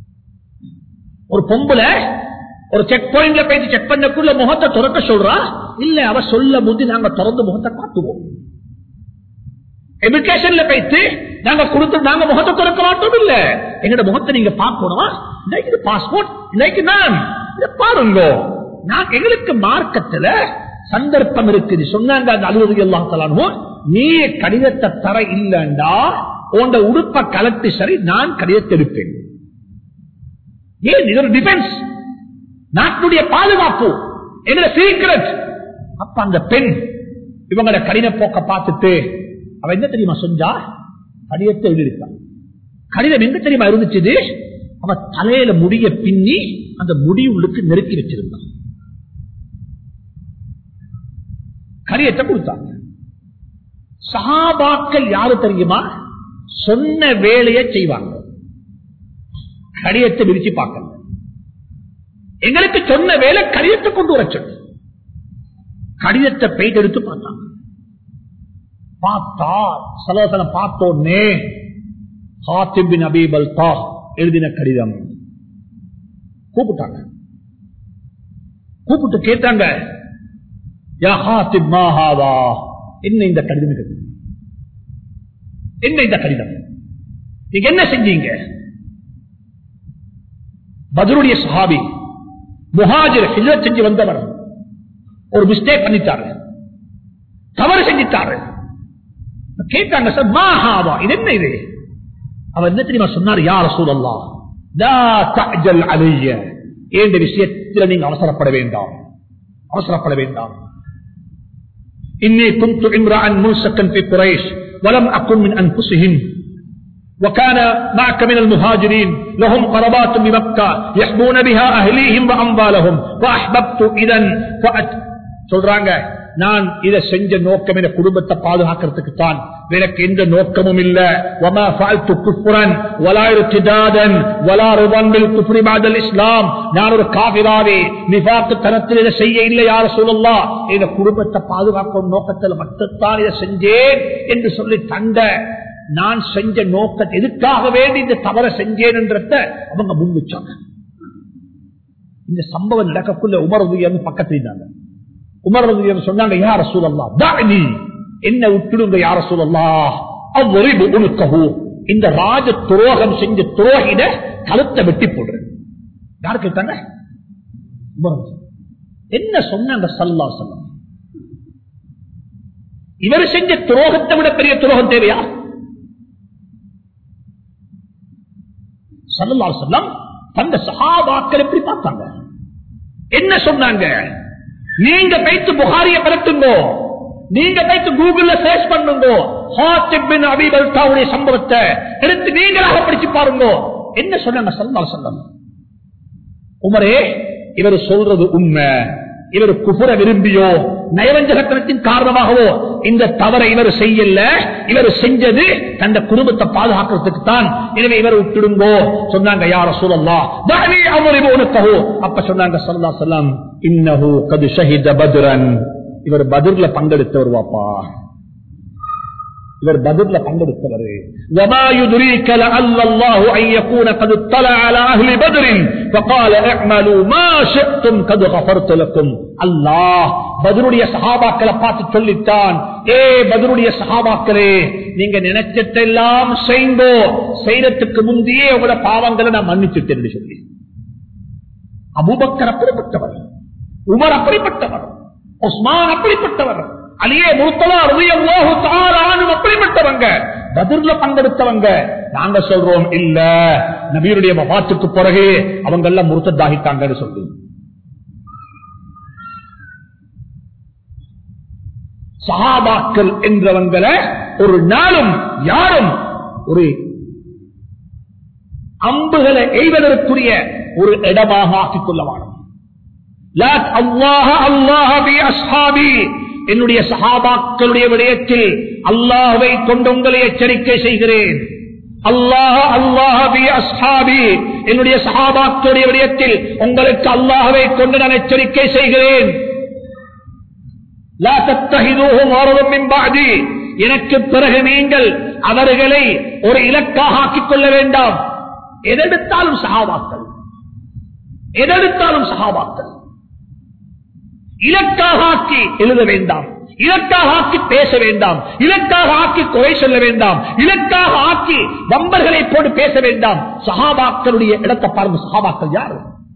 ஒரு பொம்புல ஒரு செக் பாயிண்ட்ல போயிட்டு செக் பண்ணக்குள்ள முகத்தை துறக்க சொல்றா இல்ல அவ சொல்ல முந்தி நாங்க திறந்து முகத்தை காட்டுவோம் எஜுகேஷன்ல போயிட்டு நாங்க கொடுத்து நாங்க முகத்தை திறக்க மாட்டோம் இல்ல எங்கட முகத்தை நீங்க பார்க்கணுமா இன்னைக்கு பாஸ்போர்ட் இன்னைக்கு நான் இதை பாருங்க நான் எங்களுக்கு மார்க்கத்துல சந்தர்ப்பம் இருக்குது சொன்னாங்க அந்த அலுவலகம் எல்லாம் தலானும் நீ கடிதத்தை தர இல்லண்டா உண்ட உடுப்ப கலட்டு சரி நான் கடிதத்தை எடுப்பேன் ஏன் இது ஒரு டிஃபென்ஸ் நாட்டுடைய பாதுகாப்பு எங்களை சீக்கிரட் அப்ப அந்த பெண் இவங்களோட கடின போக்க பார்த்துட்டு அவ என்ன தெரியுமா செஞ்சா கடிதத்தை எழுதியிருக்கான் கடிதம் எங்க தெரியுமா இருந்துச்சு அவ தலையில முடிய பின்னி அந்த முடி உள்ளுக்கு நெருக்கி வச்சிருந்தான் கடிதத்தை கொடுத்தாங்க சகாபாக்கள் யாரு தெரியுமா சொன்ன வேலையை செய்வாங்க கடிதத்தை விரிச்சு பார்க்கல எங்களுக்கு சொன்ன வேலை கடிதத்தை கொண்டு வர சொல்லு கடிதத்தை பெய்து எடுத்து பார்த்தாங்க பார்த்தா சலோசனை பார்த்தோன்னே ஹாத்திபின் அபீபல் தா எழுதின கடிதம் கூப்பிட்டாங்க கூப்பிட்டு கேட்டாங்க யா ஹாத்திப் மாஹாவா என்ன இந்த கடிதம் கேட்டு என்ன இந்த கடிதம் நீங்க என்ன செஞ்சீங்க பதிலுடைய சஹாபி முஹாஜிர் ஹிஜரத் செஞ்சு வந்தவர் ஒரு மிஸ்டேக் பண்ணிட்டாரு தவறு செஞ்சிட்டாரு கேட்டாங்க சார் மாஹாவா இது என்ன இது அவர் என்ன தெரியுமா சொன்னார் யார் சூழல்லா அலைய இந்த விஷயத்தில் நீங்க அவசரப்பட வேண்டாம் அவசரப்பட வேண்டாம் إني كنت امرأ ملسكا في قريش ولم أكن من أنفسهم وكان معك من المهاجرين لهم قربات بمكة يحمون بها أهليهم وأموالهم فأحببت إذا فأت சொல்றாங்க நான் இதை செஞ்ச நோக்கம் என குடும்பத்தை பாதுகாக்கிறதுக்கு தான் எனக்கு எந்த நோக்கமும் இல்ல وما فعلت كفرا ولا ارتدادا ولا رضا بالكفر بعد الاسلام நான் ஒரு காபிராவே நிஃபாக் தனத்தில் இதை செய்ய இல்லை யார சொல்லலாம் இந்த குடும்பத்தை பாதுகாக்கும் நோக்கத்தில் மட்டும்தான் இதை செஞ்சேன் என்று சொல்லி தந்த நான் செஞ்ச நோக்கத்தை எதுக்காக வேண்டி இந்த தவற செஞ்சேன் என்றத அவங்க முன் வச்சாங்க இந்த சம்பவம் நடக்கக்குள்ள உமர் உதயம் பக்கத்தில் இருந்தாங்க உமர் உதயம் சொன்னாங்க யார சூழல்லா தானி என்ன விட்டுடுங்க யார சூழல்லா அவ்வொரு உணுக்கவோ இந்த ராஜ துரோகம் செஞ்ச துரோகிட கழுத்தை வெட்டி போடுறேன் யாரு கேட்டாங்க உமர் உதயம். என்ன சொன்னாங்க சல்லா சொல்லம் இவர் செஞ்ச துரோகத்தை விட பெரிய துரோகம் தேவையா சல்லா சொல்லம் தந்த சகாபாக்கள் எப்படி பார்த்தாங்க என்ன சொன்னாங்க நீங்க வைத்து புகாரிய பரத்துங்கோ நீங்க வைத்து கூகுள்ல சர்ச் பண்ணுங்க ஹாத்திபின் அபிபல் தாவுடைய சம்பவத்தை எடுத்து நீங்களாக படிச்சு பாருங்க என்ன சொன்னாங்க சல்லா சொல்லம் உமரே இவர் சொல்றது உண்மை இவர் குபுர விரும்பியோ நயவஞ்சகத்தனத்தின் காரணமாகவோ இந்த தவறை இவர் செய்யல இவர் செஞ்சது தந்த குடும்பத்தை பாதுகாக்கிறதுக்கு தான் எனவே இவர் விட்டுடுங்கோ சொன்னாங்க யார சொல்லலாம் அப்ப சொன்னாங்க சொல்லா சொல்லாம் இன்னஹு கது ஷஹித பத்ரன் இவர் பதிர்ல பங்கெடுத்தவர் வாப்பா இவர் பதிர்ல பங்கெடுத்தவர் وما يدريك لعل الله ان يكون قد اطلع على اهل بدر فقال اعملوا ما شئتم قد غفرت لكم الله பதிலுடைய சஹாபாக்களை பார்த்து சொல்லித்தான் ஏ பதிலுடைய சஹாபாக்களே நீங்க நினைச்சதெல்லாம் செய்தோ செய்யறதுக்கு முந்தையே உங்களோட பாவங்களை நான் மன்னிச்சுட்டேன் சொல்லி அபுபக்கர் அப்படிப்பட்டவர் உமர் அப்படிப்பட்டவர் உஸ்மான் அப்படிப்பட்டவர் அலியே முருத்தலா அருமையானும் அப்படிப்பட்டவங்க பதிர்ல பங்கெடுத்தவங்க நாங்க சொல்றோம் இல்ல நபியுடைய மபாத்துக்கு பிறகு அவங்க எல்லாம் முருத்ததாகிட்டாங்கன்னு சொல்லி சஹாபாக்கள் என்றவங்களை ஒரு நாளும் யாரும் ஒரு அம்புகளை எய்வதற்குரிய ஒரு இடமாக ஆக்கிக் கொள்ளவானும் என்னுடைய சஹாபாக்களுடைய விடயத்தில் அல்லாஹை கொண்டு உங்களை எச்சரிக்கை செய்கிறேன் அல்லாஹ் அல்லாஹபி அஸ்ஹாபி என்னுடைய சஹாபாக்களுடைய விடயத்தில் உங்களுக்கு அல்லாஹவை கொண்டு நான் எச்சரிக்கை செய்கிறேன் எனக்கு பிறகு நீங்கள் அவர்களை ஒரு இலக்காக ஆக்கிக் கொள்ள வேண்டாம் எதெடுத்தாலும் சகாபாக்கள் எதெடுத்தாலும் சகாபாக்கள் இலக்காக ஆக்கி எழுத வேண்டாம் இலக்காக ஆக்கி பேச வேண்டாம் இலக்காக ஆக்கி குறை சொல்ல வேண்டாம் இலக்காக ஆக்கி வம்பர்களை போட்டு பேச வேண்டாம் சஹாபாக்களுடைய இடத்தை பாருங்க சஹாபாக்கள் யாரு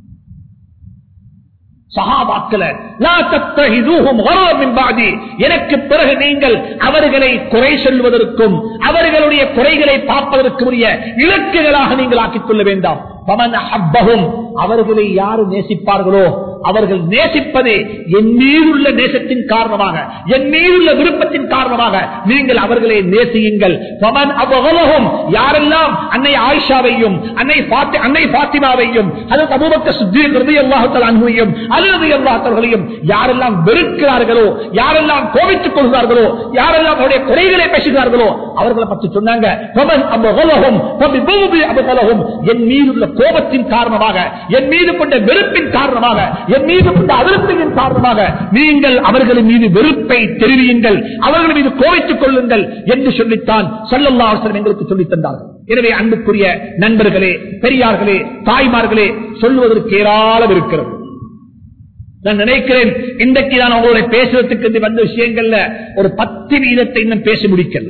சஹாபாக்களை லா தத்தஹிதூஹும் கரவ மின் பாதி. எனக்கு பிறகு நீங்கள் அவர்களை குறை சொல்வதற்கும் அவர்களுடைய குறைகளை பார்ப்பதற்குரிய இலக்குகளாக நீங்கள் ஆக்கிக் கொள்ள வேண்டாம் பமன் அஹப்பஹும். அவர்களை யாரு நேசிப்பார்களோ அவர்கள் நேசிப்பது என் மீதுள்ள நேசத்தின் காரணமாக என் மீதுள்ள விருப்பத்தின் காரணமாக நீங்கள் அவர்களை நேசியுங்கள் பமன் அபகலகும் யாரெல்லாம் அன்னை ஆயிஷாவையும் அன்னை பாத்தி அன்னை பாத்திமாவையும் அல்லது அபூபக்க சுத்தீர் அல்லாஹத்தல் அன்பையும் அல்லது அல்லாஹர்களையும் யாரெல்லாம் வெறுக்கிறார்களோ யாரெல்லாம் கோபித்துக் கொள்கிறார்களோ யாரெல்லாம் அவருடைய குறைகளை பேசுகிறார்களோ அவர்களை பற்றி சொன்னாங்க பமன் அபகலகும் பபி அபகலகும் என் மீதுள்ள கோபத்தின் காரணமாக என் மீது கொண்ட வெறுப்பின் காரணமாக என் மீது கொண்ட அதிருப்தியின் காரணமாக நீங்கள் அவர்களின் மீது வெறுப்பை தெரிவியுங்கள் அவர்கள் மீது கோவித்துக் கொள்ளுங்கள் என்று சொல்லித்தான் சல்லல்லா அவசரம் எங்களுக்கு சொல்லித் தந்தார்கள் எனவே அன்புக்குரிய நண்பர்களே பெரியார்களே தாய்மார்களே சொல்வதற்கு ஏராளம் இருக்கிறது நான் நினைக்கிறேன் இன்றைக்கு நான் உங்களுடைய பேசுறதுக்கு இந்த வந்த விஷயங்கள்ல ஒரு பத்து வீதத்தை இன்னும் பேசி முடிக்கல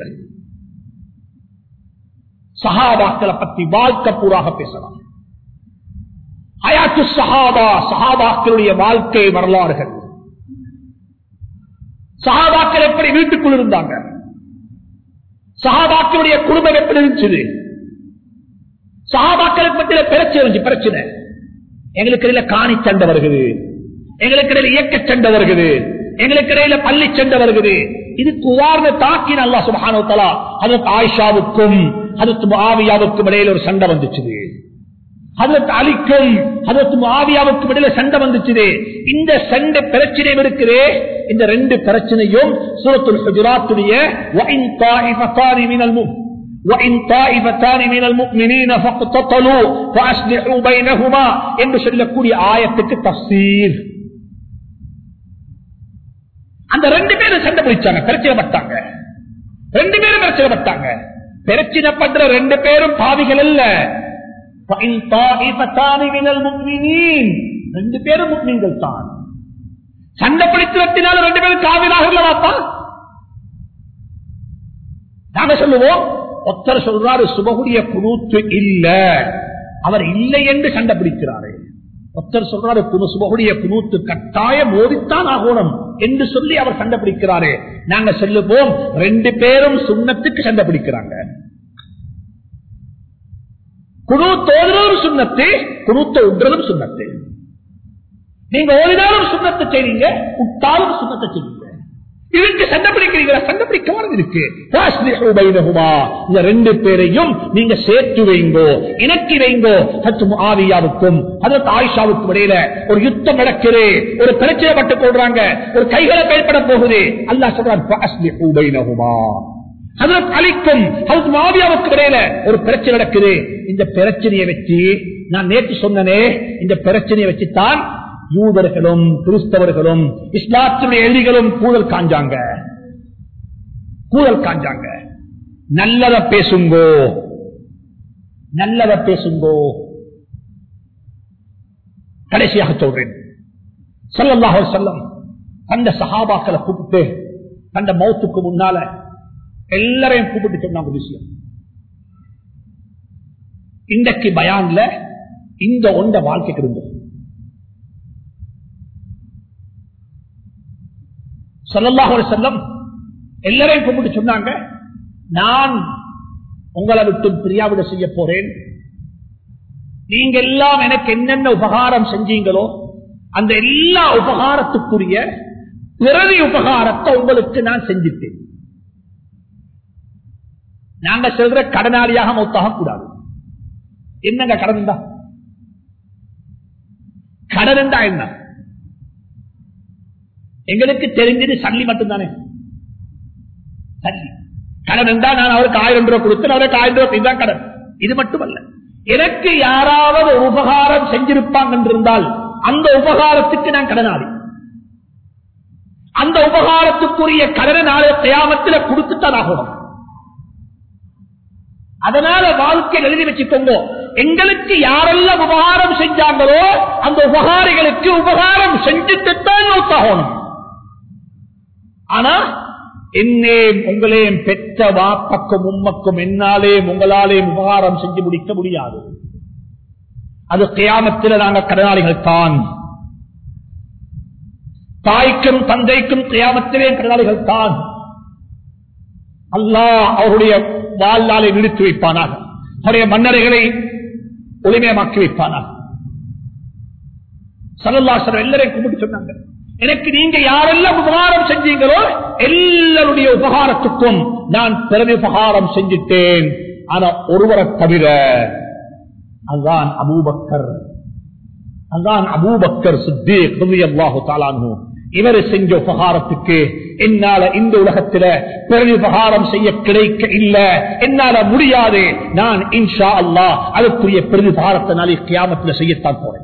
சஹாபாக்களை பத்தி வாழ்க்கை பூராக பேசலாம் ஹயாத்து சஹாபா சஹாபாக்களுடைய வாழ்க்கை வரலாறுகள் சஹாபாக்கள் எப்படி வீட்டுக்குள் இருந்தாங்க சஹாபாக்களுடைய குடும்பம் எப்படி இருந்துச்சு சஹாபாக்களுக்கு மத்தியில பிரச்சனை இருந்துச்சு பிரச்சனை எங்களுக்கு இடையில காணி சண்டை வருகிறது எங்களுக்கு இடையில இயக்க சண்டை வருகிறது எங்களுக்கு இடையில பள்ளி சண்டை வருகிறது இதுக்கு உதாரண தாக்கின அல்லா சுபஹானோ தலா அதற்கு ஆயிஷாவுக்கும் அதற்கு ஆவியாவுக்கும் இடையில ஒரு சண்டை வந்துச்சு அதற்கு அலிக்கும் அதற்கு ஆவியாவுக்கும் இடையில சண்டை வந்துச்சு இந்த சண்டை பிரச்சனையும் இருக்குதே இந்த ரெண்டு பிரச்சனையும் சூரத்துல் ஹுஜராத்துடைய وَإِن طَائِفَتَانِ مِنَ الْمُؤْمِنِينَ وَإِن طَائِفَتَانِ مِنَ الْمُؤْمِنِينَ فَاقْتَتَلُوا فَأَصْلِحُوا بَيْنَهُمَا என்று சொல்லக்கூடிய ஆயத்துக்கு தஃசீர் அந்த ரெண்டு பேரும் சண்டை பிடிச்சாங்க பிரச்சனைப்பட்டாங்க ரெண்டு பேரும் பிரச்சனைப்பட்டாங்க பிரச்சனை பண்ற ரெண்டு பேரும் பாவிகள் அல்ல فَإِن طَائِفَتَانِ مِنَ الْمُؤْمِنِينَ ரெண்டு பேரும் முக்மீன்கள் தான் சண்டை பிடித்தத்தினால ரெண்டு பேரும் காவிராக இல்லவாப்பா நாங்க சொல்லுவோம் ஒருத்தர் சொல்றாரு சுபகுடைய குரூத்து இல்ல அவர் இல்லை என்று சண்டை பிடிக்கிறாரு ஒருத்தர் சொல்றாரு குரு சுபகுடைய குரூத்து கட்டாய மோதித்தான் ஆகணும் என்று சொல்லி அவர் சண்டை பிடிக்கிறாரு நாங்க சொல்லுவோம் ரெண்டு பேரும் சுண்ணத்துக்கு சண்டை பிடிக்கிறாங்க குழு தோதுறதும் சுண்ணத்து குழுத்த உன்றதும் சுண்ணத்து நீங்க ஓடினாலும் சுண்ணத்தை செய்வீங்க விட்டாலும் சுண்ணத்தை செய்வீங்க இதுக்கு சண்டை பிடிக்கிறீங்களா சண்டை பிடிக்க இருக்கு فَأَصْلِحُوا بَيْنَهُمَا. இந்த ரெண்டு பேரையும் நீங்க சேர்த்து வைங்கோ இணக்கி வைங்கோ சற்று ஆவியாவுக்கும் அதற்கு ஆயிஷாவுக்கும் இடையில ஒரு யுத்தம் நடக்குது ஒரு பிரச்சனை பட்டு போடுறாங்க ஒரு கைகளை பயன்பட போகுது அல்லாஹ் சொல்றான் فَأَصْلِحُوا بَيْنَهُمَا. அதற்கு அளிக்கும் அதற்கு மாவியாவுக்கு இடையில ஒரு பிரச்சனை நடக்குது இந்த பிரச்சனையை வச்சு நான் நேற்று சொன்னனே இந்த பிரச்சனையை வச்சுத்தான் யூதர்களும் கிறிஸ்தவர்களும் இஸ்லாத்தினுடைய எதிரிகளும் கூதல் காஞ்சாங்க கூதல் காஞ்சாங்க நல்லத பேசுங்கோ நல்லத பேசுங்கோ கடைசியாக சொல்றேன் சல்லல்லாஹு அலைஹி வஸல்லம் அந்த சஹாபாக்களை கூப்பிட்டு அந்த மௌத்துக்கு முன்னால எல்லாரையும் கூப்பிட்டு சொன்னாங்க ஒரு விஷயம் இன்றைக்கு பயான்ல இந்த ஒண்ட வாழ்க்கைக்கு இருந்தது சொல்லல்லாஹ் செல்லம் எல்லாரையும் கூப்பிட்டு சொன்னாங்க நான் உங்களை விட்டு பிரியாவிட செய்ய போறேன் நீங்க எல்லாம் எனக்கு என்னென்ன உபகாரம் செஞ்சீங்களோ அந்த எல்லா உபகாரத்துக்குரிய பிறவி உபகாரத்தை உங்களுக்கு நான் செஞ்சிட்டேன் நாங்க செல்ற கடனாளியாக மொத்தாக கூடாது என்னங்க கடன் தான் கடன் என்றா என்ன எங்களுக்கு தெரிஞ்சது சல்லி மட்டும்தானே சல்லி கடன் என்றா நான் அவருக்கு ஆயிரம் ரூபாய் கொடுத்து அவருக்கு ஆயிரம் ரூபாய் இதுதான் கடன் இது மட்டுமல்ல எனக்கு யாராவது ஒரு உபகாரம் செஞ்சிருப்பாங்க என்றிருந்தால் அந்த உபகாரத்துக்கு நான் கடனாளி அந்த உபகாரத்துக்குரிய கடனை நாளை தயாமத்தில் கொடுத்துத்தான் ஆகணும் அதனால வாழ்க்கை எழுதி வச்சுக்கோங்க எங்களுக்கு யாரெல்லாம் உபகாரம் செஞ்சாங்களோ அந்த உபகாரிகளுக்கு உபகாரம் செஞ்சுட்டு தான் நோத்தாகணும் ஆனா என்னே உங்களையும் பெற்ற வாப்பக்கும் உம்மக்கும் என்னாலே உங்களாலே உபகாரம் செஞ்சு முடிக்க முடியாது அது கியாமத்தில் நாங்க கடனாளிகள் தான் தாய்க்கும் தந்தைக்கும் கியாமத்திலே கடனாளிகள் தான் அல்லாஹ் அவருடைய வாழ்நாளை நிறுத்தி வைப்பானாக அவருடைய மன்னரைகளை ஒளிமயமாக்கி வைப்பானாக சல்லல்லாசர் எல்லாரையும் கும்பிட்டு சொன்னாங்க எனக்கு நீங்க யாரெல்லாம் உபகாரம் செஞ்சீங்களோ எல்லாருடைய உபகாரத்துக்கும் நான் பிறகு உபகாரம் செஞ்சிட்டேன் ஆனா ஒருவரை தவிர அதுதான் அபூபக்கர் அதுதான் அபூபக்கர் சித்தீக் ரலியல்லாஹு தஆலா அன்ஹு இவர் செஞ்ச உபகாரத்துக்கு என்னால இந்த உலகத்தில பிறகு உபகாரம் செய்ய கிடைக்க இல்ல என்னால முடியாது நான் இன்ஷா அல்லாஹ் அதுக்குரிய பிறகு உபகாரத்தை நாளை கியாமத்தில் செய்யத்தான் போறேன்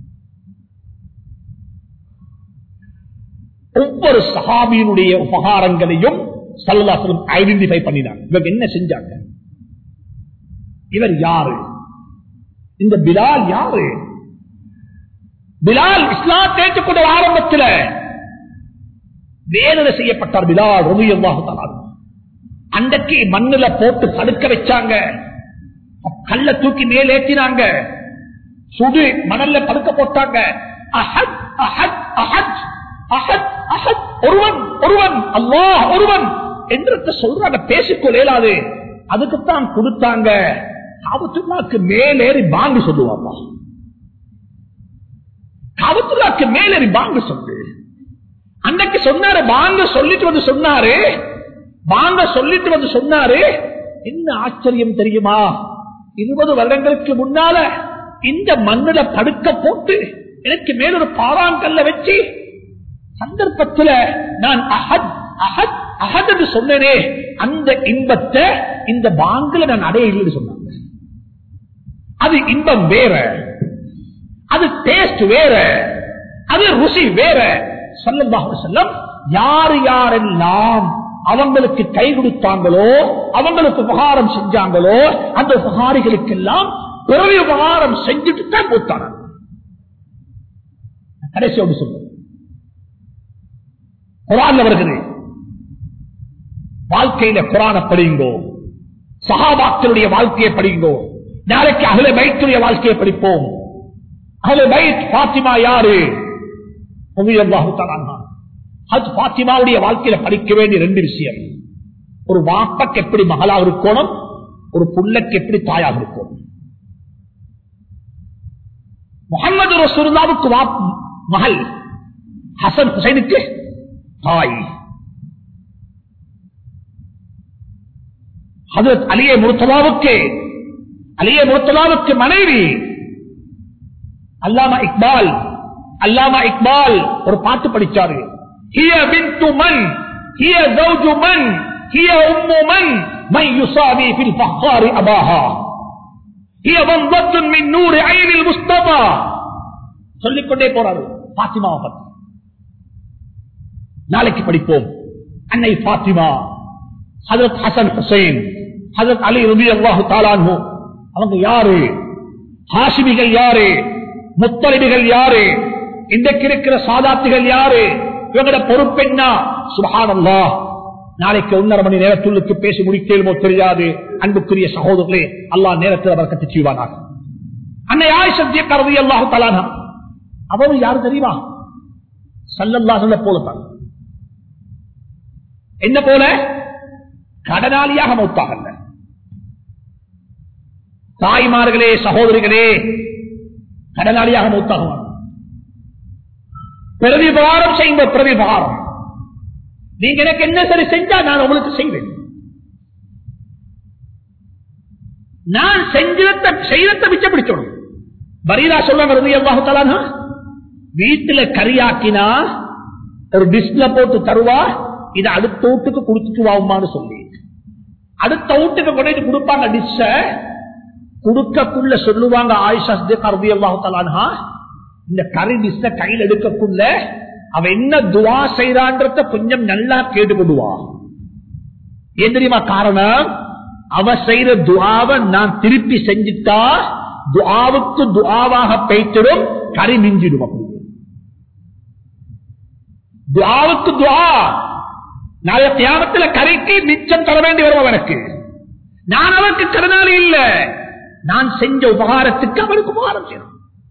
ஒவ்வொரு சஹாபியினுடைய உபகாரங்களையும் சல்லாசலம் ஐடென்டிஃபை பண்ணினாங்க இவங்க என்ன செஞ்சாங்க இவர் யாரு இந்த பிலால் யாரு பிலால் இஸ்லாம் கேட்டுக்கொண்ட ஆரம்பத்தில் வேதனை செய்யப்பட்டார் பிலால் ரவியல்லாக அன்றைக்கு மண்ணுல போட்டு தடுக்க வச்சாங்க கல்ல தூக்கி மேலேற்றினாங்க சுடு மணல்ல படுக்க போட்டாங்க அஹத் அஹத் அஹத் அஹத் அஹத் ஒருவன் ஒருவன் அல்லாஹ் ஒருவன் என்று சொல்றாங்க பேசிக்கொள்ள இயலாது அதுக்குத்தான் கொடுத்தாங்க காபத்துல்லாக்கு மேலேறி பாங்கு சொல்லுவாங்க காபத்துல்லாக்கு மேலேறி பாங்கு சொல்லு அன்னைக்கு சொன்னாரு பாங்க சொல்லிட்டு வந்து சொன்னாரு பாங்க சொல்லிட்டு வந்து சொன்னாரு என்ன ஆச்சரியம் தெரியுமா இருபது வருடங்களுக்கு முன்னால இந்த மண்ணுல படுக்க போட்டு எனக்கு மேல ஒரு பாறாங்கல்ல வச்சு சந்தர்ப்பத்தில் நான் அஹத் அஹத் அஹத் என்று சொன்னேனே அந்த இன்பத்தை இந்த பாங்கில நான் அடைய இல்லைன்னு சொன்னாங்க அது இன்பம் வேற அது டேஸ்ட் வேற அது ருசி வேற சொல்லமாக செல்லம் யார் யாரெல்லாம் அவங்களுக்கு கை கொடுத்தாங்களோ அவங்களுக்கு உபகாரம் செஞ்சாங்களோ அந்த உபகாரிகளுக்கெல்லாம் பிறவி உபகாரம் செஞ்சுட்டு தான் போத்தான கடைசியோடு சொல்லுங்க குரான் வருகிறது வாழ்க்கையில குரான படிங்கோ சகாபாக்களுடைய வாழ்க்கையை படிங்கோ நாளைக்கு அகல பைத்துடைய வாழ்க்கையை படிப்போம் அகல பைத் பாத்திமா யாரு ஹஜ் பாத்திமாவுடைய வாழ்க்கையில படிக்க வேண்டிய ரெண்டு விஷயம் ஒரு வாப்பக்கு எப்படி மகளாக இருக்கணும் ஒரு புள்ளக்கு எப்படி தாயாக இருக்கணும் முகமது ரசூல்லாவுக்கு மகள் ஹசன் ஹுசைனுக்கு தாய் ஹசரத் அலிய முருத்தலாவுக்கு அலிய முருத்தலாவுக்கு மனைவி அல்லாமா இக்பால் அல்லாமா இக்பால் ஒரு பாட்டு படிச்சாரு ஹிய பின்து மன் ஹிய ஜௌஜு மன் ஹிய உம்மு மன் மை யுசாவி ஃபில் ஃபஹாரி அபாஹா ஹிய வந்தத்துன் மின் நூறு ஐனில் முஸ்தபா சொல்லிக்கொண்டே போறாரு பாத்திமாவை பத்தி நாளைக்கு படிப்போம் அன்னை பாத்திமா ஹசரத் ஹசன் ஹுசைன் ஹசரத் அலி ரபி அல்லாஹு தாலான்ஹு அவங்க யாரு ஹாசிமிகள் யாரு முத்தலிடுகள் யாரு இன்றைக்கு இருக்கிற சாதாத்துகள் யாரு இவங்களோட பொறுப்பென்னா சுபஹானல்லா நாளைக்கு ஒன்னரை மணி நேரத்துள்ளுக்கு பேசி முடிக்கலுமோ தெரியாது அன்புக்குரிய சகோதரர்களே அல்லாஹ் நேரத்தில் அவர் கட்டி செய்வானாக அன்னை ஆயுஷத்திய கருதி அல்லாஹு தலானா அவரும் யாரு தெரியுமா சல்லல்லா சொல்ல போலத்தான் என்ன போல கடனாளியாக மௌத்தாகல்ல தாய்மார்களே சகோதரிகளே கடனாளியாக மௌத்தாகுவாங்க பிரதிபாரம் செய்த பிரதிபாரம் நீங்க எனக்கு என்ன சரி செஞ்சா நான் உங்களுக்கு செய்வேன் நான் செஞ்சத செய்தத்தை மிச்சம் பிடிச்சோடும் பரீரா சொல்லுங்க எவ்வாறு வீட்டுல கரியாக்கினா ஒரு டிஷ்ல போட்டு தருவா இதை அடுத்த வீட்டுக்கு கொடுத்துட்டு வாவுமான்னு சொல்லி அடுத்த வீட்டுக்கு கொண்டு கொடுப்பாங்க டிஷ்ஷ கொடுக்கக்குள்ள சொல்லுவாங்க ஆயிஷா கருதி அல்லாஹாலா இந்த கறி டிஷ்ஷ கையில் எடுக்கக்குள்ள அவ என்ன துவா செய்யறான்றத கொஞ்சம் நல்லா கேட்டுக்கொடுவா ஏன் தெரியுமா காரணம் அவ செய்யற துவாவை நான் திருப்பி செஞ்சுட்டா துஆவுக்கு துஆவாக பெய்த்திடும் கறி மிஞ்சிடும் அப்படி துஆவுக்கு துஆ நாளைய தியாகத்துல கரைக்கு மிச்சம் தர வேண்டி வரும் அவனுக்கு நான் அவனுக்கு கடனாளி இல்ல நான் செஞ்ச உபகாரத்துக்கு அவனுக்கு உபகாரம் செய்யணும்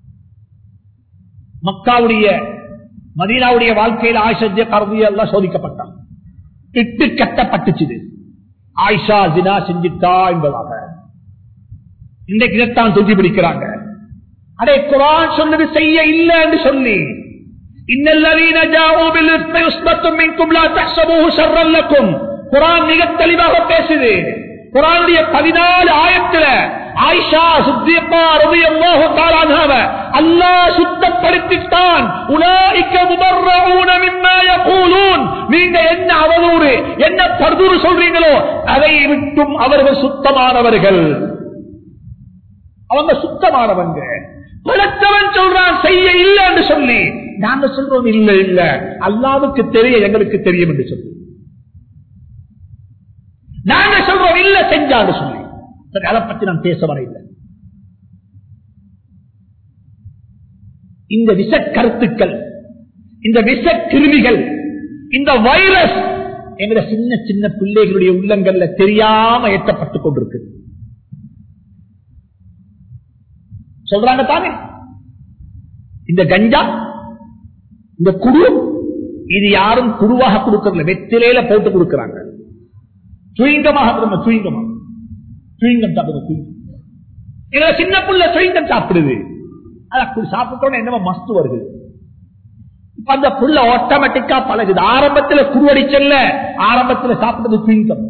மக்காவுடைய மதீனாவுடைய வாழ்க்கையில் ஆயிஷத்திய கருதிய எல்லாம் சோதிக்கப்பட்டான் இட்டு கட்டப்பட்டுச்சுது ஆயிஷா ஜினா செஞ்சிட்டா என்பதாக இன்றைக்கு இதைத்தான் தூக்கி பிடிக்கிறாங்க அடே குரான் சொன்னது செய்ய இல்லை என்று சொல்லி இன்னல்லவீன ஜாவூபில் யுஸ்பத்தும் மின்கும் லா தஹ்சபூஹு ஷர்ரன் லக்கும் குரான் மிக தெளிவாக பேசுது குரானுடைய பதினாலு ஆயத்துல ஆயிஷா சுத்தியப்பா ரலியல்லாஹு தஆலா அன்ஹாவ அல்லாஹ் சுத்தப்படுத்திட்டான் உலாயிக முபர்ரஊன மிம்மா யகூலூன் நீங்க என்ன அவதூறு என்ன பர்தூறு சொல்றீங்களோ அதை விட்டும் அவர்கள் சுத்தமானவர்கள் அவங்க சுத்தமானவங்க படைத்தவன் சொல்றான் செய்ய இல்லை என்று சொல்லி நாங்க சொல்றோம் இல்ல இல்ல அல்லாவுக்கு தெரிய எங்களுக்கு தெரியும் என்று சொல்லி நாங்க சொல்றோம் இல்ல செஞ்சான்னு சொல்லி சரி, அதை பத்தி நான் பேச வர இல்லை இந்த விஷ கருத்துக்கள் இந்த விஷ கிருமிகள் இந்த வைரஸ் எங்க சின்ன சின்ன பிள்ளைகளுடைய உள்ளங்கள்ல தெரியாம ஏற்றப்பட்டுக் கொண்டிருக்கு சொல்றாங்க தானே இந்த கஞ்சா இந்த குடு இது யாரும் குருவாக கொடுக்கறதில்ல வெத்திலையில போட்டு கொடுக்கறாங்க சுயங்கமாக கொடுங்க சுயங்கமா சுயங்கம் சாப்பிடுங்க சுயங்கம் எங்களை சின்ன புள்ள சுயங்கம் சாப்பிடுது அது சாப்பிட்டோன்னு என்னவோ மஸ்து வருது இப்ப அந்த புள்ள ஆட்டோமேட்டிக்கா பழகுது ஆரம்பத்துல குருவடிச்சல்ல ஆரம்பத்துல சாப்பிட்டது சுயங்கம்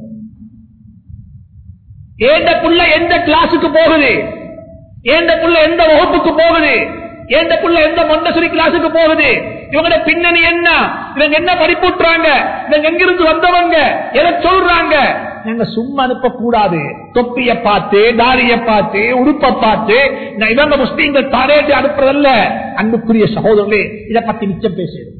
ஏந்த புள்ள எந்த கிளாஸுக்கு போகுது ஏந்த புள்ள எந்த வகுப்புக்கு போகுது ஏந்த புள்ள எந்த மொண்டசரி கிளாஸுக்கு போகுது இவங்களோட பின்னணி என்ன இவங்க என்ன படிப்புட்டுறாங்க இவங்க எங்கிருந்து வந்தவங்க எதை சொல்றாங்க நாங்க சும்மா அனுப்ப கூடாது தொப்பிய பார்த்து தாடிய பார்த்து உடுப்ப பார்த்து நான் இவங்க முஸ்லீம்கள் தாரேட்டு அனுப்புறதல்ல அன்புக்குரிய சகோதரர்களே இதை பத்தி மிச்சம் பேசுறோம்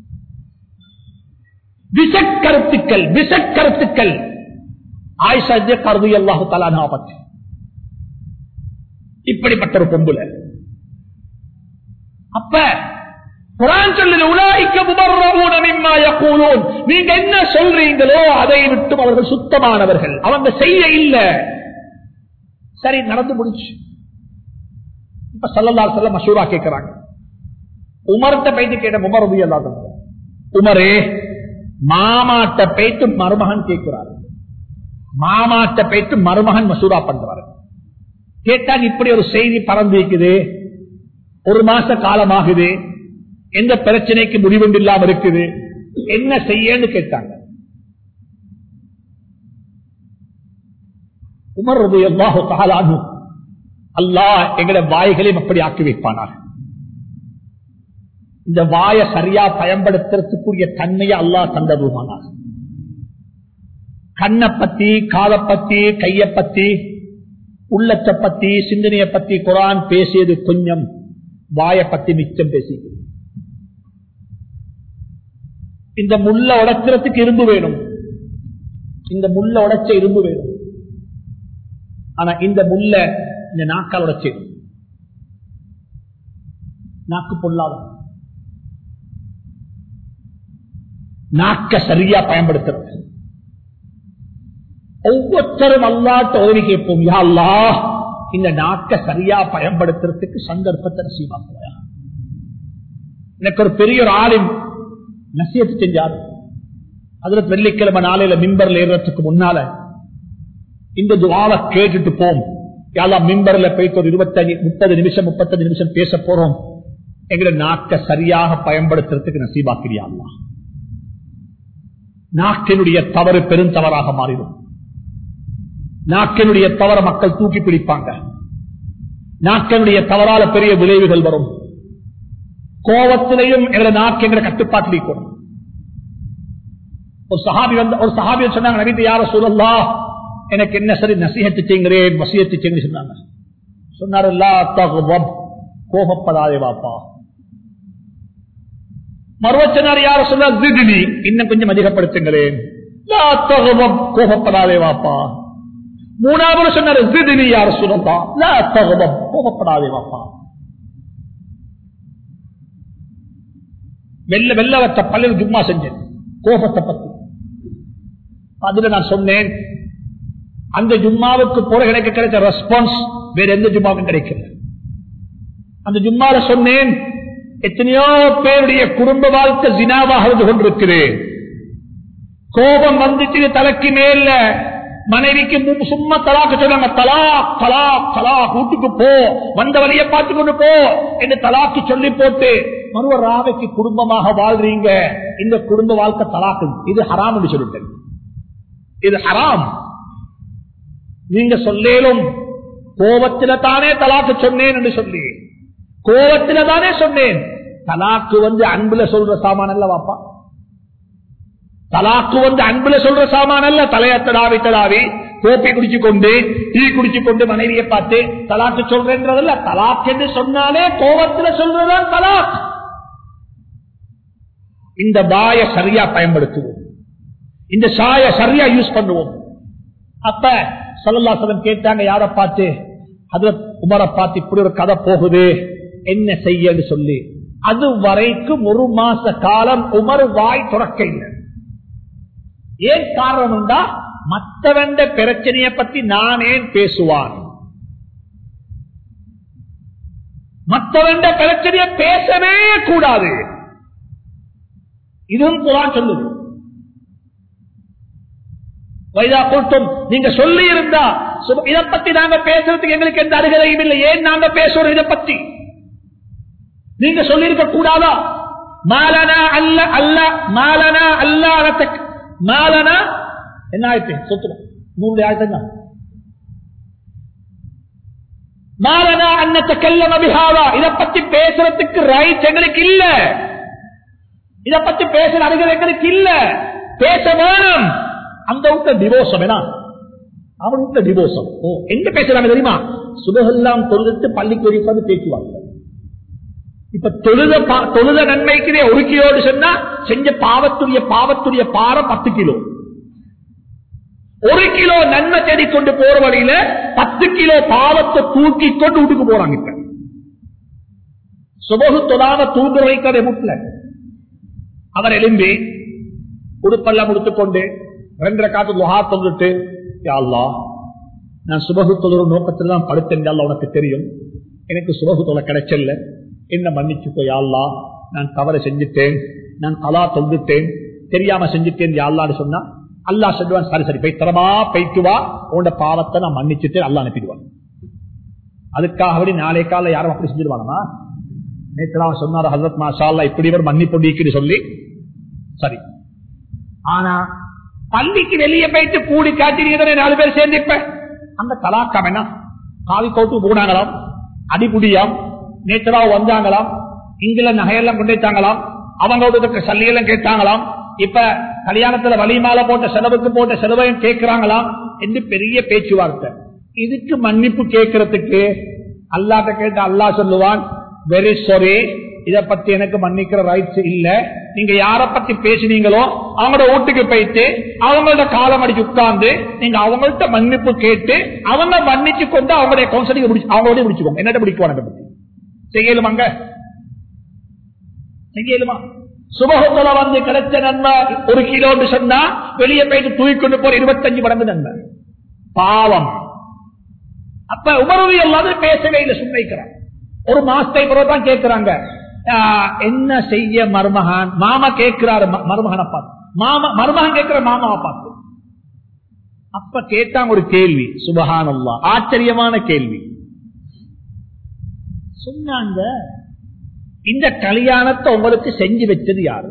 விஷக்கருத்துக்கள் விஷக்கருத்துக்கள் ஆயிஷா கருது அல்லாஹு தலா பற்றி இப்படிப்பட்ட ஒரு பொம்புல அப்ப குரான் சொல்லுது உலாய்க்க முபர்ரஊன மிம்மா யகூலூன் நீங்க என்ன சொல்றீங்களோ அதை விட்டு அவர்கள் சுத்தமானவர்கள் அவங்க செய்ய இல்ல சரி நடந்து முடிச்சு இப்ப சல்லல்லாஹு அலைஹி மஷூரா கேக்குறாங்க உமர்ட்ட போயிட்டு கேட்ட உமர் ரலியல்லாஹு அன்ஹு உமரே மாமாட்ட போயிட்டு மருமகன் கேட்கிறாரு மாமாட்ட போயிட்டு மருமகன் மசூரா பண்றாரு கேட்டாங்க இப்படி ஒரு செய்தி பறந்து இருக்குது ஒரு மாச காலமாகுது எந்த பிரச்சனைக்கு முடிவுண்டு இல்லாம இருக்குது என்ன செய்யன்னு கேட்டாங்க உமர் ரலியல்லாஹு தஆலா அன்ஹு அல்லாஹ் எங்கட வாய்களையும் அப்படி ஆக்கி வைப்பானார் இந்த வாய சரியா பயன்படுத்துறதுக்குரிய தன்மையை அல்லாஹ் தந்ததுமானார் கண்ணை பத்தி காதை பத்தி கைய பத்தி உள்ளத்தை பத்தி சிந்தனையை பத்தி குரான் பேசியது கொஞ்சம் வாய பத்தி மிச்சம் பேசியது இந்த முள்ள உடைக்கிறதுக்கு இரும்பு வேணும் இந்த முள்ள உடைச்ச இரும்பு வேணும் ஆனா இந்த முள்ள இந்த நாக்கால் உடைச்சு நாக்கு பொல்லாத நாக்க சரியா பயன்படுத்துறது ஒவ்வொருத்தரும் அல்லாட்ட உதவி கேட்போம் யா அல்லாஹ் இந்த நாக்க சரியா பயன்படுத்துறதுக்கு சந்தர்ப்பத்தை நசீவாக்குவாயா எனக்கு ஒரு பெரிய ஒரு ஆளின் நசியத்து செஞ்சார் அதுல வெள்ளிக்கிழமை நாளையில மிம்பர்ல ஏறுறதுக்கு முன்னால இந்த துவாவை கேட்டுட்டு போம் யாரா மிம்பர்ல போயிட்டு ஒரு இருபத்தஞ்சு முப்பது நிமிஷம் முப்பத்தஞ்சு நிமிஷம் பேச போறோம் எங்களை நாக்க சரியாக பயன்படுத்துறதுக்கு நசீபாக்கிறியா அல்லாஹ் நாக்கினுடைய தவறு பெரும் தவறாக மாறிடும் நாக்கினுடைய தவற மக்கள் தூக்கி பிடிப்பாங்க நாக்கினுடைய தவறால பெரிய விளைவுகள் வரும் கோபத்திலையும் எங்களை நாக்கு எங்களை கட்டுப்பாட்டில் இருக்கணும் ஒரு சஹாபி வந்து ஒரு சஹாபி சொன்னாங்க நவீன யார சொல்லலா எனக்கு என்ன சரி நசிஹத்து செய்கிறேன் வசியத்து செய்யுங்க சொன்னாங்க சொன்னார் கோபப்படாதே வாப்பா மறுவச்சனார் யார சொன்னார் திடினி இன்னும் கொஞ்சம் அதிகப்படுத்துங்களேன் கோபப்படாதே வாப்பா மூணாவது சொன்னார் ஜிதினி யார் சுனந்தா லா தகதம் கோபப்படாதே வாப்பா வெள்ள வெள்ள வச்ச பள்ளியில் ஜும்மா செஞ்சேன் கோபத்தை பத்தி அதுல நான் சொன்னேன் அந்த ஜும்மாவுக்கு போற எனக்கு கிடைச்ச ரெஸ்பான்ஸ் வேற எந்த ஜும்மாவுக்கும் கிடைக்கல அந்த ஜும்மால சொன்னேன் எத்தனையோ பேருடைய குடும்ப வாழ்க்கை ஜினாவாக இருந்து கொண்டிருக்கிறேன் கோபம் வந்துச்சு தலைக்கு மேல மனைவிக்கு மு- சும்மா தலாக்கு சொன்னாங்க தலா தலா தலா கூட்டுக்கு போ வந்த வழியை பார்த்து கொண்டு போ என்று தலாக்கு சொல்லி போட்டு மறுவ ராவைக்கு குடும்பமாக வாழ்றீங்க இந்த குடும்ப வாழ்க்கை தலாக்கு இது ஹராம் என்று சொல்லிட்டேன் இது ஹராம் நீங்க சொல்லேலும் கோபத்தில தானே தலாக்கு சொன்னேன் என்று சொல்லி கோபத்தில தானே சொன்னேன் தலாக்கு வந்து அன்புல சொல்ற சாமான் அல்ல வாப்பா தலாக்கு வந்து அன்புல சொல்ற சாமான் அல்ல தலையத்தடாவி தடாவி கோப்பை குடிச்சு கொண்டு டீ குடிச்சு கொண்டு மனைவியை பார்த்து தலாக்கு சொல்றேன்றதல்ல தலாக் என்று சொன்னாலே கோபத்துல சொல்றதுதான் தலாக் இந்த பாய சரியா பயன்படுத்துவோம் இந்த சாய சரியா யூஸ் பண்ணுவோம் அப்ப சல்லல்லாசலம் கேட்டாங்க யார பார்த்து அதுல உமரை பார்த்து இப்படி ஒரு கதை போகுது என்ன செய்யன்னு சொல்லி அது வரைக்கும் ஒரு மாச காலம் உமர் வாய் துறக்க இல்லை ஏன் காரணம்டா மற்றவன் பிரச்சனைய பத்தி நான் ஏன் பேசுவான் மற்றவன் பிரச்சனைய பேசவே கூடாது இதுவும் குரான் சொல்லுது வைதா கூட்டம் நீங்க சொல்லி இருந்தா சுப- இதை பத்தி நாங்க பேசுறதுக்கு எங்களுக்கு எந்த அருகதையும் இல்லை ஏன் நாங்க பேசுறோம் இதை பத்தி நீங்க சொல்லியிருக்க கூடாதா மாலனா அல்ல அல்ல மாலனா அல்ல அறத்தக் மாலனா என்ன ஆயிடுச்சு சொத்துறோம் நூறு ஆயிரத்தா மாலனா அன்னத்த கல்லம பிஹாவா இதை பத்தி பேசுறதுக்கு ரைட் எங்களுக்கு இல்ல இதை பத்தி பேசுற அருகதை எங்களுக்கு இல்ல பேச வேணும் அந்த விட்ட டிவோர்ஸம் என்ன அவன் விட்ட டிவோர்ஸம் ஓ எங்க பேசுறாங்க தெரியுமா சுபகெல்லாம் தொழுது பள்ளிக்கு ஒரு உட்கார்ந்து பேச்சுவாங்க இப்ப தொழுத பா- தொழுத நன்மைக்குதே ஒரு கிலோடு சொன்னா செஞ்ச பாவத்துடைய பாவத்துடைய பாரம் பத்து கிலோ ஒரு கிலோ நன்மை தேடி கொண்டு போற வழியில பத்து கிலோ பாவத்தை தூக்கி கொண்டு வீட்டுக்கு போறாங்க இப்ப சுபகு தொடாம தூங்க வைக்கிறதே முட்ல அவர் எழும்பி உடுப்பெல்லாம் முடித்துக்கொண்டு ரெண்டரை காத்து துஹா தொந்துட்டு யா அல்லாஹ், நான் சுபகு தொழுற நோக்கத்தில் தான் படுத்தேன் யா அல்லாஹ், உனக்கு தெரியும் எனக்கு சுபகு தொலை கிடைச்சல என்ன மன்னிச்சுக்கோ யா அல்லாஹ், நான் தவறு செஞ்சுட்டேன் நான் கலா தொந்துட்டேன் தெரியாம செஞ்சுட்டேன் யா அல்லாஹ்னு சொன்னா அல்லாஹ் சொல்லுவான் சரி சரி பைத்தரமா பைத்து வா உன்னோட பாவத்தை நான் மன்னிச்சுட்டு அல்லாஹ் அனுப்பிடுவான் அதுக்காக நாளை கால யாரும் அப்படி செஞ்சிருவானா நேற்று சொன்னார் ஹசரத் மாஷா அல்லாஹ் இப்படி ஒரு மன்னிப்பு சொல்லி சரி ஆனா பள்ளிக்கு வெளியே போயிட்டு கூடி காட்டினீங்க நாலு பேர் சேர்ந்து இப்ப அந்த கலாக்கம் என்ன காவி கோட்டு போனாங்களாம் அடிபுடியாம் நேற்றா வந்தாங்களாம் இங்கில நகையெல்லாம் கொண்டு வச்சாங்களாம் அவங்களோட சல்லியெல்லாம் கேட்டாங்களாம் இப்ப கல்யாணத்துல வலிமால போட்ட செலவுக்கு போட்ட செலவையும் கேட்கிறாங்களாம் என்று பெரிய பேச்சுவார்த்தை இதுக்கு மன்னிப்பு கேட்கறதுக்கு அல்லாட்ட கேட்ட அல்லாஹ் சொல்லுவான் வெரி சாரி இத பத்தி எனக்கு மன்னிக்கிற ரைட்ஸ் இல்ல நீங்க யார பத்தி பேசினீங்களோ அவங்களோட வீட்டுக்கு போயிட்டு அவங்களோட காலம் அடிச்சு உட்கார்ந்து நீங்க அவங்கள்ட்ட மன்னிப்பு கேட்டு அவங்க மன்னிச்சு கொண்டு அவங்களுடைய கவுன்சிலிங் அவங்களோட முடிச்சுக்கோங்க என்னட்ட பிடிக்குவாங்க இதை பத்தி செய்யலுமாங்க செய்யலுமா சுபகத்துல வந்து கிடைச்ச நன்மை ஒரு கிலோன்னு சொன்னா வெளியே போயிட்டு தூக்கி கொண்டு போற இருபத்தஞ்சு மடங்கு நன்மை பாவம் அப்ப உமரவி எல்லாரும் பேசவே இல்லை சும்மைக்கிறான் ஒரு மாசத்தை தான் கேட்கிறாங்க ஆஹ், என்ன செய்ய மருமகன் மாமா கேட்கிறாரு ம- மருமகனை பார்த்து மாமா மருமகன் கேட்கிற மாமாவை பார்த்து அப்ப கேட்டாங்க ஒரு கேள்வி சுபஹானல்லா ஆச்சரியமான கேள்வி சொன்னாங்க இந்த கல்யாணத்தை உங்களுக்கு செஞ்சு வச்சது யாரு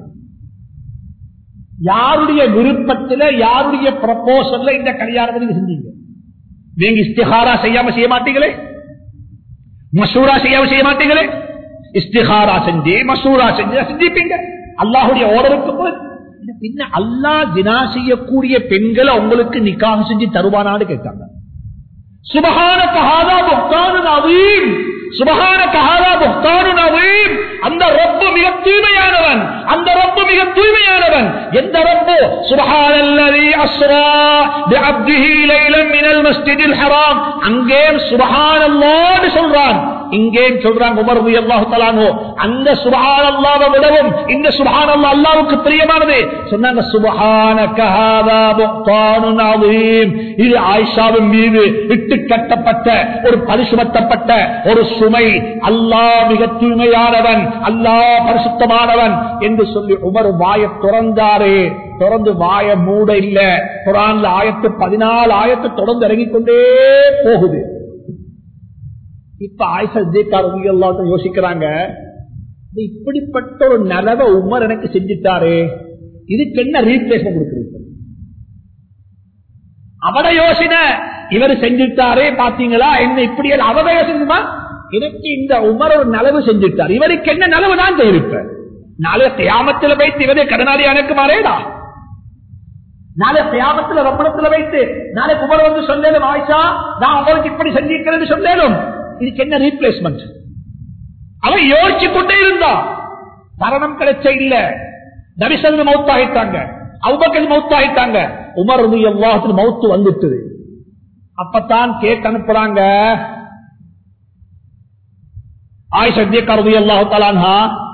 யாருடைய விருப்பத்துல யாருடைய ப்ரப்போசல்ல இந்த கல்யாணத்தை நீங்க செஞ்சீங்க நீங்க இஸ்திஹாரா செய்யாம செய்ய மாட்டீங்களே மசூரா செய்யாம செய்ய மாட்டீங்களே இஸ்திஹாரா செஞ்சு மசூரா செஞ்சு செஞ்சிப்பீங்க அல்லாஹுடைய ஓர்டருக்கு போய் பின்ன அல்லாஹ் தினா செய்யக்கூடிய பெண்களை உங்களுக்கு நிக்காக செஞ்சு தருவானான்னு கேட்டாங்க சுபகான பகாதா புக்தானு அவீம் சுபகான கஹாதா புக்தானு நவீம் அந்த ரப்பு மிக தூய்மையானவன் அந்த ரப்பு மிக தூய்மையானவன் எந்த ரப்பு சுபஹானல்லதி அஸ்ரா பிஅப்திஹி லைலம் மினல் மஸ்ஜிதில் ஹராம் அங்கே சுபஹானல்லாஹ்னு சொல்றான் இங்கே சொல்றாங்க உமர் ரலியல்லாஹு தஆலாஹு அந்த சுபஹானல்லாஹ்வை விடவும் இந்த சுபஹானல்லாஹ் அல்லாஹ்வுக்கு பிரியமானது சொன்னாங்க சுபஹானக ஹாதா புக்தானுன் அதீம் இது ஆயிஷாவின் மீது இட்டு கட்டப்பட்ட ஒரு பரிசுமத்தப்பட்ட ஒரு சுமை அல்லாஹ் மிக தூய்மையானவன் அல்லாஹ் பரிசுத்தமானவன் என்று சொல்லி உமர் வாயை திறந்தாரே தொடர்ந்து வாய மூட இல்ல குரான்ல ஆயத்து பதினாலு ஆயத்து தொடர்ந்து இறங்கிக் கொண்டே போகுது இப்ப ஆயிஷா ஜேக்காரங்க யோசிக்கிறாங்க இது இப்படிப்பட்ட ஒரு நலவை உமர் எனக்கு செஞ்சுட்டாரு இதுக்கு என்ன ரீப்ளேஸ்மெண்ட் கொடுக்குறீங்க அவட யோசனை இவர் செஞ்சுட்டாரே பாத்தீங்களா என்ன இப்படி அவத யோசனைமா எனக்கு இந்த உமர் ஒரு நலவு செஞ்சுட்டார் இவருக்கு என்ன நலவு நான் செய்திருப்பேன் நாளை தியாமத்தில் வைத்து இவரே கடனாளி எனக்கு மாறேடா நாளை தியாமத்தில் ரப்பணத்தில் வைத்து நாளை குமர் வந்து சொல்லேலும் ஆயிஷா நான் உங்களுக்கு இப்படி செஞ்சிருக்கிறேன் சொல்லேலும் இதுக்கு என்ன ரீப்ளேஸ்மெண்ட் அவன் யோசிச்சு கொண்டே இருந்தான் மரணம் கிடைச்ச இல்ல நபிசங்க மௌத்தாகிட்டாங்க அவுபக்கல் மௌத்தாகிட்டாங்க உமர் ரதி எல்லாத்துல மௌத்து வந்துட்டுது அப்பத்தான் கேட்டு அனுப்புறாங்க ஆயிஷத்திய கருதி அல்லாஹு தலான்ஹா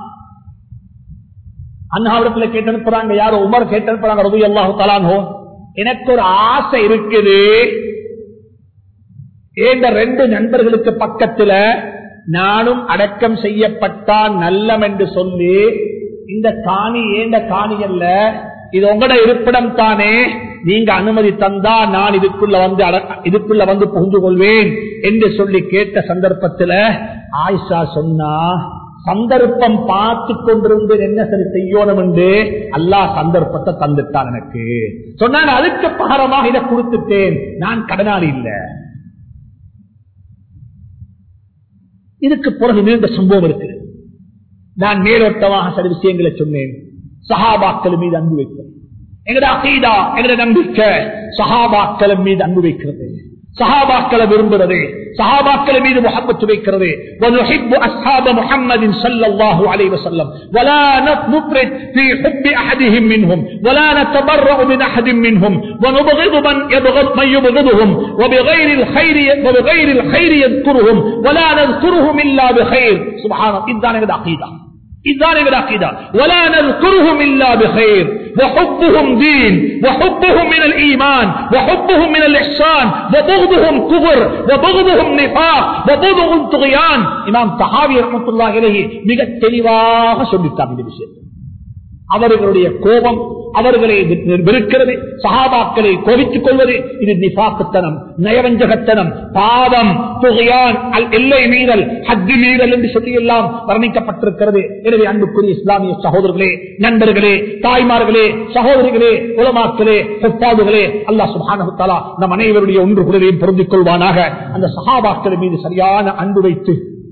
அண்ணாவிடத்துல கேட்டு அனுப்புறாங்க யாரோ உமர் கேட்டு அனுப்புறாங்க ரவி அல்லாஹு தலான்ஹோ எனக்கு ஒரு ஆசை இருக்குது இந்த ரெண்டு நண்பர்களுக்கு பக்கத்துல நானும் அடக்கம் செய்யப்பட்டான் நல்லம் என்று சொல்லி இந்த காணி ஏண்ட காணி அல்ல இது உங்களோட இருப்பிடம் தானே நீங்க அனுமதி தந்தா நான் இதுக்குள்ள வந்து அட- இதுக்குள்ள வந்து புகுந்து கொள்வேன் என்று சொல்லி கேட்ட சந்தர்ப்பத்துல ஆயிஷா சொன்னா சந்தர்ப்பம் பார்த்து கொண்டிருந்து என்ன சரி செய்யணும் என்று அல்லாஹ் சந்தர்ப்பத்தை தந்துட்டான் எனக்கு சொன்னான் அதுக்கு பகரமாக இதை கொடுத்துட்டேன் நான் கடனாளி இல்லை இதுக்கு பிறகு நீண்ட சம்பவம் இருக்கு நான் மேலோட்டமாக சில விஷயங்களை சொன்னேன் சஹாபாக்கள் மீது அன்பு வைக்கிறேன் எங்கட அகீதா எங்கட நம்பிக்கை சஹாபாக்கள் மீது அன்பு வைக்கிறது சஹாபாக்களை விரும்புறது சஹாபாக்கள் மீது முகப்பத்து வைக்கிறது وَنُحِبُّ أَصْحَابَ مُحَمَّدٍ صلى الله عليه وسلم ولا نفرط في حب أحدهم منهم ولا نتبرأ من أحد منهم ونبغض من يبغض من يبغضهم وبغير الخير وبغير الخير يذكرهم ولا نذكرهم إلا بخير سبحان الله إذا نجد عقيدة إذا نجد عقيدة ولا نذكرهم إلا بخير وحبهم دين وحبهم من الإيمان وحبهم من الإحسان وبغضهم كفر وبغضهم نفاق وبغضهم طغيان إمام طحاوي رحمة الله عليه மிக தெளிவாக சொல்லிட்டார் இந்த விஷயத்தை அவர்களுடைய கோபம் அவர்களை வெறுக்கிறது சகாபாக்களை கோபித்துக் கொள்வது இது நிபாக்குத்தனம் நயவஞ்சகத்தனம் பாவம் புகையான் அல் எல்லை மீறல் ஹத்தி மீறல் என்று சொல்லி எல்லாம் வர்ணிக்கப்பட்டிருக்கிறது எனவே அன்புக்குரிய இஸ்லாமிய சகோதரர்களே நண்பர்களே தாய்மார்களே சகோதரிகளே உலமாக்களே செப்பாதுகளே அல்லாஹ் சுபானு தாலா நம் அனைவருடைய ஒன்று குழுவையும் பொருந்திக் கொள்வானாக அந்த சகாபாக்கள் மீது சரியான அன்பு வைத்து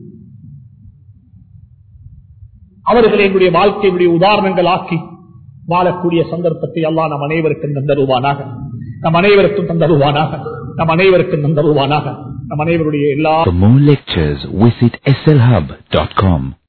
அவர்களை எங்களுடைய வாழ்க்கையுடைய உதாரணங்கள் ஆக்கி வாழக்கூடிய சந்தர்ப்பத்தை அல்லாஹ் நம் அனைவருக்கும் தந்தருவானாக நம் அனைவருக்கும் தந்தருவானாக நம் அனைவருக்கும் தந்தருவானாக நம் அனைவருடைய எல்லா For more lectures, visit slhub.com.